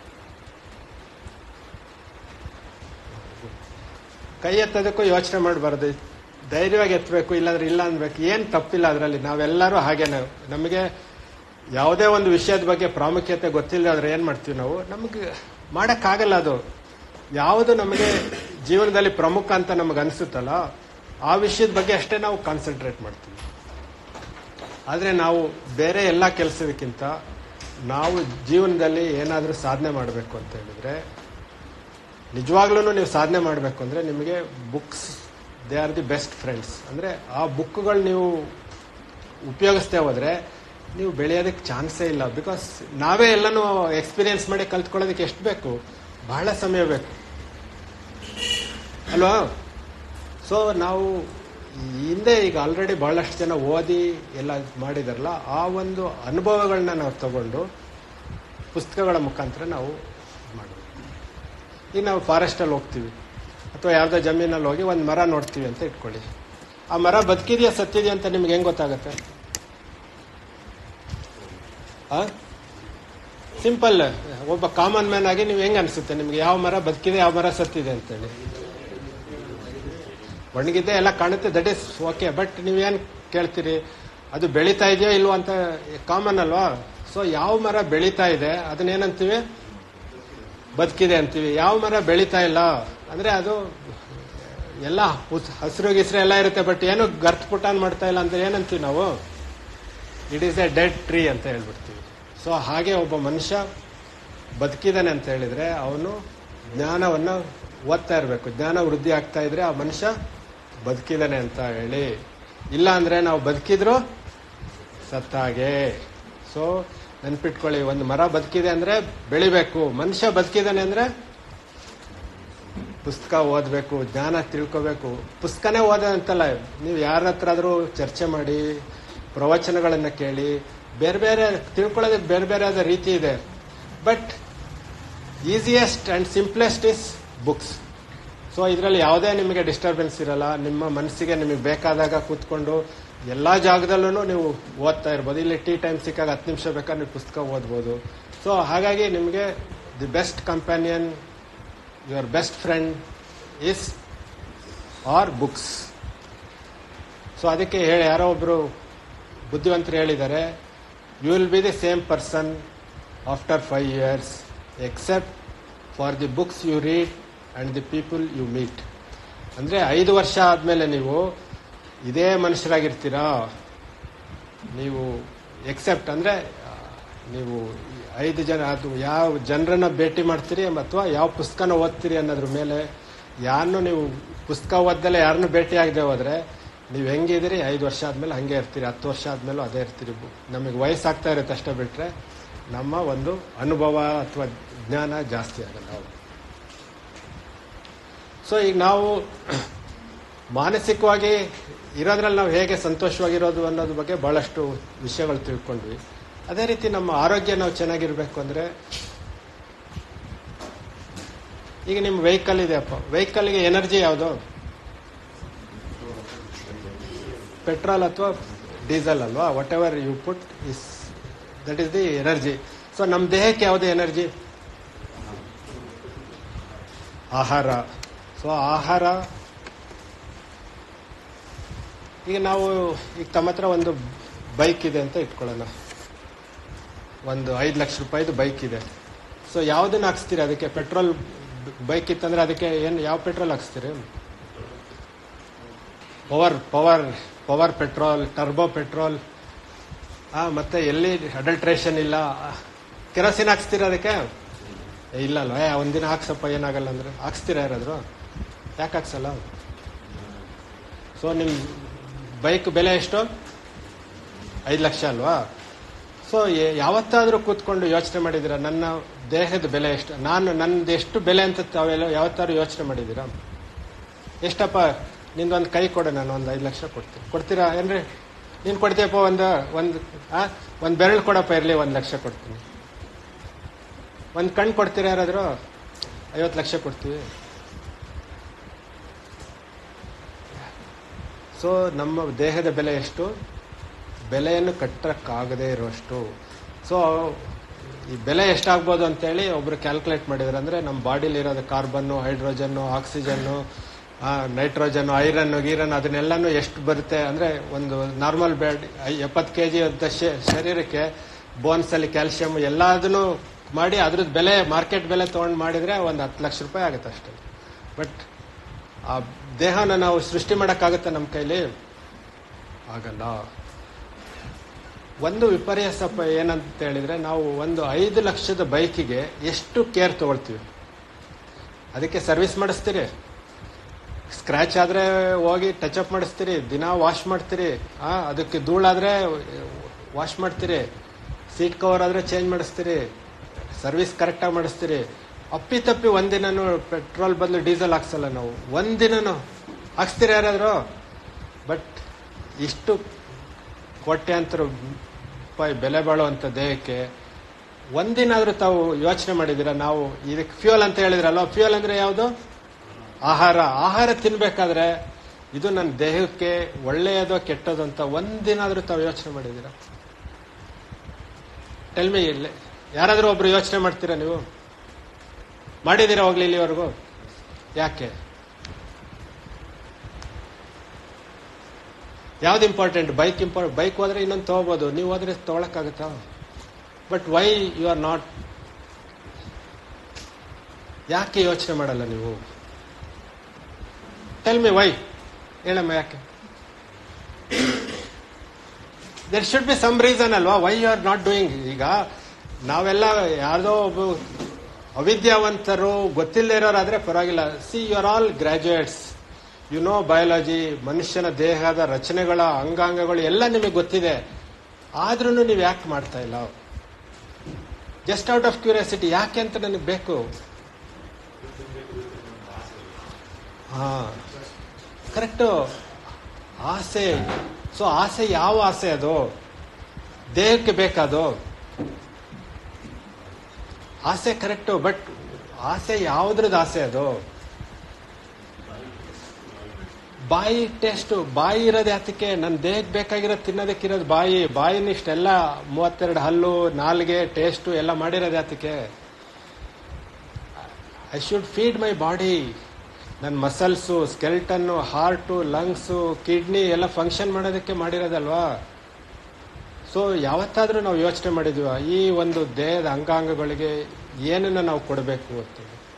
ಕೈ ಎತ್ತೋದಕ್ಕೂ ಯೋಚನೆ ಮಾಡಬಾರ್ದು ಧೈರ್ಯವಾಗಿ ಎತ್ತಬೇಕು ಇಲ್ಲಾಂದ್ರೆ ಇಲ್ಲ ಅನ್ಬೇಕು ಏನು ತಪ್ಪಿಲ್ಲ ಅದರಲ್ಲಿ ನಾವೆಲ್ಲರೂ ಹಾಗೇನೆ ನಮಗೆ ಯಾವುದೇ ಒಂದು ವಿಷಯದ ಬಗ್ಗೆ ಪ್ರಾಮುಖ್ಯತೆ ಗೊತ್ತಿಲ್ಲ ಆದ್ರೆ ಏನು ಮಾಡ್ತೀವಿ ನಾವು ನಮಗೆ ಮಾಡೋಕ್ಕಾಗಲ್ಲ ಅದು ಯಾವುದು ನಮಗೆ ಜೀವನದಲ್ಲಿ ಪ್ರಮುಖ ಅಂತ ನಮಗೆ ಅನಿಸುತ್ತಲ್ಲ ಆ ವಿಷಯದ ಬಗ್ಗೆ ಅಷ್ಟೇ ನಾವು ಕಾನ್ಸಂಟ್ರೇಟ್ ಮಾಡ್ತೀವಿ ಆದರೆ ನಾವು ಬೇರೆ ಎಲ್ಲ ಕೆಲಸದಕ್ಕಿಂತ ನಾವು ಜೀವನದಲ್ಲಿ ಏನಾದರೂ ಸಾಧನೆ ಮಾಡಬೇಕು ಅಂತ ಹೇಳಿದ್ರೆ ನಿಜವಾಗ್ಲೂ ನೀವು ಸಾಧನೆ ಮಾಡಬೇಕು ಅಂದರೆ ನಿಮಗೆ books they are the best friends ಅಂದರೆ ಆ ಬುಕ್ಗಳು ನೀವು ಉಪಯೋಗಿಸ್ತೇ ಹೋದ್ರೆ ನೀವು ಬೆಳೆಯೋದಕ್ಕೆ ಚಾನ್ಸೇ ಇಲ್ಲ ಬಿಕಾಸ್ ನಾವೇ ಎಲ್ಲನೂ ಎಕ್ಸ್ಪೀರಿಯನ್ಸ್ ಮಾಡಿ ಕಲ್ತ್ಕೊಳ್ಳೋದಕ್ಕೆ ಎಷ್ಟು ಬೇಕು ಬಹಳ ಸಮಯ ಬೇಕು ಅಲ್ವಾ ಸೊ ನಾವು ಹಿಂದೆ ಈಗ ಆಲ್ರೆಡಿ ಬಹಳಷ್ಟು ಜನ ಓದಿ ಎಲ್ಲ ಮಾಡಿದಾರಲ್ಲ ಆ ಒಂದು ಅನುಭವಗಳನ್ನ ನಾವು ತಗೊಂಡು ಪುಸ್ತಕಗಳ ಮುಖಾಂತರ ನಾವು ಮಾಡಬೇಕು ಈಗ ನಾವು ಫಾರೆಸ್ಟಲ್ಲಿ ಹೋಗ್ತೀವಿ ಅಥವಾ ಯಾವುದೋ ಜಮೀನಲ್ಲಿ ಹೋಗಿ ಒಂದು ಮರ ನೋಡ್ತೀವಿ ಅಂತ ಇಟ್ಕೊಳ್ಳಿ ಆ ಮರ ಬದುಕಿದೆಯಾ ಸತ್ತಿದೆಯಾ ಅಂತ ನಿಮ್ಗೆ ಹೆಂಗ್ ಗೊತ್ತಾಗುತ್ತೆ ಸಿಂಪಲ್ ಒಬ್ಬ ಕಾಮನ್ ಮ್ಯಾನ್ ಆಗಿ ನೀವು ಹೆಂಗ್ ಅನ್ಸುತ್ತೆ ನಿಮ್ಗೆ ಯಾವ ಮರ ಬದುಕಿದೆ ಯಾವ ಮರ ಸತ್ತಿದೆ ಅಂತೇಳಿ ಒಣಗಿದ್ದೆ ಎಲ್ಲ ಕಾಣುತ್ತೆ ದಟ್ ಇಸ್ ಓಕೆ ಬಟ್ ನೀವೇನ್ ಕೇಳ್ತೀರಿ ಅದು ಬೆಳೀತಾ ಇದೆಯೋ ಇಲ್ವೋ ಅಂತ ಕಾಮನ್ ಅಲ್ವಾ ಸೊ ಯಾವ ಮರ ಬೆಳೀತಾ ಇದೆ ಅದನ್ನೇನಂತೀವಿ ಬದುಕಿದೆ ಅಂತೀವಿ ಯಾವ ಮರ ಬೆಳೀತಾ ಇಲ್ಲ ಅಂದ್ರೆ ಅದು ಎಲ್ಲ ಹಸಿರು ಗಿಸ್ರು ಎಲ್ಲ ಇರುತ್ತೆ ಬಟ್ ಏನು ಗರ್ತ್ ಪುಟಾನ್ ಮಾಡ್ತಾ ಇಲ್ಲ ಅಂದ್ರೆ ಏನಂತೀವಿ ನಾವು it is a dead tree ಅಂತ ಹೇಳ್ಬಿಡ್ತೀವಿ ಸೊ ಹಾಗೆ ಒಬ್ಬ ಮನುಷ್ಯ ಬದುಕಿದಾನೆ ಅಂತ ಹೇಳಿದ್ರೆ ಅವನು ಜ್ಞಾನವನ್ನ ಓದ್ತಾ ಇರಬೇಕು ಜ್ಞಾನ ವೃದ್ಧಿ ಆಗ್ತಾ ಇದ್ರೆ ಆ ಮನುಷ್ಯ ಬದುಕಿದಾನೆ ಅಂತ ಹೇಳಿ ಇಲ್ಲ ಅಂದ್ರೆ ನಾವು ಬದುಕಿದ್ರು ಸತ್ತಾಗೆ ಸೊ ನೆನ್ಪಿಟ್ಕೊಳ್ಳಿ ಒಂದು ಮರ ಬದುಕಿದೆ ಅಂದ್ರೆ ಬೆಳಿಬೇಕು ಮನುಷ್ಯ ಬದುಕಿದಾನೆ ಅಂದ್ರೆ ಪುಸ್ತಕ ಓದಬೇಕು ಜ್ಞಾನ ತಿಳ್ಕೋಬೇಕು ಪುಸ್ತಕನೇ ಓದೋದಂತಲ್ಲ ನೀವು ಯಾರ ಹತ್ರ ಆದ್ರೂ ಚರ್ಚೆ ಮಾಡಿ ಪ್ರವಚನಗಳನ್ನ ಕೇಳಿ ಬೇರೆ ಬೇರೆ ತಿಳ್ಕೊಳ್ಳೋದಕ್ಕೆ ಬೇರೆ ಬೇರೆ ಆದ ರೀತಿ ಇದೆ but easiest and simplest is books so ಇದರಲ್ಲಿ ಯಾವುದೇ ನಿಮಗೆ ಡಿಸ್ಟರ್ಬೆನ್ಸ್ ಇರಲ್ಲ ನಿಮ್ಮ ಮನಸ್ಸಿಗೆ ನಿಮಗೆ ಬೇಕಾದಾಗ ಕೂತ್ಕೊಂಡು ಎಲ್ಲಾ ಜಾಗದಲ್ಲೂ ನೀವು ಓದ್ತಾ ಇರ್ಬೋದು ಇಲ್ಲಿ ಟೀ ಟೈಮ್ ಸಿಕ್ಕಾಗ ಹತ್ತು ನಿಮಿಷ ಬೇಕಾದ್ರೆ ನೀವು ಪುಸ್ತಕ ಓದ್ಬೋದು ಸೊ ಹಾಗಾಗಿ ನಿಮಗೆ the best companion your best friend is are books so ಅದಕ್ಕೆ ಹೇಳಿ ಯಾರೋ ಒಬ್ಬರು ಬುದ್ಧಿವಂತರು ಹೇಳಿದ್ದಾರೆ you will be the same person after five years except for the books you read and the people you meet ಅಂದರೆ ಐದು ವರ್ಷ ಆದಮೇಲೆ ನೀವು ಇದೇ ಮನುಷ್ಯರಾಗಿರ್ತೀರಾ ನೀವು ಎಕ್ಸೆಪ್ಟ್ ಅಂದರೆ ನೀವು ಈ ಐದು ಜನ ಅದು ಯಾವ ಜನರನ್ನ ಭೇಟಿ ಮಾಡ್ತೀರಿ ಅಥವಾ ಯಾವ ಪುಸ್ತಕನ ಓದ್ತೀರಿ ಅನ್ನೋದ್ರ ಮೇಲೆ ಯಾರನ್ನು ನೀವು ಪುಸ್ತಕ ಓದ್ದಲ್ಲೇ ಯಾರನ್ನು ಭೇಟಿ ಆಗದೆ ಹೋದ್ರೆ ನೀವು ಹೆಂಗಿದ್ದೀರಿ ಐದು ವರ್ಷ ಆದಮೇಲೆ ಹಂಗೆ ಇರ್ತೀರಿ ಹತ್ತು ವರ್ಷ ಆದಮೇಲೂ ಅದೇ ಇರ್ತೀರಿ ನಮಗೆ ವಯಸ್ಸಾಗ್ತಾ ಇರುತ್ತೆ ಅಷ್ಟೇ ಬಿಟ್ಟರೆ ನಮ್ಮ ಒಂದು ಅನುಭವ ಅಥವಾ ಜ್ಞಾನ ಜಾಸ್ತಿ ಆಗಲ್ಲ ಸೊ ಈಗ ನಾವು ಮಾನಸಿಕವಾಗಿ ಇರೋದ್ರಲ್ಲಿ ನಾವು ಹೇಗೆ ಸಂತೋಷವಾಗಿರೋದು ಅನ್ನೋದ್ರ ಬಗ್ಗೆ ಬಹಳಷ್ಟು ವಿಷಯಗಳು ತಿಳ್ಕೊಂಡ್ವಿ ಅದೇ ರೀತಿ ನಮ್ಮ ಆರೋಗ್ಯ ನಾವು ಚೆನ್ನಾಗಿರ್ಬೇಕು ಅಂದ್ರೆ ಈಗ ನಿಮ್ಮ ವೆಹಿಕಲ್ ಇದೆಯಪ್ಪ ವೆಹಿಕಲ್ಗೆ ಎನರ್ಜಿ ಯಾವುದು ಪೆಟ್ರೋಲ್ ಅಥವಾ ಡೀಸೆಲ್ ಅಲ್ವಾ whatever you put is that is the energy so ನಮ್ಮ ದೇಹಕ್ಕೆ ಯಾವುದು ಎನರ್ಜಿ ಆಹಾರ ಸೊ ಆಹಾರ ಈಗ ನಾವು ಈಗ ತಮ್ಮ ಹತ್ರ ಒಂದು ಬೈಕ್ ಇದೆ ಅಂತ ಇಟ್ಕೊಳ್ಳೋಣ ಒಂದು ಐದು ಲಕ್ಷ ರೂಪಾಯಿದು ಬೈಕ್ ಇದೆ ಸೊ ಯಾವುದನ್ನ ಹಾಕ್ಸ್ತೀರಿ ಅದಕ್ಕೆ ಪೆಟ್ರೋಲ್ ಬೈಕ್ ಇತ್ತಂದ್ರೆ ಅದಕ್ಕೆ ಏನು ಯಾವ ಪೆಟ್ರೋಲ್ ಹಾಕ್ಸ್ತೀರಿ power power power petrol turbo petrol ಆ ಮತ್ತೆ ಎಲ್ಲಿ ಅಡಲ್ಟ್ರೇಷನ್ ಇಲ್ಲ ಕೆರೋಸಿನ್ ಹಾಕ್ಸ್ತೀರಾ ಅದಕ್ಕೆ ಏ, ಇಲ್ಲ ಅಲ್ವಾ ಏ ಒಂದಿನ ಹಾಕ್ಸಪ್ಪ ಏನಾಗಲ್ಲ ಅಂದ್ರೆ ಹಾಕ್ಸ್ತೀರಾ ಯಾರಾದ್ರು ಯಾಕೆ ಹಾಕ್ಸಲ್ಲ ಸೊ ನಿಮ್ಮ ಬೈಕ್ ಬೆಲೆ ಎಷ್ಟು ಐದು ಲಕ್ಷ ಅಲ್ವಾ ಸೊ ಯಾವತ್ತಾದ್ರೂ ಕೂತ್ಕೊಂಡು ಯೋಚನೆ ಮಾಡಿದ್ದೀರಾ ನನ್ನ ದೇಹದ ಬೆಲೆ ಎಷ್ಟು ನಾನು ನನ್ನದು ಎಷ್ಟು ಬೆಲೆ ಅಂತ ತಾವೆಲ್ಲ ಯಾವತ್ತಾದ್ರೂ ಯೋಚನೆ ಮಾಡಿದ್ದೀರಾ ಎಷ್ಟಪ್ಪ ನಿಂದೊಂದು ಕೈ ಕೊಡು ನಾನು ಒಂದು ಐದು ಲಕ್ಷ ಕೊಡ್ತೀನಿ ಕೊಡ್ತೀರಾ ಏನ್ರಿ ನೀನು ಕೊಡ್ತೀಯಪ್ಪ ಒಂದು ಒಂದು ಆ ಒಂದು ಬೆರಳು ಕೊಡಪ್ಪ ಇರಲಿ ಒಂದು ಲಕ್ಷ ಕೊಡ್ತೀನಿ ಒಂದು ಕಣ್ಣು ಕೊಡ್ತೀರಾ ಯಾರಾದರೂ ಐವತ್ತು ಲಕ್ಷ ಕೊಡ್ತೀವಿ ಸೊ ನಮ್ಮ ದೇಹದ ಬೆಲೆ ಎಷ್ಟು ಬೆಲೆಯನ್ನು ಕಟ್ಟಕ್ಕಾಗದೇ ಇರುವಷ್ಟು ಸೊ ಈ ಬೆಲೆ ಎಷ್ಟಾಗ್ಬೋದು ಅಂತೇಳಿ ಒಬ್ರು ಕ್ಯಾಲ್ಕುಲೇಟ್ ಮಾಡಿದ್ರು ಅಂದ್ರೆ ನಮ್ಮ ಬಾಡಿಲಿ ಇರೋದು carbon hydrogen oxygen nitrogen iron ಗೀರನ್ ಅದನ್ನೆಲ್ಲಾನು ಎಷ್ಟು ಬರುತ್ತೆ ಅಂದ್ರೆ ಒಂದು ನಾರ್ಮಲ್ ಬೆಡ್ ಎಪ್ಪತ್ತು ಕೆ ಜಿ ಶರೀರಕ್ಕೆ ಬೋನ್ಸ್ ಅಲ್ಲಿ ಕ್ಯಾಲ್ಸಿಯಂ ಎಲ್ಲದನ್ನು ಮಾಡಿ ಅದ್ರದ್ದು ಬೆಲೆ ಮಾರ್ಕೆಟ್ ಬೆಲೆ ತಗೊಂಡು ಮಾಡಿದ್ರೆ ಒಂದು ಹತ್ತು ಲಕ್ಷ ರೂಪಾಯಿ ಆಗುತ್ತೆ ಅಷ್ಟೇ ಬಟ್ ಆ ದೇಹನ ನಾವು ಸೃಷ್ಟಿ ಮಾಡೋಕ್ಕಾಗುತ್ತೆ ನಮ್ಮ ಕೈಲಿ ಆಗಲ್ಲ ಒಂದು ವಿಪರ್ಯಾಸಪ್ಪ ಏನಂತ ಹೇಳಿದ್ರೆ ನಾವು ಒಂದು ಐದು ಲಕ್ಷದ ಬೈಕಿಗೆ ಎಷ್ಟು ಕೇರ್ ತಗೊಳ್ತೀವಿ ಅದಕ್ಕೆ ಸರ್ವಿಸ್ ಮಾಡಿಸ್ತೀರಿ ಸ್ಕ್ರಾಚ್ ಆದ್ರೆ ಹೋಗಿ ಟಚ್ ಅಪ್ ಮಾಡಿಸ್ತೀರಿ ದಿನ ವಾಶ್ ಮಾಡ್ತೀರಿ ಆ ಅದಕ್ಕೆ ಧೂಳಾದ್ರೆ ವಾಶ್ ಮಾಡ್ತೀರಿ ಸೀಟ್ ಕವರ್ ಆದ್ರೆ ಚೇಂಜ್ ಮಾಡಿಸ್ತೀರಿ ಸರ್ವಿಸ್ ಕರೆಕ್ಟಾಗಿ ಮಾಡಿಸ್ತೀರಿ ಅಪ್ಪಿ ತಪ್ಪಿ ಒಂದಿನನು ಪೆಟ್ರೋಲ್ ಬದಲು ಡೀಸೆಲ್ ಹಾಕ್ಸಲ್ಲ ನಾವು ಒಂದಿನನು ಹಾಕ್ಸ್ತೀರಿ ಯಾರಾದ್ರು ಬಟ್ ಇಷ್ಟು ಕೋಟ್ಯಾಂತರ ರೂಪಾಯಿ ಬೆಲೆ ಬಾಳುವಂಥ ದೇಹಕ್ಕೆ ಒಂದಿನಾದ್ರೂ ತಾವು ಯೋಚನೆ ಮಾಡಿದ್ದೀರಾ ನಾವು ಇದಕ್ಕೆ ಫ್ಯೂಯಲ್ ಅಂತ ಹೇಳಿದ್ರಲ್ಲ ಫ್ಯೂಯಲ್ ಅಂದ್ರೆ ಯಾವುದು ಆಹಾರ ಆಹಾರ ತಿನ್ಬೇಕಾದ್ರೆ ಇದು ನನ್ನ ದೇಹಕ್ಕೆ ಒಳ್ಳೆಯದೋ ಕೆಟ್ಟದೋ ಅಂತ ಒಂದಿನಾದ್ರೂ ತಾವು ಯೋಚನೆ ಮಾಡಿದ್ದೀರಾ ಟೆಲ್ಮಿ ಇಲ್ಲಿ ಯಾರಾದ್ರೂ ಒಬ್ರು ಯೋಚನೆ ಮಾಡ್ತೀರಾ ನೀವು ಮಾಡಿದ್ದೀರಾ ಹೋಗ್ಲಿ ಇಲ್ಲಿವರೆಗೂ ಯಾಕೆ ಯಾವ್ದು ಇಂಪಾರ್ಟೆಂಟ್ ಬೈಕ್ ಇಂಪಾರ್ಟೆಂಟ್ ಬೈಕ್ ಹೋದ್ರೆ ಇನ್ನೊಂದು ತಗೋಬಹುದು ನೀವು ಹೋದ್ರೆ ತಗೊಳಕ್ಕಾಗತ್ತಾ but why you are not ಯಾಕೆ ಯೋಚನೆ ಮಾಡಲ್ಲ ನೀವು ಟೆಲ್ ಮಿ ವೈ ಹೇಳಮ್ಮ ಯಾಕೆ there should be some reason ಅಲ್ವಾ why you are not doing ಈಗ ನಾವೆಲ್ಲ ಯಾರ್ದೋ ಒಬ್ಬ ಅವಿದ್ಯಾವಂತರು ಗೊತ್ತಿಲ್ಲದೆ ಇರೋರಾದ್ರೆ ಪರವಾಗಿಲ್ಲ see you are all graduates you know biology ಮನುಷ್ಯನ ದೇಹದ ರಚನೆಗಳ ಅಂಗಾಂಗಗಳು ಎಲ್ಲ ನಿಮಗೆ ಗೊತ್ತಿದೆ ಆದ್ರೂ ನೀವು ಯಾಕೆ ಮಾಡ್ತಾ ಇಲ್ಲ ಜಸ್ಟ್ ಔಟ್ ಆಫ್ ಕ್ಯೂರಿಯಾಸಿಟಿ ಯಾಕೆ ಅಂತ ನನಗೆ ಬೇಕು ಹಾ ಕರೆಕ್ಟು ಆಸೆ ಸೊ ಆಸೆ ಯಾವ ಆಸೆ ಅದು ದೇಹಕ್ಕೆ ಬೇಕಾದು ಆಸೆ ಕರೆಕ್ಟು ಬಟ್ ಆಸೆ ಯಾವುದ್ರದ್ದು ಆಸೆ ಅದು ಬಾಯಿ ಟೇಸ್ಟು ಬಾಯಿ ಇರೋದು ಯಾತಕ್ಕೆ ನನ್ನ ದೇಹಕ್ಕೆ ಬೇಕಾಗಿರೋದು ತಿನ್ನೋದಕ್ಕಿರೋದು ಬಾಯಿ ಬಾಯಿನ ಇಷ್ಟೆಲ್ಲ ಮೂವತ್ತೆರಡು ಹಲ್ಲು ನಾಲ್ಗೆ ಟೇಸ್ಟು ಎಲ್ಲ ಮಾಡಿರೋದು ಯಾತಕ್ಕೆ I should feed my body ನನ್ನ muscles skeleton heart lungs kidney ಎಲ್ಲ ಫಂಕ್ಷನ್ ಮಾಡೋದಕ್ಕೆ ಮಾಡಿರೋದಲ್ವಾ ಸೊ ಯಾವತ್ತಾದರೂ ನಾವು ಯೋಚನೆ ಮಾಡಿದ್ವಿ ಈ ಒಂದು ದೇಹದ ಅಂಗಾಂಗಗಳಿಗೆ ಏನನ್ನ ನಾವು ಕೊಡಬೇಕು ಅಂತ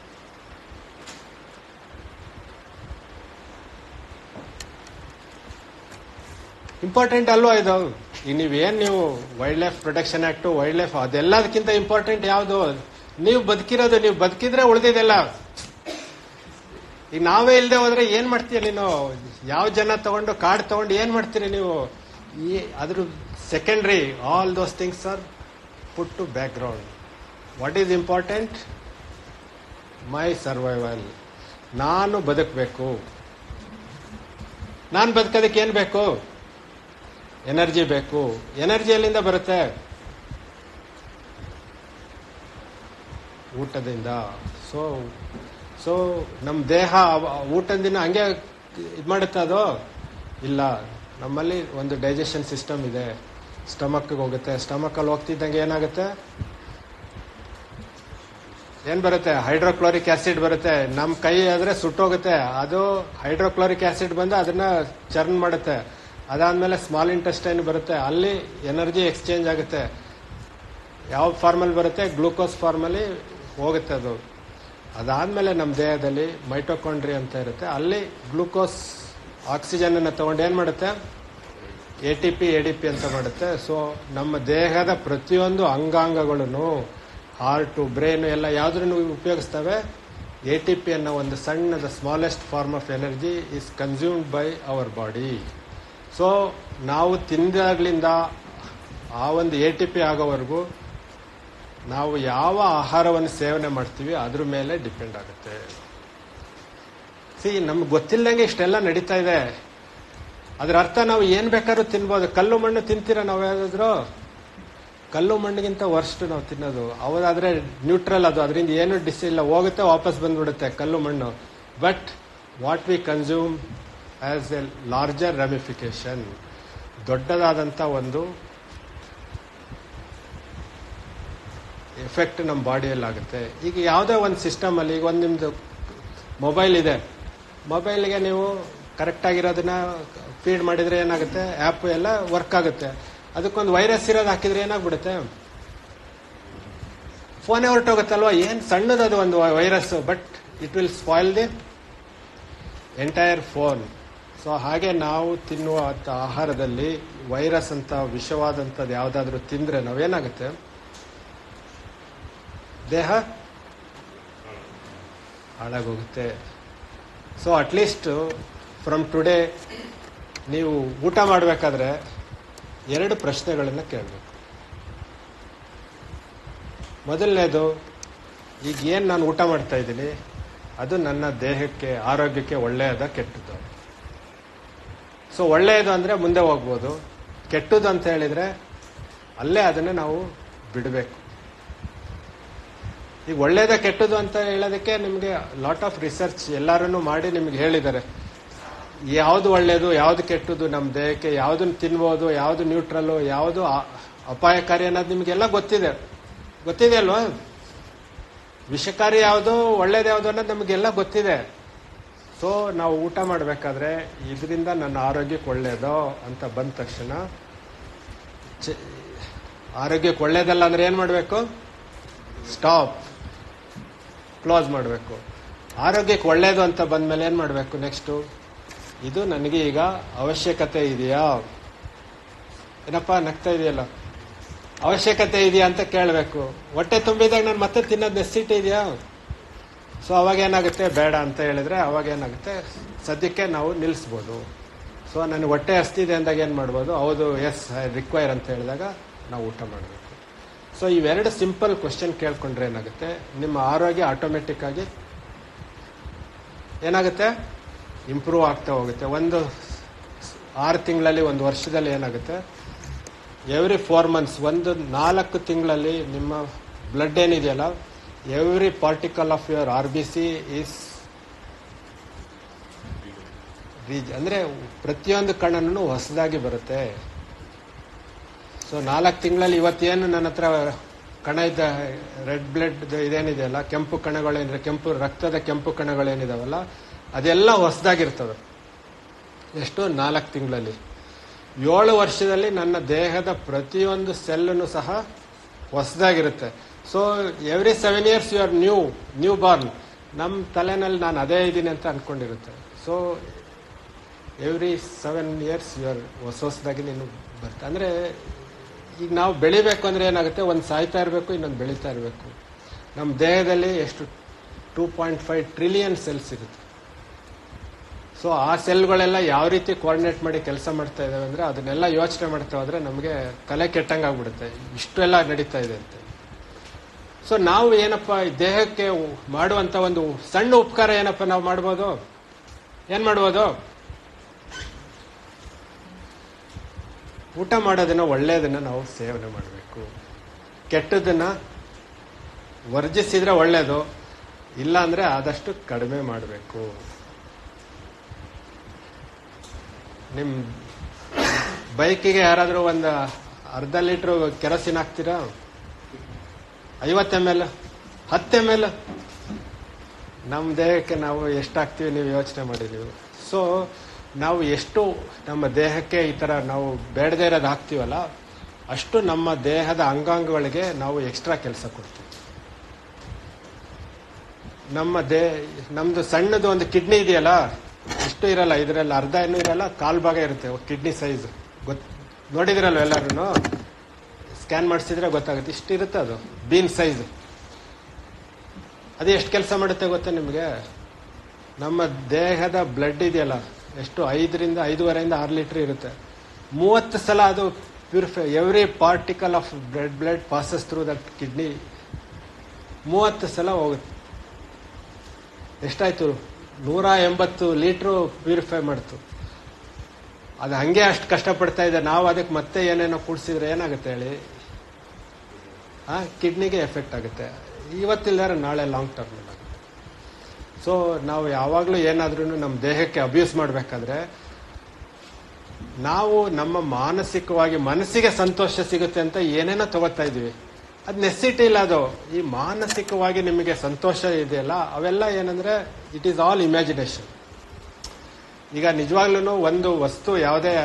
ಇಂಪಾರ್ಟೆಂಟ್ ಅಲ್ವಾ ಇದು ಈಗ ನೀವೇನು ನೀವು wild life protection act wildlife ಅದೆಲ್ಲದಕ್ಕಿಂತ ಇಂಪಾರ್ಟೆಂಟ್ ಯಾವುದು ನೀವು ಬದುಕಿರೋದು ನೀವು ಬದುಕಿದ್ರೆ ಉಳಿದಿದೆಲ್ಲ ಈಗ ನಾವೇ ಇಲ್ಲದೆ ಹೋದ್ರೆ ಏನ್ ಮಾಡ್ತೀಯ ನೀನು ಯಾವ ಜನ ತಗೊಂಡು ಕಾರ್ಡ್ ತಗೊಂಡು ಏನ್ ಮಾಡ್ತೀರಿ ನೀವು ಈ ಅದ್ರ secondary all those things are put to background what is important my survival ನಾನು ಬದುಕಬೇಕು ನಾನು ಬದುಕೋದಕ್ಕೆ ಏನ್ ಬೇಕು ಎನರ್ಜಿ ಬೇಕು ಎನರ್ಜಿ ಎಲ್ಲಿಂದ ಬರುತ್ತೆ ಊಟದಿಂದ ಸೊ ಸೊ ನಮ್ಮ ದೇಹ ಅವ- ಊಟದಿಂದ ಹಂಗೆ ಇದು ಮಾಡುತ್ತೆ ಅದು ಇಲ್ಲ ನಮ್ಮಲ್ಲಿ ಒಂದು ಡೈಜೆಷನ್ ಸಿಸ್ಟಮ್ ಇದೆ ಸ್ಟಮಕ್ಗೆ ಹೋಗುತ್ತೆ ಸ್ಟಮಕಲ್ಲಿ ಹೋಗ್ತಿದ್ದಂಗೆ ಏನಾಗುತ್ತೆ ಏನ್ ಬರುತ್ತೆ ಹೈಡ್ರೋಕ್ಲೋರಿಕ್ ಆಸಿಡ್ ಬರುತ್ತೆ ನಮ್ಮ ಕೈ ಆದ್ರೆ ಸುಟ್ಟೋಗುತ್ತೆ ಅದು ಹೈಡ್ರೋಕ್ಲೋರಿಕ್ ಆಸಿಡ್ ಬಂದು ಅದನ್ನ ಚರ್ನ್ ಮಾಡುತ್ತೆ ಅದಾದ್ಮೇಲೆ ಸ್ಮಾಲ್ ಇಂಟೆಸ್ಟೈನ್ ಬರುತ್ತೆ ಅಲ್ಲಿ ಎನರ್ಜಿ ಎಕ್ಸ್ಚೇಂಜ್ ಆಗುತ್ತೆ ಯಾವ ಫಾರ್ಮಲ್ಲಿ ಬರುತ್ತೆ ಗ್ಲೂಕೋಸ್ ಫಾರ್ಮಲ್ಲಿ ಹೋಗುತ್ತೆ ಅದು ಅದಾದ್ಮೇಲೆ ನಮ್ಮ ದೇಹದಲ್ಲಿ ಮೈಟೋಕಾಂಡ್ರಿ ಅಂತ ಇರುತ್ತೆ ಅಲ್ಲಿ ಗ್ಲೂಕೋಸ್ ಆಕ್ಸಿಜನ್ ಅನ್ನು ತಗೊಂಡು ಏನ್ ಮಾಡುತ್ತೆ A T P A D P ಅಂತ ಮಾಡುತ್ತೆ ಸೊ ನಮ್ಮ ದೇಹದ ಪ್ರತಿಯೊಂದು ಅಂಗಾಂಗಗಳನ್ನು ಹಾರ್ಟು ಬ್ರೈನ್ ಎಲ್ಲ ಯಾವ್ದ್ರನ್ನು ಉಪಯೋಗಿಸ್ತವೆ ಎ ಟಿ ಪಿ ಅನ್ನೋ ಒಂದು ಸಣ್ಣದ smallest form of energy is consumed by our body so ನಾವು ತಿಂದಾಗ್ಲಿಂದ ಆ ಒಂದು ಎ ಟಿ ಪಿ ಆಗೋವರೆಗೂ ನಾವು ಯಾವ ಆಹಾರವನ್ನು ಸೇವನೆ ಮಾಡ್ತೀವಿ ಅದ್ರ ಮೇಲೆ ಡಿಪೆಂಡ್ ಆಗುತ್ತೆ ಸಿ ನಮ್ಗೆ ಗೊತ್ತಿಲ್ಲದಂಗೆ ಇಷ್ಟೆಲ್ಲ ನಡೀತಾ ಇದೆ ಅದ್ರ ಅರ್ಥ ನಾವು ಏನ್ ಬೇಕಾದ್ರೂ ತಿನ್ಬೋದು ಕಲ್ಲು ಮಣ್ಣು ತಿಂತೀರ ನಾವು ಯಾವ್ದಾದ್ರು ಕಲ್ಲು ಮಣ್ಣಿಗಿಂತ ವರ್ಸ್ಟ್ ನಾವು ತಿನ್ನೋದು ಅವದಾದ್ರೆ ನ್ಯೂಟ್ರಲ್ ಅದು ಅದರಿಂದ ಏನು ಡಿಸ್ ಇಲ್ಲ ಹೋಗುತ್ತೆ ವಾಪಸ್ ಬಂದ್ಬಿಡುತ್ತೆ ಕಲ್ಲು ಮಣ್ಣು but what we consume as a larger ramification ದೊಡ್ಡದಾದಂಥ ಒಂದು ಎಫೆಕ್ಟ್ ನಮ್ಮ ಬಾಡಿಯಲ್ಲಿ ಆಗುತ್ತೆ ಈಗ ಯಾವುದೇ ಒಂದು ಸಿಸ್ಟಮ್ ಅಲ್ಲಿ ಈಗ ಒಂದು ನಿಮ್ದು ಮೊಬೈಲ್ ಇದೆ ಮೊಬೈಲ್ಗೆ ನೀವು ಕರೆಕ್ಟ್ ಆಗಿರೋದನ್ನ ಫೀಡ್ ಮಾಡಿದ್ರೆ ಏನಾಗುತ್ತೆ ಆ್ಯಪ್ ಎಲ್ಲ ವರ್ಕ್ ಆಗುತ್ತೆ ಅದಕ್ಕೊಂದು ವೈರಸ್ ಇರೋದು ಹಾಕಿದ್ರೆ ಏನಾಗ್ಬಿಡುತ್ತೆ ಫೋನೇ ಹೊರಟೋಗುತ್ತಲ್ವಾ ಏನ್ ಸಣ್ಣದದು ಒಂದು virus but it will spoil the entire phone so ಹಾಗೆ ನಾವು ತಿನ್ನುವ ಆಹಾರದಲ್ಲಿ ವೈರಸ್ ಅಂತ ವಿಷವಾದಂಥದ್ದು ಯಾವುದಾದ್ರೂ ತಿಂದ್ರೆ ನಾವೇನಾಗುತ್ತೆ ದೇಹ ಹಾಳಾಗೋಗುತ್ತೆ ಸೊ ಅಟ್ಲೀಸ್ಟ್ ಫ್ರಮ್ ಟುಡೇ ನೀವು ಊಟ ಮಾಡಬೇಕಾದ್ರೆ ಎರಡು ಪ್ರಶ್ನೆಗಳನ್ನು ಕೇಳಬೇಕು ಮೊದಲನೇದು ಈಗ ಏನು ನಾನು ಊಟ ಮಾಡ್ತಾ ಇದ್ದೀನಿ ಅದು ನನ್ನ ದೇಹಕ್ಕೆ ಆರೋಗ್ಯಕ್ಕೆ ಒಳ್ಳೆಯದ ಕೆಟ್ಟದ್ದು ಸೊ ಒಳ್ಳೆಯದು ಅಂದರೆ ಮುಂದೆ ಹೋಗ್ಬೋದು ಕೆಟ್ಟದ್ದು ಅಂತ ಹೇಳಿದರೆ ಅಲ್ಲೇ ಅದನ್ನು ನಾವು ಬಿಡಬೇಕು ಈಗ ಒಳ್ಳೇದ ಕೆಟ್ಟದ್ದು ಅಂತ ಹೇಳೋದಕ್ಕೆ ನಿಮಗೆ ಲಾಟ್ ಆಫ್ ರಿಸರ್ಚ್ ಎಲ್ಲರೂ ಮಾಡಿ ನಿಮ್ಗೆ ಹೇಳಿದ್ದಾರೆ ಯಾವುದು ಒಳ್ಳೇದು ಯಾವುದು ಕೆಟ್ಟದ್ದು ನಮ್ಮ ದೇಹಕ್ಕೆ ಯಾವುದನ್ನು ತಿನ್ಬೋದು ಯಾವುದು ನ್ಯೂಟ್ರಲ್ಲು ಯಾವುದು ಆ- ಅಪಾಯಕಾರಿ ಅನ್ನೋದು ನಿಮಗೆಲ್ಲ ಗೊತ್ತಿದೆ ಗೊತ್ತಿದೆ ಅಲ್ವಾ ವಿಷಕಾರಿ ಯಾವುದು ಒಳ್ಳೇದು ಯಾವುದು ಅನ್ನೋದು ನಮಗೆಲ್ಲ ಗೊತ್ತಿದೆ ಸೊ ನಾವು ಊಟ ಮಾಡಬೇಕಾದ್ರೆ ಇದರಿಂದ ನನ್ನ ಆರೋಗ್ಯಕ್ಕೆ ಒಳ್ಳೇದೋ ಅಂತ ಬಂದ ತಕ್ಷಣ ಚೆ- ಆರೋಗ್ಯಕ್ಕೆ ಒಳ್ಳೇದಲ್ಲ ಅಂದ್ರೆ ಏನು ಮಾಡಬೇಕು ಸ್ಟಾಪ್ ಕ್ಲೋಸ್ ಮಾಡಬೇಕು ಆರೋಗ್ಯಕ್ಕೆ ಒಳ್ಳೇದು ಅಂತ ಬಂದ್ಮೇಲೆ ಏನು ಮಾಡಬೇಕು ನೆಕ್ಸ್ಟು ಇದು ನನಗೆ ಈಗ ಅವಶ್ಯಕತೆ ಇದೆಯಾ ಏನಪ್ಪ ನಗ್ತಾ ಇದೆಯಲ್ಲ ಅವಶ್ಯಕತೆ ಇದೆಯಾ ಅಂತ ಕೇಳಬೇಕು ಹೊಟ್ಟೆ ತುಂಬಿದಾಗ ನಾನು ಮತ್ತೆ ತಿನ್ನೋದು ನೆಸಿಟಿ ಇದೆಯಾ ಸೊ ಅವಾಗ ಏನಾಗುತ್ತೆ ಬೇಡ ಅಂತ ಹೇಳಿದ್ರೆ ಅವಾಗ ಏನಾಗುತ್ತೆ ಸದ್ಯಕ್ಕೆ ನಾವು ನಿಲ್ಲಿಸ್ಬೋದು ಸೊ ನನಗೆ ಹೊಟ್ಟೆ ಹಸ್ತಿದೆ ಅಂದಾಗ ಏನು ಮಾಡ್ಬೋದು ಹೌದು ಎಸ್ ಐ ರಿಕ್ವೈರ್ ಅಂತ ಹೇಳಿದಾಗ ನಾವು ಊಟ ಮಾಡಬೇಕು ಸೊ ಇವೆರಡು ಸಿಂಪಲ್ ಕ್ವಶನ್ ಕೇಳ್ಕೊಂಡ್ರೆ ಏನಾಗುತ್ತೆ ನಿಮ್ಮ ಆರೋಗ್ಯ ಆಟೋಮೆಟಿಕ್ ಆಗಿ ಏನಾಗುತ್ತೆ ಇಂಪ್ರೂವ್ ಆಗ್ತಾ ಹೋಗುತ್ತೆ ಒಂದು ಆರು ತಿಂಗಳಲ್ಲಿ ಒಂದು ವರ್ಷದಲ್ಲಿ ಏನಾಗುತ್ತೆ ಎವ್ರಿ ಫೋರ್ ಮಂತ್ಸ್ ಒಂದು ನಾಲ್ಕು ತಿಂಗಳಲ್ಲಿ ನಿಮ್ಮ ಬ್ಲಡ್ ಏನಿದೆಯಲ್ಲ every particle of your R B C is ರೀಜ್ ಅಂದ್ರೆ ಪ್ರತಿಯೊಂದು ಕಣ್ಣನ್ನು ಹೊಸದಾಗಿ ಬರುತ್ತೆ ಸೊ ನಾಲ್ಕು ತಿಂಗಳಲ್ಲಿ ಇವತ್ತೇನು ನನ್ನ ಹತ್ರ ಕಣ ಇದ್ದ ರೆಡ್ ಬ್ಲಡ್ ಇದೇನಿದೆಯಲ್ಲ ಕೆಂಪು ಕಣಗಳೇನಿದೆ ಕೆಂಪು ರಕ್ತದ ಕೆಂಪು ಕಣಗಳೇನಿದಾವಲ್ಲ ಅದೆಲ್ಲ ಹೊಸದಾಗಿರ್ತವೆ ಎಷ್ಟು ನಾಲ್ಕು ತಿಂಗಳಲ್ಲಿ ಏಳು ವರ್ಷದಲ್ಲಿ ನನ್ನ ದೇಹದ ಪ್ರತಿಯೊಂದು ಸೆಲ್ಲನ್ನು ಸಹ ಹೊಸದಾಗಿರುತ್ತೆ so every seven years you are new new born ನಮ್ಮ ತಲೆನಲ್ಲಿ ನಾನು ಅದೇ ಇದ್ದೀನಿ ಅಂತ ಅನ್ಕೊಂಡಿರುತ್ತೆ so every seven years you are ಹೊಸ ಹೊಸದಾಗಿ ನೀನು ಬರುತ್ತೆ ಅಂದರೆ ಈಗ ನಾವು ಬೆಳಿಬೇಕು ಅಂದರೆ ಏನಾಗುತ್ತೆ ಒಂದು ಸಾಯ್ತಾ ಇರಬೇಕು ಇನ್ನೊಂದು ಬೆಳೀತಾ ಇರಬೇಕು ನಮ್ಮ ದೇಹದಲ್ಲಿ ಎಷ್ಟು two point five trillion cells ಇರುತ್ತೆ ಸೊ ಆ ಸೆಲ್ಗಳೆಲ್ಲ ಯಾವ ರೀತಿ ಕೋಆರ್ಡಿನೇಟ್ ಮಾಡಿ ಕೆಲಸ ಮಾಡ್ತಾ ಇದಾವೆ ಅಂದರೆ ಅದನ್ನೆಲ್ಲ ಯೋಚನೆ ಮಾಡ್ತಾ ಹೋದ್ರೆ ನಮಗೆ ತಲೆ ಕೆಟ್ಟಂಗೆ ಆಗ್ಬಿಡುತ್ತೆ ಇಷ್ಟೆಲ್ಲ ನಡೀತಾ ಇದೆ ಅಂತ ಸೊ ನಾವು ಏನಪ್ಪ ಈ ದೇಹಕ್ಕೆ ಮಾಡುವಂತ ಒಂದು ಸಣ್ಣ ಉಪಕಾರ ಏನಪ್ಪ ನಾವು ಮಾಡ್ಬೋದು ಏನ್ ಮಾಡ್ಬೋದು ಊಟ ಮಾಡೋದನ್ನ ಒಳ್ಳೆಯದನ್ನ ನಾವು ಸೇವನೆ ಮಾಡಬೇಕು ಕೆಟ್ಟದನ್ನ ವರ್ಜಿಸಿದ್ರೆ ಒಳ್ಳೇದು ಇಲ್ಲ ಅಂದ್ರೆ ಆದಷ್ಟು ಕಡಿಮೆ ಮಾಡಬೇಕು ನಿಮ್ ಬೈಕಿಗೆ ಯಾರಾದರೂ ಒಂದು ಅರ್ಧ ಲೀಟ್ರ್ ಕೆರೋಸಿನ್ ಹಾಕ್ತೀರಾ ಐವತ್ತು ಎಮ್ ಎಲ್ ಹತ್ತು ಎಮ್ ಎಲ್ ನಮ್ಮ ದೇಹಕ್ಕೆ ನಾವು ಎಷ್ಟು ಹಾಕ್ತೀವಿ ನೀವು ಯೋಚನೆ ಮಾಡಿ ನೀವು ಸೊ ನಾವು ಎಷ್ಟು ನಮ್ಮ ದೇಹಕ್ಕೆ ಈ ಥರ ನಾವು ಬೇಡದೇ ಇರೋದು ಹಾಕ್ತೀವಲ್ಲ ಅಷ್ಟು ನಮ್ಮ ದೇಹದ ಅಂಗಾಂಗಗಳಿಗೆ ನಾವು ಎಕ್ಸ್ಟ್ರಾ ಕೆಲಸ ಕೊಡ್ತೀವಿ ನಮ್ಮ ದೇ ನಮ್ದು ಸಣ್ಣದು ಒಂದು ಕಿಡ್ನಿ ಇದೆಯಲ್ಲ ಇಷ್ಟು ಇರಲ್ಲ ಇದರಲ್ಲಿ ಅರ್ಧ ಏನೂ ಇರಲ್ಲ ಕಾಲ್ ಭಾಗ ಇರುತ್ತೆ ಕಿಡ್ನಿ ಸೈಜ್ ಗೊತ್ ನೋಡಿದಿರಲ್ವ ಎಲ್ಲರೂ ಸ್ಕ್ಯಾನ್ ಮಾಡಿಸಿದ್ರೆ ಗೊತ್ತಾಗುತ್ತೆ ಇಷ್ಟು ಇರುತ್ತೆ ಅದು ಬೀನ್ ಸೈಜ್ ಅದು ಎಷ್ಟು ಕೆಲಸ ಮಾಡುತ್ತೆ ಗೊತ್ತಾ ನಿಮಗೆ ನಮ್ಮ ದೇಹದ ಬ್ಲಡ್ ಇದೆಯಲ್ಲ ಎಷ್ಟು ಐದರಿಂದ ಐದೂವರೆಯಿಂದ ಆರು ಲೀಟರ್ ಇರುತ್ತೆ ಮೂವತ್ತು ಸಲ ಅದು purify every particle of blood blood passes through that kidney ಮೂವತ್ತು ಸಲ ಹೋಗುತ್ತೆ ಎಷ್ಟಾಯ್ತು ನೂರ ಎಂಬತ್ತು ಲೀಟ್ರು ಪ್ಯೂರಿಫೈ ಮಾಡ್ತು ಅದು ಹಂಗೆ ಅಷ್ಟು ಕಷ್ಟಪಡ್ತಾ ಇದೆ ನಾವು ಅದಕ್ಕೆ ಮತ್ತೆ ಏನೇನೋ ಕೂಡಿಸಿದ್ರೆ ಏನಾಗುತ್ತೆ ಹೇಳಿ ಆ ಕಿಡ್ನಿಗೆ ಎಫೆಕ್ಟ್ ಆಗುತ್ತೆ ಇವತ್ತಿಲ್ದಾರೆ ನಾಳೆ ಲಾಂಗ್ ಟರ್ಮ್ ಆಗುತ್ತೆ ಸೊ ನಾವು ಯಾವಾಗಲೂ ಏನಾದ್ರೂ ನಮ್ಮ ದೇಹಕ್ಕೆ ಅಬ್ಯೂಸ್ ಮಾಡಬೇಕಾದ್ರೆ ನಾವು ನಮ್ಮ ಮಾನಸಿಕವಾಗಿ ಮನಸ್ಸಿಗೆ ಸಂತೋಷ ಸಿಗುತ್ತೆ ಅಂತ ಏನೇನೋ ತಗೋತಾ ಇದೀವಿ ಅದು ನೆಸಿಟಿ ಇಲ್ಲ ಅದು ಈ ಮಾನಸಿಕವಾಗಿ ನಿಮಗೆ ಸಂತೋಷ ಇದೆಯಲ್ಲ ಅವೆಲ್ಲ ಏನಂದ್ರೆ ಇಟ್ ಈಸ್ ಆಲ್ ಇಮ್ಯಾಜಿನೇಷನ್ ಈಗ ನಿಜವಾಗ್ಲೂ ಒಂದು ವಸ್ತು ಯಾವುದೇ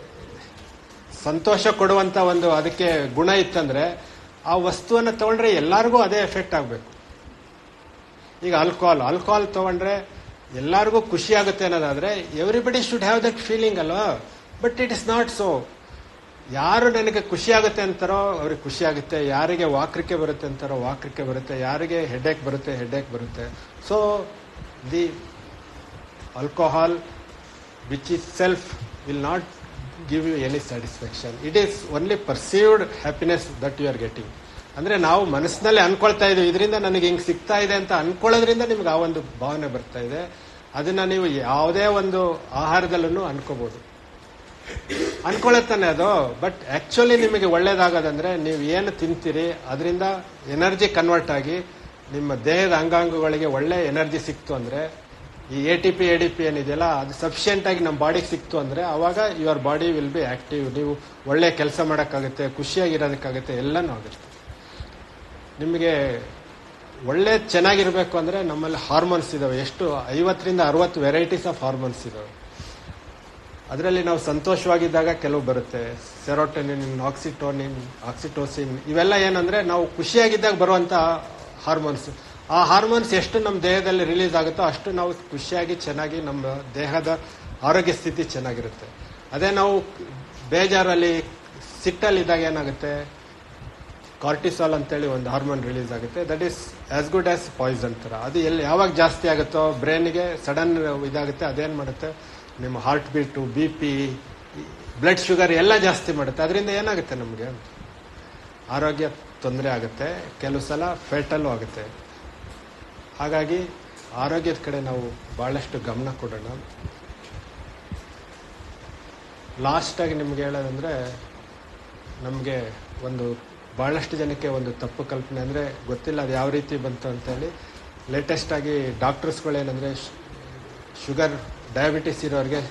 ಸಂತೋಷ ಕೊಡುವಂತ ಒಂದು ಅದಕ್ಕೆ ಗುಣ ಇತ್ತಂದ್ರೆ ಆ ವಸ್ತುವನ್ನು ತಗೊಂಡ್ರೆ ಎಲ್ಲರಿಗೂ ಅದೇ ಎಫೆಕ್ಟ್ ಆಗಬೇಕು ಈಗ ಆಲ್ಕೋಹಾಲ್ ಆಲ್ಕೋಹಾಲ್ ತಗೊಂಡ್ರೆ ಎಲ್ಲರಿಗೂ ಖುಷಿ ಆಗುತ್ತೆ ಅನ್ನೋದಾದ್ರೆ everybody should have that feeling ಅಲ್ವಾ but it is not so ಯಾರು ನನಗೆ ಖುಷಿ ಆಗುತ್ತೆ ಅಂತಾರೋ ಅವ್ರಿಗೆ ಖುಷಿ ಆಗುತ್ತೆ ಯಾರಿಗೆ ವಾಕ್ರಿಕೆ ಬರುತ್ತೆ ಅಂತಾರೋ ವಾಕ್ರಿಕೆ ಬರುತ್ತೆ ಯಾರಿಗೆ ಹೆಡೇಕ್ ಬರುತ್ತೆ ಹೆಡೇಕ್ ಬರುತ್ತೆ so the alcohol which is self will not give you any satisfaction it is only perceived happiness that you are getting ಅಂದ್ರೆ ನಾವು ಮನಸ್ಸಿನಲ್ಲಿ ಅನ್ಕೊಳ್ತಾ ಇದೀವಿ ಇದರಿಂದ ನನಗೆ ಹಿಂಗ್ ಸಿಗ್ತಾ ಇದೆ ಅಂತ ಅನ್ಕೊಳ್ಳೋದ್ರಿಂದ ನಿಮ್ಗೆ ಆ ಒಂದು ಭಾವನೆ ಬರ್ತಾ ಇದೆ ಅದನ್ನ ನೀವು ಯಾವುದೇ ಒಂದು ಆಹಾರದಲ್ಲೂ ಅನ್ಕೋಬಹುದು ಅನ್ಕೊಳ್ಳುತ್ತಾನೆ ಅದು ಬಟ್ ಆಕ್ಚುಲಿ ನಿಮಗೆ ಒಳ್ಳೇದಾಗೋದಂದ್ರೆ ನೀವು ಏನು ತಿಂತೀರಿ ಅದರಿಂದ ಎನರ್ಜಿ ಕನ್ವರ್ಟ್ ಆಗಿ ನಿಮ್ಮ ದೇಹದ ಅಂಗಾಂಗಗಳಿಗೆ ಒಳ್ಳೆ ಎನರ್ಜಿ ಸಿಕ್ತು ಅಂದ್ರೆ ಈ A T P A D P ಏನಿದೆಯಲ್ಲ ಅದು ಸಫಿಷಿಯೆಂಟ್ ಆಗಿ ನಮ್ಮ ಬಾಡಿಗೆ ಸಿಕ್ತು ಅಂದ್ರೆ ಅವಾಗ your body will be active ನೀವು ಒಳ್ಳೆ ಕೆಲಸ ಮಾಡೋಕ್ಕಾಗುತ್ತೆ ಖುಷಿಯಾಗಿರೋದಕ್ಕಾಗುತ್ತೆ ಎಲ್ಲನೂ ಆಗುತ್ತೆ ನಿಮಗೆ ಒಳ್ಳೆ ಚೆನ್ನಾಗಿರ್ಬೇಕು ಅಂದ್ರೆ ನಮ್ಮಲ್ಲಿ ಹಾರ್ಮೋನ್ಸ್ ಇದಾವೆ ಎಷ್ಟು ಐವತ್ತರಿಂದ ಅರವತ್ತು ವೆರೈಟೀಸ್ ಆಫ್ ಹಾರ್ಮೋನ್ಸ್ ಇದಾವೆ ಅದರಲ್ಲಿ ನಾವು ಸಂತೋಷವಾಗಿದ್ದಾಗ ಕೆಲವು ಬರುತ್ತೆ ಸೆರೋಟನಿನ್ ಆಕ್ಸಿಟೋನಿನ್ ಆಕ್ಸಿಟೋಸಿನ್ ಇವೆಲ್ಲ ಏನಂದ್ರೆ ನಾವು ಖುಷಿಯಾಗಿದ್ದಾಗ ಬರುವಂತ ಹಾರ್ಮೋನ್ಸ್ ಆ ಹಾರ್ಮೋನ್ಸ್ ಎಷ್ಟು ನಮ್ಮ ದೇಹದಲ್ಲಿ ರಿಲೀಸ್ ಆಗುತ್ತೋ ಅಷ್ಟು ನಾವು ಖುಷಿಯಾಗಿ ಚೆನ್ನಾಗಿ ನಮ್ಮ ದೇಹದ ಆರೋಗ್ಯ ಸ್ಥಿತಿ ಚೆನ್ನಾಗಿರುತ್ತೆ ಅದೇ ನಾವು ಬೇಜಾರಲ್ಲಿ ಸಿಟ್ಟಲ್ಲಿದ್ದಾಗ ಏನಾಗುತ್ತೆ ಕಾರ್ಟಿಸಾಲ್ ಅಂತೇಳಿ ಒಂದು ಹಾರ್ಮೋನ್ ರಿಲೀಸ್ ಆಗುತ್ತೆ that is as good as poison ತರ ಅದು ಎಲ್ಲಿ ಯಾವಾಗ ಜಾಸ್ತಿ ಆಗುತ್ತೋ ಬ್ರೈನ್ಗೆ ಸಡನ್ ಇದಾಗುತ್ತೆ ಅದೇನ್ ಮಾಡುತ್ತೆ ನಿಮ್ಮ heart beat B P blood sugar ಎಲ್ಲ ಜಾಸ್ತಿ ಮಾಡುತ್ತೆ ಅದರಿಂದ ಏನಾಗುತ್ತೆ ನಮಗೆ ಆರೋಗ್ಯ ತೊಂದರೆ ಆಗುತ್ತೆ ಕೆಲವು ಸಲ ಫೇಟಲ್ಲೂ ಆಗುತ್ತೆ ಹಾಗಾಗಿ ಆರೋಗ್ಯದ ಕಡೆ ನಾವು ಬಹಳಷ್ಟು ಗಮನ ಕೊಡೋಣ ಲಾಸ್ಟಾಗಿ ನಿಮ್ಗೆ ಹೇಳೋದಂದ್ರೆ ನಮಗೆ ಒಂದು ಬಹಳಷ್ಟು ಜನಕ್ಕೆ ಒಂದು ತಪ್ಪು ಕಲ್ಪನೆ ಅಂದರೆ ಗೊತ್ತಿಲ್ಲ ಅದು ಯಾವ ರೀತಿ ಬಂತು ಅಂತೇಳಿ ಲೇಟೆಸ್ಟ್ ಆಗಿ ಡಾಕ್ಟರ್ಸ್ಗಳೇನಂದರೆ ಶುಗರ್ ಡಯಾಬಿಟಿಸ್ ಇರೋರಿಗೆ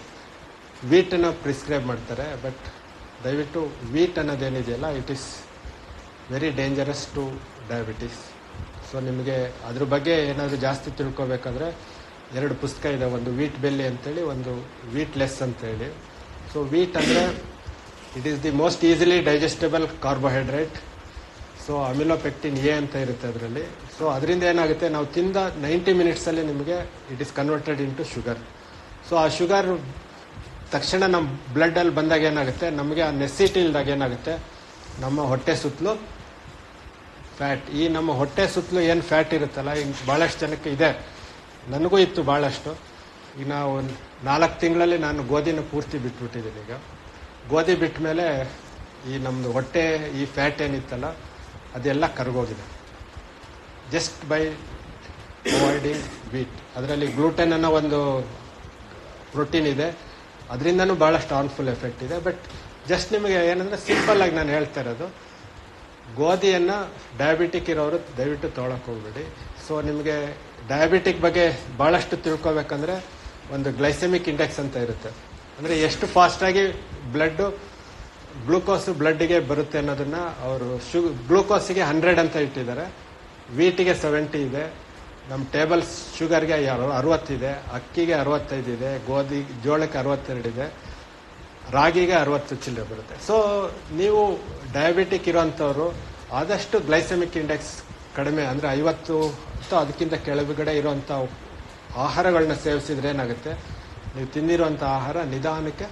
ವೀಟನ್ನು ಪ್ರಿಸ್ಕ್ರೈಬ್ ಮಾಡ್ತಾರೆ ಬಟ್ ದಯವಿಟ್ಟು ವೀಟ್ ಅನ್ನೋದೇನಿದೆಯಲ್ಲ it is very dangerous to diabetes so ನಿಮಗೆ ಅದ್ರ ಬಗ್ಗೆ ಏನಾದರೂ ಜಾಸ್ತಿ ತಿಳ್ಕೊಬೇಕಾದ್ರೆ ಎರಡು ಪುಸ್ತಕ ಇದೆ ಒಂದು ವೀಟ್ ಬೆಲ್ಲಿ ಅಂತೇಳಿ ಒಂದು ವೀಟ್ ಲೆಸ್ ಅಂತೇಳಿ ಸೊ ವೀಟ್ ಅಂದರೆ it is the most easily digestible carbohydrate so amylopectin A ಅಂತ ಇರುತ್ತೆ ಅದರಲ್ಲಿ ಸೊ ಅದರಿಂದ ಏನಾಗುತ್ತೆ ನಾವು ತಿಂದ ನೈಂಟಿ ಮಿನಿಟ್ಸಲ್ಲಿ ನಿಮಗೆ it is converted into sugar so ಆ ಶುಗರ್ ತಕ್ಷಣ ನಮ್ಮ ಬ್ಲಡ್ಡಲ್ಲಿ ಬಂದಾಗ ಏನಾಗುತ್ತೆ ನಮಗೆ ಆ ನೆಸಿಟಿ ಇಲ್ದಾಗ ಏನಾಗುತ್ತೆ ನಮ್ಮ ಹೊಟ್ಟೆ ಸುತ್ತಲೂ ಫ್ಯಾಟ್ ಈ ನಮ್ಮ ಹೊಟ್ಟೆ ಸುತ್ತಲೂ ಏನು ಫ್ಯಾಟ್ ಇರುತ್ತಲ್ಲ ಈಗ ಭಾಳಷ್ಟು ಜನಕ್ಕೆ ಇದೆ ನನಗೂ ಇತ್ತು ಭಾಳಷ್ಟು ಈಗ ನಾವು ನಾಲ್ಕು ತಿಂಗಳಲ್ಲಿ ನಾನು ಗೋಧಿನ ಪೂರ್ತಿ ಬಿಟ್ಬಿಟ್ಟಿದ್ದೀನಿ ಈಗ ಗೋಧಿ ಬಿಟ್ಟ ಮೇಲೆ ಈ ನಮ್ಮದು ಹೊಟ್ಟೆ ಈ ಫ್ಯಾಟ್ ಏನಿತ್ತಲ್ಲ ಅದೆಲ್ಲ ಕರಗೋಗಿದೆ ಜಸ್ಟ್ ಬೈ ಅವಾಯ್ಡಿಂಗ್ ವೀಟ್ ಅದರಲ್ಲಿ ಗ್ಲೂಟೆನ್ ಅನ್ನೋ ಒಂದು ಪ್ರೋಟೀನ್ ಇದೆ ಅದರಿಂದನೂ ಭಾಳಷ್ಟು ಹಾರ್ಮ್ಫುಲ್ ಎಫೆಕ್ಟ್ ಇದೆ ಬಟ್ ಜಸ್ಟ್ ನಿಮಗೆ ಏನಂದರೆ ಸಿಂಪಲ್ ಆಗಿ ನಾನು ಹೇಳ್ತಾ ಇರೋದು ಗೋಧಿಯನ್ನು ಡಯಾಬಿಟಿಕ್ ಇರೋರು ದಯವಿಟ್ಟು ತೊಗೊಳಕ್ಕೆ ಹೋಗ್ಬೇಡಿ ಸೊ ನಿಮಗೆ ಡಯಾಬಿಟಿಕ್ ಬಗ್ಗೆ ಭಾಳಷ್ಟು ತಿಳ್ಕೊಬೇಕಂದ್ರೆ ಒಂದು ಗ್ಲೈಸೆಮಿಕ್ ಇಂಡೆಕ್ಸ್ ಅಂತ ಇರುತ್ತೆ ಅಂದರೆ ಎಷ್ಟು ಫಾಸ್ಟಾಗಿ ಬ್ಲಡ್ಡು ಗ್ಲೂಕೋಸ್ ಬ್ಲಡ್ಗೆ ಬರುತ್ತೆ ಅನ್ನೋದನ್ನ ಅವರು ಶು ಗ್ಲೂಕೋಸಿಗೆ ಹಂಡ್ರೆಡ್ ಅಂತ ಇಟ್ಟಿದ್ದಾರೆ ವೀಟಿಗೆ ಸೆವೆಂಟಿ ಇದೆ ನಮ್ಮ ಟೇಬಲ್ ಶುಗರ್ಗೆ ಅರವತ್ತಿದೆ ಅಕ್ಕಿಗೆ ಅರವತ್ತೈದು ಇದೆ ಗೋಧಿ ಜೋಳಕ್ಕೆ ಅರವತ್ತೆರಡಿದೆ ರಾಗಿಗೆ ಅರವತ್ತು ಚಿಲ್ಲರೆ ಬರುತ್ತೆ ಸೊ ನೀವು ಡಯಾಬಿಟಿಕ್ ಇರೋಂಥವ್ರು ಆದಷ್ಟು ಗ್ಲೈಸೆಮಿಕ್ ಇಂಡೆಕ್ಸ್ ಕಡಿಮೆ ಅಂದರೆ ಐವತ್ತು ಅಥವಾ ಅದಕ್ಕಿಂತ ಕೆಳಗಡೆ ಇರುವಂಥ ಆಹಾರಗಳನ್ನ ಸೇವಿಸಿದ್ರೆ ಏನಾಗುತ್ತೆ ನೀವು ತಿಂದಿರುವಂಥ ಆಹಾರ ನಿಧಾನಕ್ಕೆ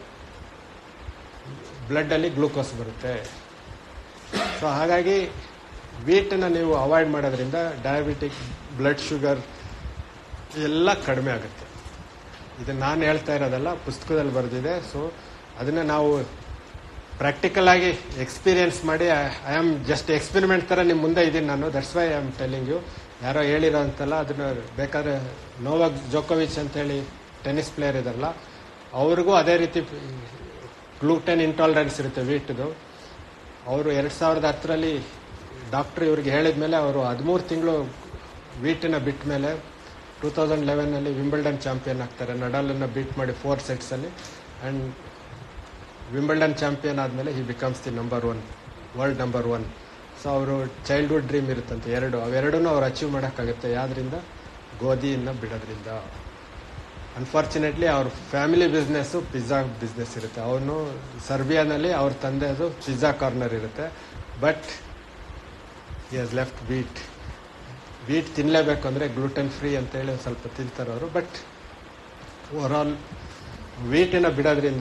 ಬ್ಲಡ್ಡಲ್ಲಿ ಗ್ಲೂಕೋಸ್ ಬರುತ್ತೆ ಸೊ ಹಾಗಾಗಿ ವೀಟನ್ನು ನೀವು ಅವಾಯ್ಡ್ ಮಾಡೋದ್ರಿಂದ ಡಯಾಬಿಟಿಕ್ ಬ್ಲಡ್ ಶುಗರ್ ಎಲ್ಲ ಕಡಿಮೆ ಆಗುತ್ತೆ ಇದು ನಾನು ಹೇಳ್ತಾ ಇರೋದಲ್ಲ ಪುಸ್ತಕದಲ್ಲಿ ಬರೆದಿದೆ ಸೊ ಅದನ್ನು ನಾವು ಪ್ರಾಕ್ಟಿಕಲ್ ಆಗಿ ಎಕ್ಸ್ಪೀರಿಯನ್ಸ್ ಮಾಡಿ ಐ ಆಮ್ ಜಸ್ಟ್ ಎಕ್ಸ್ಪೆರಿಮೆಂಟ್ ಥರ ನಿಮ್ಮ ಮುಂದೆ ಇದ್ದೀನಿ ನಾನು that's why I am telling you ಯಾರೋ ಹೇಳಿರೋ ಅಂತಲ್ಲ ಅದನ್ನ ಬೇಕಾದ್ರೆ ನೋವಾಗ್ ಜೋಕೋವಿಚ್ ಅಂತೇಳಿ ಟೆನ್ನಿಸ್ ಪ್ಲೇಯರ್ ಇದಾರಲ್ಲ ಅವ್ರಿಗೂ ಅದೇ ರೀತಿ ಗ್ಲೂಟೆನ್ ಇಂಟಾಲರೆನ್ಸ್ ಇರುತ್ತೆ ವೀಟ್ದು ಅವರು ಎರಡು ಸಾವಿರದ ಹತ್ತರಲ್ಲಿ ಡಾಕ್ಟ್ರ್ ಇವ್ರಿಗೆ ಹೇಳಿದ ಮೇಲೆ ಅವರು ಹದಿಮೂರು ತಿಂಗಳು ವೀಟನ್ನ ಬಿಟ್ಟ ಮೇಲೆ ಟೂ ತೌಸಂಡ್ ಲೆವೆನಲ್ಲಿ ವಿಂಬಲ್ಡನ್ ಚಾಂಪಿಯನ್ ಆಗ್ತಾರೆ ನಡಾಲನ್ನು ಬೀಟ್ ಮಾಡಿ ಫೋರ್ ಸೆಟ್ಸಲ್ಲಿ ಆ್ಯಂಡ್ ವಿಂಬಲ್ಡನ್ ಚಾಂಪಿಯನ್ ಆದಮೇಲೆ he becomes the number one world number one so ಅವರು ಚೈಲ್ಡ್ಹುಡ್ ಡ್ರೀಮ್ ಇರುತ್ತಂತೆ ಎರಡು ಅವೆರಡೂ ಅವ್ರು ಅಚೀವ್ ಮಾಡೋಕ್ಕಾಗುತ್ತೆ ಯಾವ್ದ್ರಿಂದ ಗೋಧಿಯನ್ನು ಬಿಡೋದ್ರಿಂದ ಅನ್ಫಾರ್ಚುನೇಟ್ಲಿ ಅವ್ರ ಫ್ಯಾಮಿಲಿ ಬಿಸ್ನೆಸ್ಸು ಪಿಜ್ಜಾ ಬಿಸ್ನೆಸ್ ಇರುತ್ತೆ ಅವನು ಸರ್ಬಿಯಾನಲ್ಲಿ ಅವ್ರ ತಂದೆದು ಪಿಜ್ಜಾ ಕಾರ್ನರ್ ಇರುತ್ತೆ but he has left wheat wheat ತಿನ್ನಲೇಬೇಕು ಅಂದರೆ ಗ್ಲೂಟೆನ್ ಫ್ರೀ ಅಂತೇಳಿ ಒಂದು ಸ್ವಲ್ಪ ತಿಂತಾರೆ ಅವರು ಬಟ್ ಓವರ್ ಆಲ್ ವೀಟನ್ನು ಬಿಡೋದ್ರಿಂದ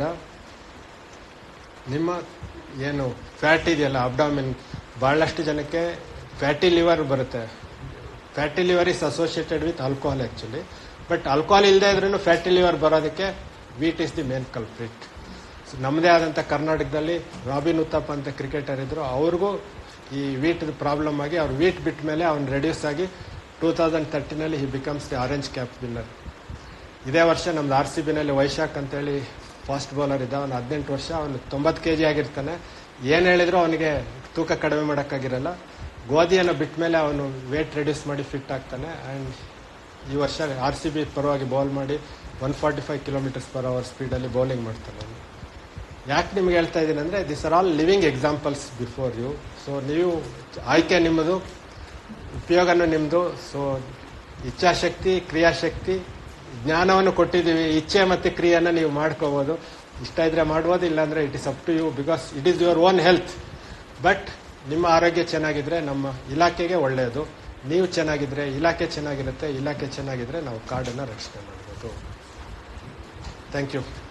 ನಿಮ್ಮ ಏನು ಫ್ಯಾಟ್ ಇದೆಯಲ್ಲ ಅಬ್ಡಾಮಿನ್ ಭಾಳಷ್ಟು ಜನಕ್ಕೆ ಫ್ಯಾಟಿ ಲಿವರ್ ಬರುತ್ತೆ fatty liver is associated with alcohol actually but alcohol ಇಲ್ಲದೆ ಇದ್ರೂ ಫ್ಯಾಟಿ ಲಿವರ್ ಬರೋದಕ್ಕೆ wheat is the main culprit so ನಮ್ಮದೇ ಆದಂಥ ಕರ್ನಾಟಕದಲ್ಲಿ ರಾಬಿನ್ ಉತ್ತಪ್ಪ ಅಂತ ಕ್ರಿಕೆಟರ್ ಇದ್ರು ಅವ್ರಿಗೂ ಈ ವೀಟ್ ಪ್ರಾಬ್ಲಮ್ ಆಗಿ ಅವ್ರು ವೀಟ್ ಬಿಟ್ಟ ಮೇಲೆ ಅವ್ನು ರೆಡ್ಯೂಸ್ ಆಗಿ ಟೂ ತೌಸಂಡ್ ತರ್ಟಿನಲ್ಲಿ he becomes the orange cap winner ಇದೇ ವರ್ಷ ನಮ್ದು ಆರ್ ಸಿ ಬಿನಲ್ಲಿ ವೈಶಾಖ್ ಅಂತೇಳಿ ಫಾಸ್ಟ್ ಬೌಲರ್ ಇದ್ದ ಅವನು ಹದಿನೆಂಟು ವರ್ಷ ಅವನು ತೊಂಬತ್ತು ಕೆ ಜಿ ಆಗಿರ್ತಾನೆ ಏನು ಹೇಳಿದ್ರು ಅವನಿಗೆ ತೂಕ ಕಡಿಮೆ ಮಾಡೋಕ್ಕಾಗಿರಲ್ಲ ಗೋಧಿಯನ್ನು ಬಿಟ್ಟ ಮೇಲೆ ಅವನು ವೇಟ್ ರೆಡ್ಯೂಸ್ ಮಾಡಿ ಫಿಟ್ ಆಗ್ತಾನೆ ಆ್ಯಂಡ್ ಈ ವರ್ಷ ಆರ್ ಸಿ ಬಿ ಪರವಾಗಿ ಬೌಲ್ ಮಾಡಿ one forty five kilometres per hour ಸ್ಪೀಡಲ್ಲಿ ಬೌಲಿಂಗ್ ಮಾಡ್ತಾನೆ ಅವನು ಯಾಕೆ ನಿಮ್ಗೆ ಹೇಳ್ತಾ ಇದ್ದೀನಿ ಅಂದರೆ this are all living examples before you so ನೀವು ಆಯ್ಕೆ ನಿಮ್ಮದು ಉಪಯೋಗನೂ ನಿಮ್ಮದು ಸೊ ಇಚ್ಛಾಶಕ್ತಿ ಕ್ರಿಯಾಶಕ್ತಿ ಜ್ಞಾನವನ್ನು ಕೊಟ್ಟಿದ್ದೀವಿ ಇಚ್ಛೆ ಮತ್ತು ಕ್ರಿಯೆಯನ್ನು ನೀವು ಮಾಡ್ಕೋಬೋದು ಇಷ್ಟ ಇದ್ರೆ ಮಾಡ್ಬೋದು ಇಲ್ಲಾಂದರೆ it is up to you because it is your own health but ನಿಮ್ಮ ಆರೋಗ್ಯ ಚೆನ್ನಾಗಿದ್ರೆ ನಮ್ಮ ಇಲಾಖೆಗೆ ಒಳ್ಳೆಯದು ನೀವು ಚೆನ್ನಾಗಿದ್ರೆ ಇಲಾಖೆ ಚೆನ್ನಾಗಿರುತ್ತೆ ಇಲಾಖೆ ಚೆನ್ನಾಗಿದ್ರೆ ನಾವು ಕಾಡನ್ನು ರಕ್ಷಣೆ ಮಾಡ್ಬೋದು ಥ್ಯಾಂಕ್ ಯು